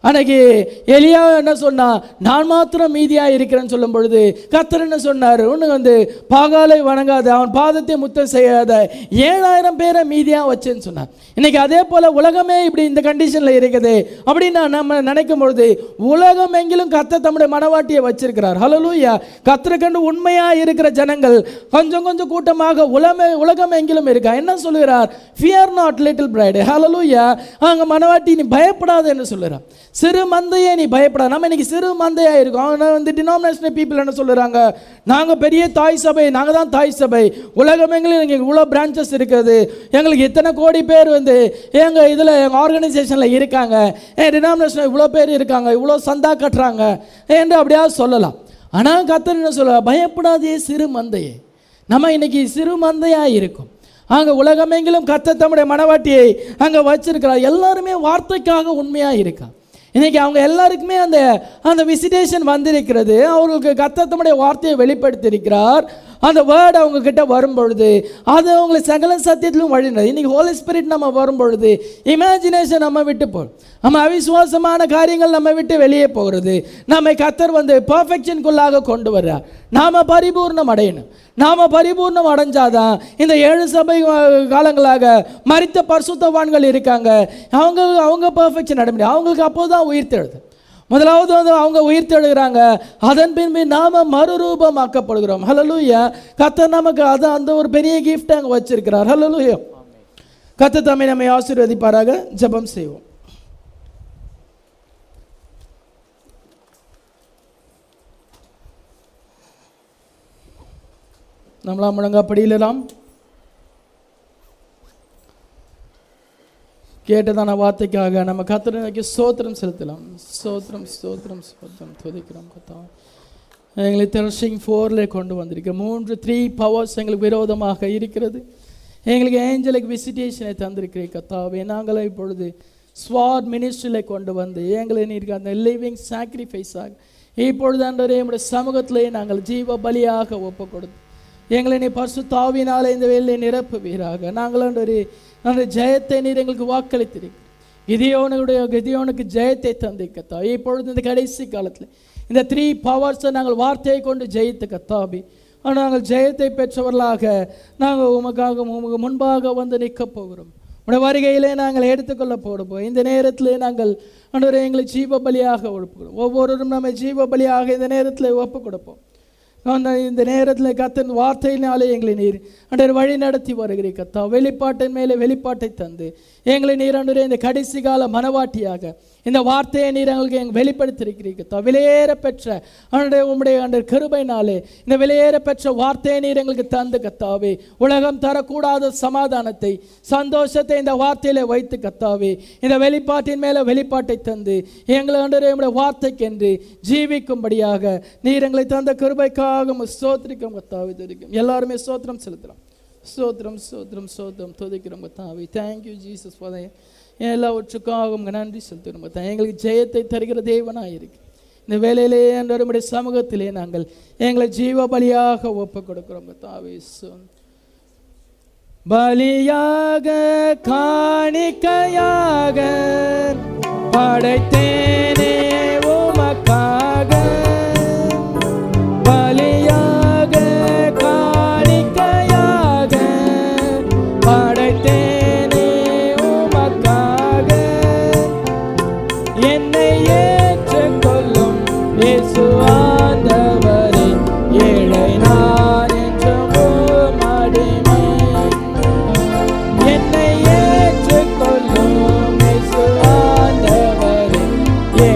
அன்னைக்கு எலியா என்ன சொன்னா நான் மாத்திரம் மீதியா இருக்கிறேன்னு சொல்லும் பொழுது கத்தர் என்ன சொன்னார் ஒன்று வந்து பாகாலை வணங்காத அவன் பாதத்தை முத்தம் செய்யாத ஏழாயிரம் பேரை மீதியா வச்சேன்னு சொன்னார் இன்னைக்கு அதே போல உலகமே இப்படி இந்த கண்டிஷன்ல இருக்குது அப்படின்னு நம்ம நினைக்கும் பொழுது உலகம் எங்கிலும் கத்த தம்முடைய மனவாட்டியை வச்சிருக்கிறார் ஹலலூயா கத்தரை கண்டு உண்மையா இருக்கிற ஜனங்கள் கொஞ்சம் கொஞ்சம் கூட்டமாக உலக உலகம் எங்கிலும் இருக்கா என்ன சொல்லுகிறார் fear not little bride hallelujah அங்க மனவாட்டி நீ பயப்படாத என்று சொல்லுறார் சிறு மந்தையே நீ பயப்படாத நம்ம இன்னைக்கு சிறு மந்தையா இருக்கோம் ஆனா வந்து டினாமினேஷனல் பீப்புள் என்ன சொல்லுறாங்க நாங்க பெரிய தாய் சபை நாங்க தான் தாய் சபை உலகம் எங்களுக்கு எங்களுக்கு இவ்வளோ பிரான்ச்சஸ் இருக்குது எங்களுக்கு இத்தனை கோடி பேர் வந்து எங்க இதுல எங்க ஆர்கனைசேஷன்ல இருக்காங்க என் டினாமினேஷன் இவ்வளோ பேர் இருக்காங்க இவ்வளோ சந்தா கட்டுறாங்க என்று அப்படியாவது சொல்லலாம் ஆனா கத்தர் என்ன சொல்ல பயப்படாதே சிறு மந்தையே நம்ம இன்னைக்கு சிறு மந்தையா இருக்கும் அங்கே உலகமெங்கிலும் கத்த தம்முடைய மனவாட்டியை அங்கே வச்சிருக்கிறார் எல்லாருமே வார்த்தைக்காக உண்மையாக இருக்கா இன்னைக்கு அவங்க எல்லாருக்குமே அந்த அந்த விசிடேஷன் வந்திருக்கிறது அவர்களுக்கு கத்த தம்முடைய வார்த்தையை வெளிப்படுத்தியிருக்கிறார் அந்த வேர்டு அவங்க கிட்ட வரும் பொழுது அது அவங்களை சகல சத்தியத்திலும் வழிநடது இன்னைக்கு ஹோலி ஸ்பிரிட் நம்ம வரும் பொழுது இமேஜினேஷன் நம்ம விட்டு போகும் நம்ம அவிசுவாசமான காரியங்கள் நம்ம விட்டு வெளியே போகிறது நம்மை கத்தர் வந்து பர்ஃபெக்ஷனுக்குள்ளாக கொண்டு வர்றார் நாம பரிபூர்ணம் அடையணும் நாம பரிபூர்ணம் அடைஞ்சாதான் இந்த ஏழு சபை அஹ், காலங்களாக மரித்த பரிசுத்தவான்கள் இருக்காங்க அவங்க அவங்க பர்ஃபெக்ஷன் அடைய முடியும் அவங்களுக்கு அப்போதான் உயிர் தெழுது முதலாவது வந்து அவங்க உயிர் தெழுகிறாங்க அதன் பின்பு நாம மறுரூபமாக்கப்படுகிறோம் ஹலலூயா கத்தர் நமக்கு அது அந்த ஒரு பெரிய கிஃப்ட் அங்கே வச்சிருக்கிறார் ஹலலூயா கத்த தம்மை நம்மை ஆசீர்வதிப்பாராக ஜெபம் செய்வோம் நம்மளாம் முழங்கப்படியிலாம் கேட்டதான வார்த்தைக்காக நம்ம கத்திரனுக்கு ஸ்தோத்திரம் செலுத்தலாம் ஸ்தோத்திரம் ஸ்தோத்திரம் ஸ்தோத்திரம் துதிக்கிறோம் கத்தா எங்களை தெர்ஷிங் ஃபோரில் கொண்டு வந்திருக்க மூன்று த்ரீ பவர்ஸ் எங்களுக்கு விரோதமாக இருக்கிறது எங்களுக்கு ஏஞ்சலுக்கு விசிட்டேஷனை தந்திருக்கிறேன் கத்தாவே நாங்களே இப்பொழுது ஸ்வாட் மினிஸ்ட்ரியில் கொண்டு வந்து எங்களை நீருக்கு அந்த லிவிங் சாக்ரிஃபைஸாக இப்பொழுது அன்றரே நம்முடைய சமூகத்திலே நாங்கள் ஜீவ பலியாக ஒப்பு கொடுத்து எங்களை நீ பசு தாவினாலே இந்த வேலையை நிரப்புவீராக நாங்கள் ஒரு அந்த ஜெயத்தை நீர் எங்களுக்கு வாக்களித்திருக்கிறீர் கிதியோனுடைய கிதியோனுக்கு ஜெயத்தை தந்தை கத்தா இப்பொழுது இந்த கடைசி காலத்தில் இந்த த்ரீ பவர்ஸை நாங்கள் வார்த்தையை கொண்டு ஜெயித்து கத்தாபி ஆனால் நாங்கள் ஜெயத்தை பெற்றவர்களாக நாங்கள் உமக்காக உமக்கு முன்பாக வந்து நிற்கப் போகிறோம் உடைய வருகையிலே நாங்கள் எடுத்துக்கொள்ள போடுவோம் இந்த நேரத்திலே நாங்கள் ஆண்டவரே எங்களை ஜீவ பலியாக ஒப்புக்கிறோம் ஒவ்வொருவரும் நம்ம ஜீவ பலியாக இந்த நேரத்தில் ஒப்பு கொடுப்போம் அந்த இந்த நேரத்தில் கத்தன் வார்த்தையினாலே எங்களை நீர் அன்றர் வழி நடத்தி வருகிறீர் கத்தா வெளிப்பாட்டின் மேலே வெளிப்பாட்டை தந்து எங்களை நீர் அன்றரே இந்த கடைசி கால மனவாட்டியாக இந்த வார்த்தையை நீர் எங்களுக்கு எங்க வெளிப்படுத்தியிருக்கிறீர் கத்தா விலையேற பெற்ற அன்றைய உம்முடைய அன்றர் கிருபைனாலே இந்த விலையேற பெற்ற வார்த்தையை நீர் எங்களுக்கு தந்து கத்தாவே உலகம் தரக்கூடாத சமாதானத்தை சந்தோஷத்தை இந்த வார்த்தையில வைத்து கத்தாவே இந்த வெளிப்பாட்டின் மேலே வெளிப்பாட்டை தந்து எங்களை அன்றரே உம்முடைய வார்த்தைக்கென்று ஜீவிக்கும்படியாக நீர் எங்களை தந்த கிருபைக்காக உம்மை ஸ்தோத்திரிக்கும் கத்தாவை துதிக்கும் எல்லாருமே ஸ்தோத்திரம் செலுத்துறோம் ஸ்தோத்திரம் ஸ்தோத்திரம் ஸ்தோத்திரம் துதிக்கிறோம் கத்தாவை தேங்க்யூ ஜீசஸ் ஃபார் எல்லாவற்றுக்காக உங்க நன்றி செலுத்துகிறோம் கத்தா எங்களுக்கு ஜெயத்தை தருகிற தேவனாக இருக்கு இந்த வேலையிலே என்ற நம்முடைய சமூகத்திலே நாங்கள் எங்களை ஜீவ பலியாக ஒப்பு கொடுக்கிறோம் கத்தாவே சோன் பலியாக காணிக்கையாக படைத்தேனே உமக்காக பலியாக காணிக்கையாக படைத்தேனே உமக்காக என்னை ஏற்றுக்கொள்ளும் இயேசு ஆண்டவரே ஏழை நான் என்றும் அடிமை என்னை ஏற்றுக்கொள்ளும் இயேசு ஆண்டவரே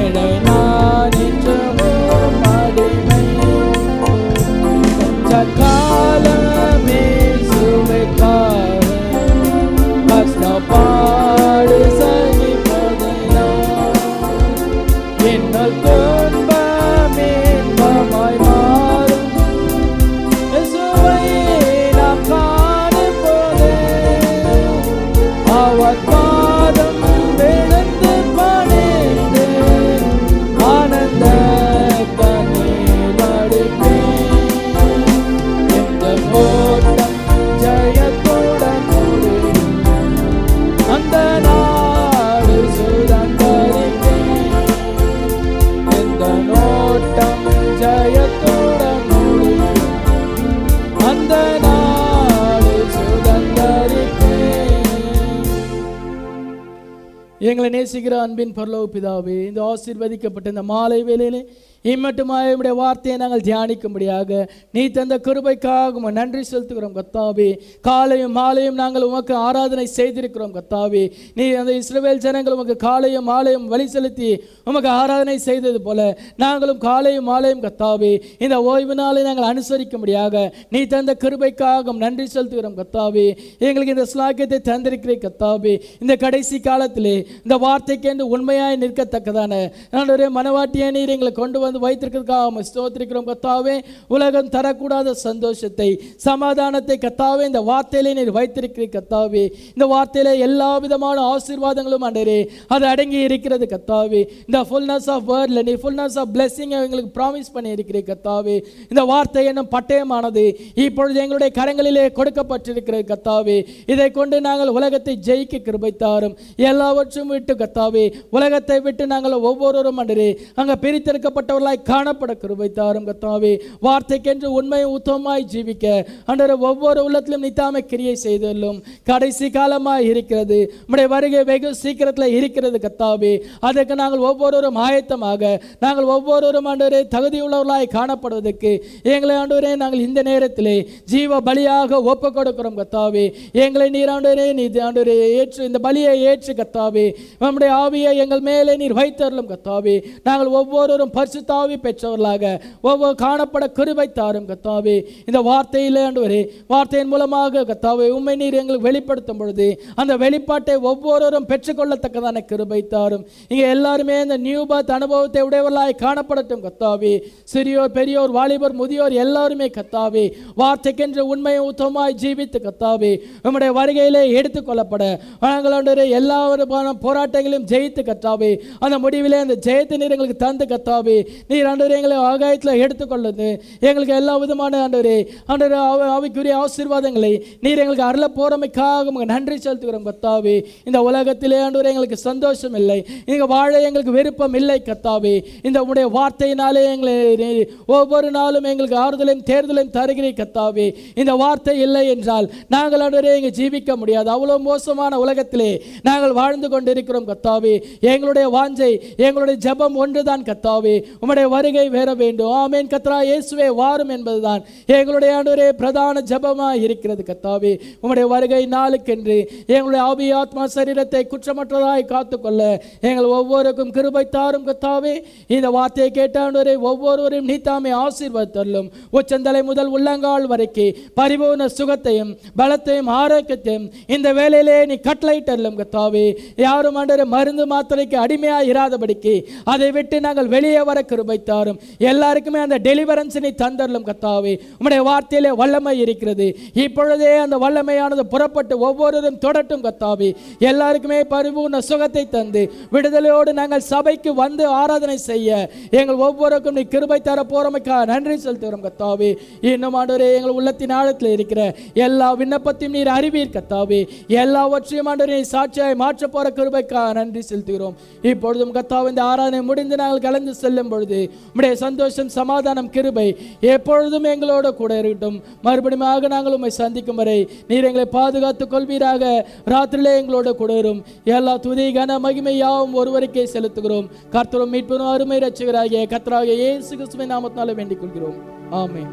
எங்களை நேசிக்கிற அன்பின் பரலோக பிதாவே இந்த ஆசீர்வதிக்கப்பட்ட இந்த மாலை வேளையிலே இம்மட்டுமாய் உம்முடைய வார்த்தையை நாங்கள் தியானிக்கும்படியாக நீ தந்த கிருபைக்காக உமக்கு நன்றி செலுத்துகிறோம் கத்தாவே காலையும் மாலையும் நாங்கள் உமக்கு ஆராதனை செய்திருக்கிறோம் கத்தாவே நீ அந்த இஸ்ரவேல் ஜனங்கள் உமக்கு காலையும் மாலையும் வழி செலுத்தி உமக்கு ஆராதனை செய்தது போல நாங்களும் காலையும் மாலையும் கத்தாவே இந்த ஓய்வு நாளை நாங்கள் அனுசரிக்கும்படியாக நீ தந்த கிருபைக்காக உமக்கு நன்றி செலுத்துகிறோம் கத்தாவே எங்களுக்கு இந்த ஸ்லாக்கியத்தை தந்திருக்கிறேன் கத்தாவே இந்த கடைசி காலத்திலே இந்த வார்த்தைக்கென்று உண்மையாய் நிற்கத்தக்கதான ஆண்டவரே மனவாட்டியை நீர் எங்களை கொண்டு வந்து வைத்திருக்கிறதுக்காக உம்மை ஸ்தோத்திரிக்கிறோம் கத்தாவே உலகம் தரக்கூடாத சந்தோஷத்தை சமாதானத்தை கத்தாவே இந்த வார்த்தையிலே நீர் வைத்திருக்கிறீர் கத்தாவே இந்த வார்த்தையில எல்லா விதமான ஆசீர்வாதங்களும் ஆண்டரே அது அடங்கி இருக்கிறது கத்தாவே இந்த ஃபுல்னஸ் ஆஃப் வேர்ட்ல நீ ஃபுல்னஸ் ஆஃப் பிளெஸிங் எங்களுக்கு ப்ராமிஸ் பண்ணி இருக்கிறீர் கத்தாவே இந்த வார்த்தை என்னும் பட்டயமானது இப்பொழுது எங்களுடைய கரங்களிலே கொடுக்கப்பட்டிருக்கிறது கத்தாவே இதை கொண்டு நாங்கள் உலகத்தை ஜெயிக்க கிருபை தாரும் எல்லாவற்றும் விட்டு கத்தாவே உலகத்தை விட்டு நாங்கள் ஒவ்வொருவரும் அன்றே அங்கே பிரித்தெடுக்கப்பட்டவர்களாய் காணப்பட கிருபை தாரும் கத்தாவே வார்த்தைக்கென்று உண்மையை உத்தமமாய் ஜீவிக்க அன்றரை ஒவ்வொரு உள்ளத்திலும் நித்தாமை கிரியை செய்தலும் கடைசி காலமாய் இருக்கிறது உம்முடைய வருகை வெகு சீக்கிரத்தில் இருக்கிறது கத்தாவே அதற்கு நாங்கள் ஒவ்வொருவரும் ஆயத்தமாக நாங்கள் ஒவ்வொருவரும் ஆண்டவரே தகுதியுள்ளவர்களாய் காணப்படுவதற்கு எங்களை ஆண்டவரே நாங்கள் இந்த நேரத்திலே ஜீவ பலியாக ஒப்பு கொடுக்கிறோம் கத்தாவே எங்களை நீர் ஆண்டவரே நீ ஆண்டவரே ஏற்று இந்த பலியை ஏற்று கத்தாவே நம்முடைய ஆவியை எங்கள் மேலே நீர் வைத்தருளும் கத்தாவே நாங்கள் ஒவ்வொருவரும் பரிசுத்தாவி பெற்றவர்களாக ஒவ்வொரு காணப்பட கிருபை தாரும் கத்தாவே இந்த வார்த்தையில் ஆண்டவரே வார்த்தையின் மூலமாக கத்தாவே உண்மை நீர் எங்களுக்கு வெளிப்படுத்தும் பொழுது அந்த வெளிப்பாட்டை ஒவ்வொருவரும் பெற்றுக்கொள்ளத்தக்கதான கிருபை தாரும் இங்கே எல்லாருமே இந்த நியூ பர்த் அனுபவத்தை உடையவர்களாய் காணப்படட்டும் கத்தாவே சிறியோர் பெரியோர் வாலிபர் முதியோர் எல்லாருமே கத்தாவே வார்த்தைக்கென்று உண்மையை உத்தமாய் ஜீவித்து கத்தாவே உம்முடைய வருகையிலே எடுத்துக்கொள்ளப்பட நாங்கள் ஆண்டவரே எல்லா விதமான போராட்டங்களையும் ஜெயித்து கத்தாவே அந்த முடிவிலே அந்த ஜெயத்தை நீர் எங்களுக்கு தந்து கத்தாவே நீர் ஆண்டவரே எங்களை ஆகாயத்தில் எடுத்துக்கொள்ளுது எங்களுக்கு எல்லா விதமான ஆண்டவரே ஆண்டவரே ஆவி- ஆவிக்குரிய ஆசீர்வாதங்களை நீர் எங்களுக்கு அருள போறமைக்காக உமக்கு நன்றி செலுத்துகிறோம் கத்தாவே இந்த உலகத்திலே ஆண்டவரே எங்களுக்கு சந்தோஷம் இல்லை இங்கே வாழ எங்களுக்கு விருப்பம் இல்லை கத்தாவே இந்த உடைய வார்த்தையினாலே எங்களை நீர் ஒவ்வொரு நாளும் எங்களுக்கு ஆறுதலையும் தேர்தலையும் தருகிறீர் கத்தாவே இந்த வார்த்தை இல்லை என்றால் நாங்கள் ஆண்டவரே இங்கே ஜீவிக்க முடியாது அவ்வளோ மோசமான உலகத்திலே நாங்கள் வாழ்ந்து கொண்டிருக்கிறோம் கத்தாவே எங்களுடைய வாஞ்சை எங்களுடைய ஜெபம் ஒன்றுதான் கத்தாவே உம்முடைய வருகை வேற வேண்டும் ஆமேன் கத்ரா இயேசுவே வாரும் என்பதுதான் எங்களுடைய ஆண்டவரே பிரதான ஜெபமாய் இருக்கிறது கத்தாவே உம்முடைய வருகை நாளுக்கென்று எங்களுடைய ஆவி ஆத்மா சரீரத்தை குற்றமற்றதாய் காத்துக்கொள்ள எங்கள் ஒவ்வொருக்கும் கிருபை தாரும் கத்தாவே இந்த வார்த்தையை கேட்டாண்டவரே ஒவ்வொருவரையும் நீத்தாமே ஆசீர்வதித்தள்ளும் உச்சந்தலை முதல் உள்ளங்கால் வரைக்கும் பரிபூர்ண சுகத்தையும் பலத்தையும் ஆரோக்கியத்தையும் இந்த வேலையிலே நீ கட்டளையிட்டல்லும் கத்தாவே யாரும் ஆண்டவரே மருந்து மாத்திரைக்கு அடிமையா இராதபடிக்கு அதை விட்டு நாங்கள் வெளியே வர கிருபை தாரும் எல்லாருக்குமே அந்த டெலிவரன்ஸ் நீ தந்தரலும் கத்தாவே உம்முடைய வார்த்தையிலே வல்லமை இருக்கிறது இப்பொழுதே அந்த வல்லமையானது புறப்பட்டு ஒவ்வொருவரும் தொடட்டும் கத்தாவே எல்லாருக்குமே பரிபூர்ண சுகத்தை தந்து விடுதலையோடு நாங்கள் சபைக்கு வந்து ஆராதனை செய்ய எங்கள் ஒவ்வொருக்கும் நீ கிருபை தர போறமைக்கா நன்றி செலுத்துகிறோம் கத்தாவே இன்னும் ஆண்டவரே எங்கள் உள்ளத்தின் ஆழத்தில் இருக்கிற எல்லா விண்ணப்பத்தையும் நீர் அறிவீர் கத்தாவே எல்லாவற்றையும் ஆண்டவரே நீ சாட்சியாய் மாற்ற போற கிருபைக்கா நன்றி செலுத்துகிறோம் இப்பொழுதும் கத்தாவே இந்த ஆராதனை முடிந்து நாங்கள் கலந்து செல்லும் பொழுது உம்முடைய சந்தோஷம் சமாதானம் கிருபை எப்பொழுதும் எங்களோட கூட இருக்கட்டும் மறுபடியும் நாங்கள் உம்மை சந்திக்கும் வரை நீர் எங்களை பாதுகாத்துக் கொள்வீராக ராத்திரிலே எங்களோட கூட இரும் எல்லா துதி கன மகிமை யாவும் ஒருவருக்கே செலுத்துகிறோம் கர்த்தரும் மீட்பனும் அருமை ரட்சகராகிய கர்த்தராகிய இயேசு கிறிஸ்துவின் நாமத்தினால வேண்டிக் கொள்கிறோம் ஆமென்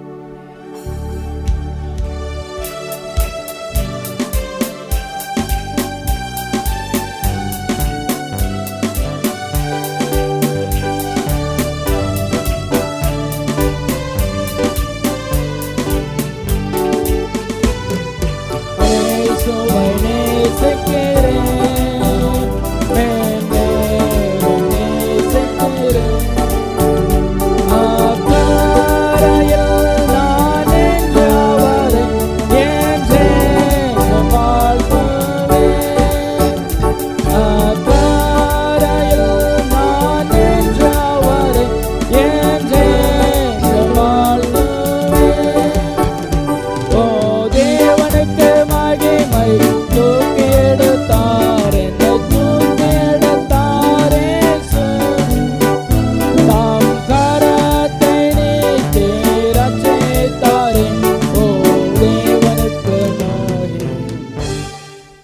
இயேசுவை நேசிக்கிறேன். மேன்மேலும் நேசிக்கிறேன். அக்கறையில்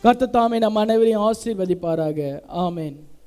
கர்த்தர் தாமே நம் அனைவரையும் ஆசீர்வதிப்பாராக ஆமென்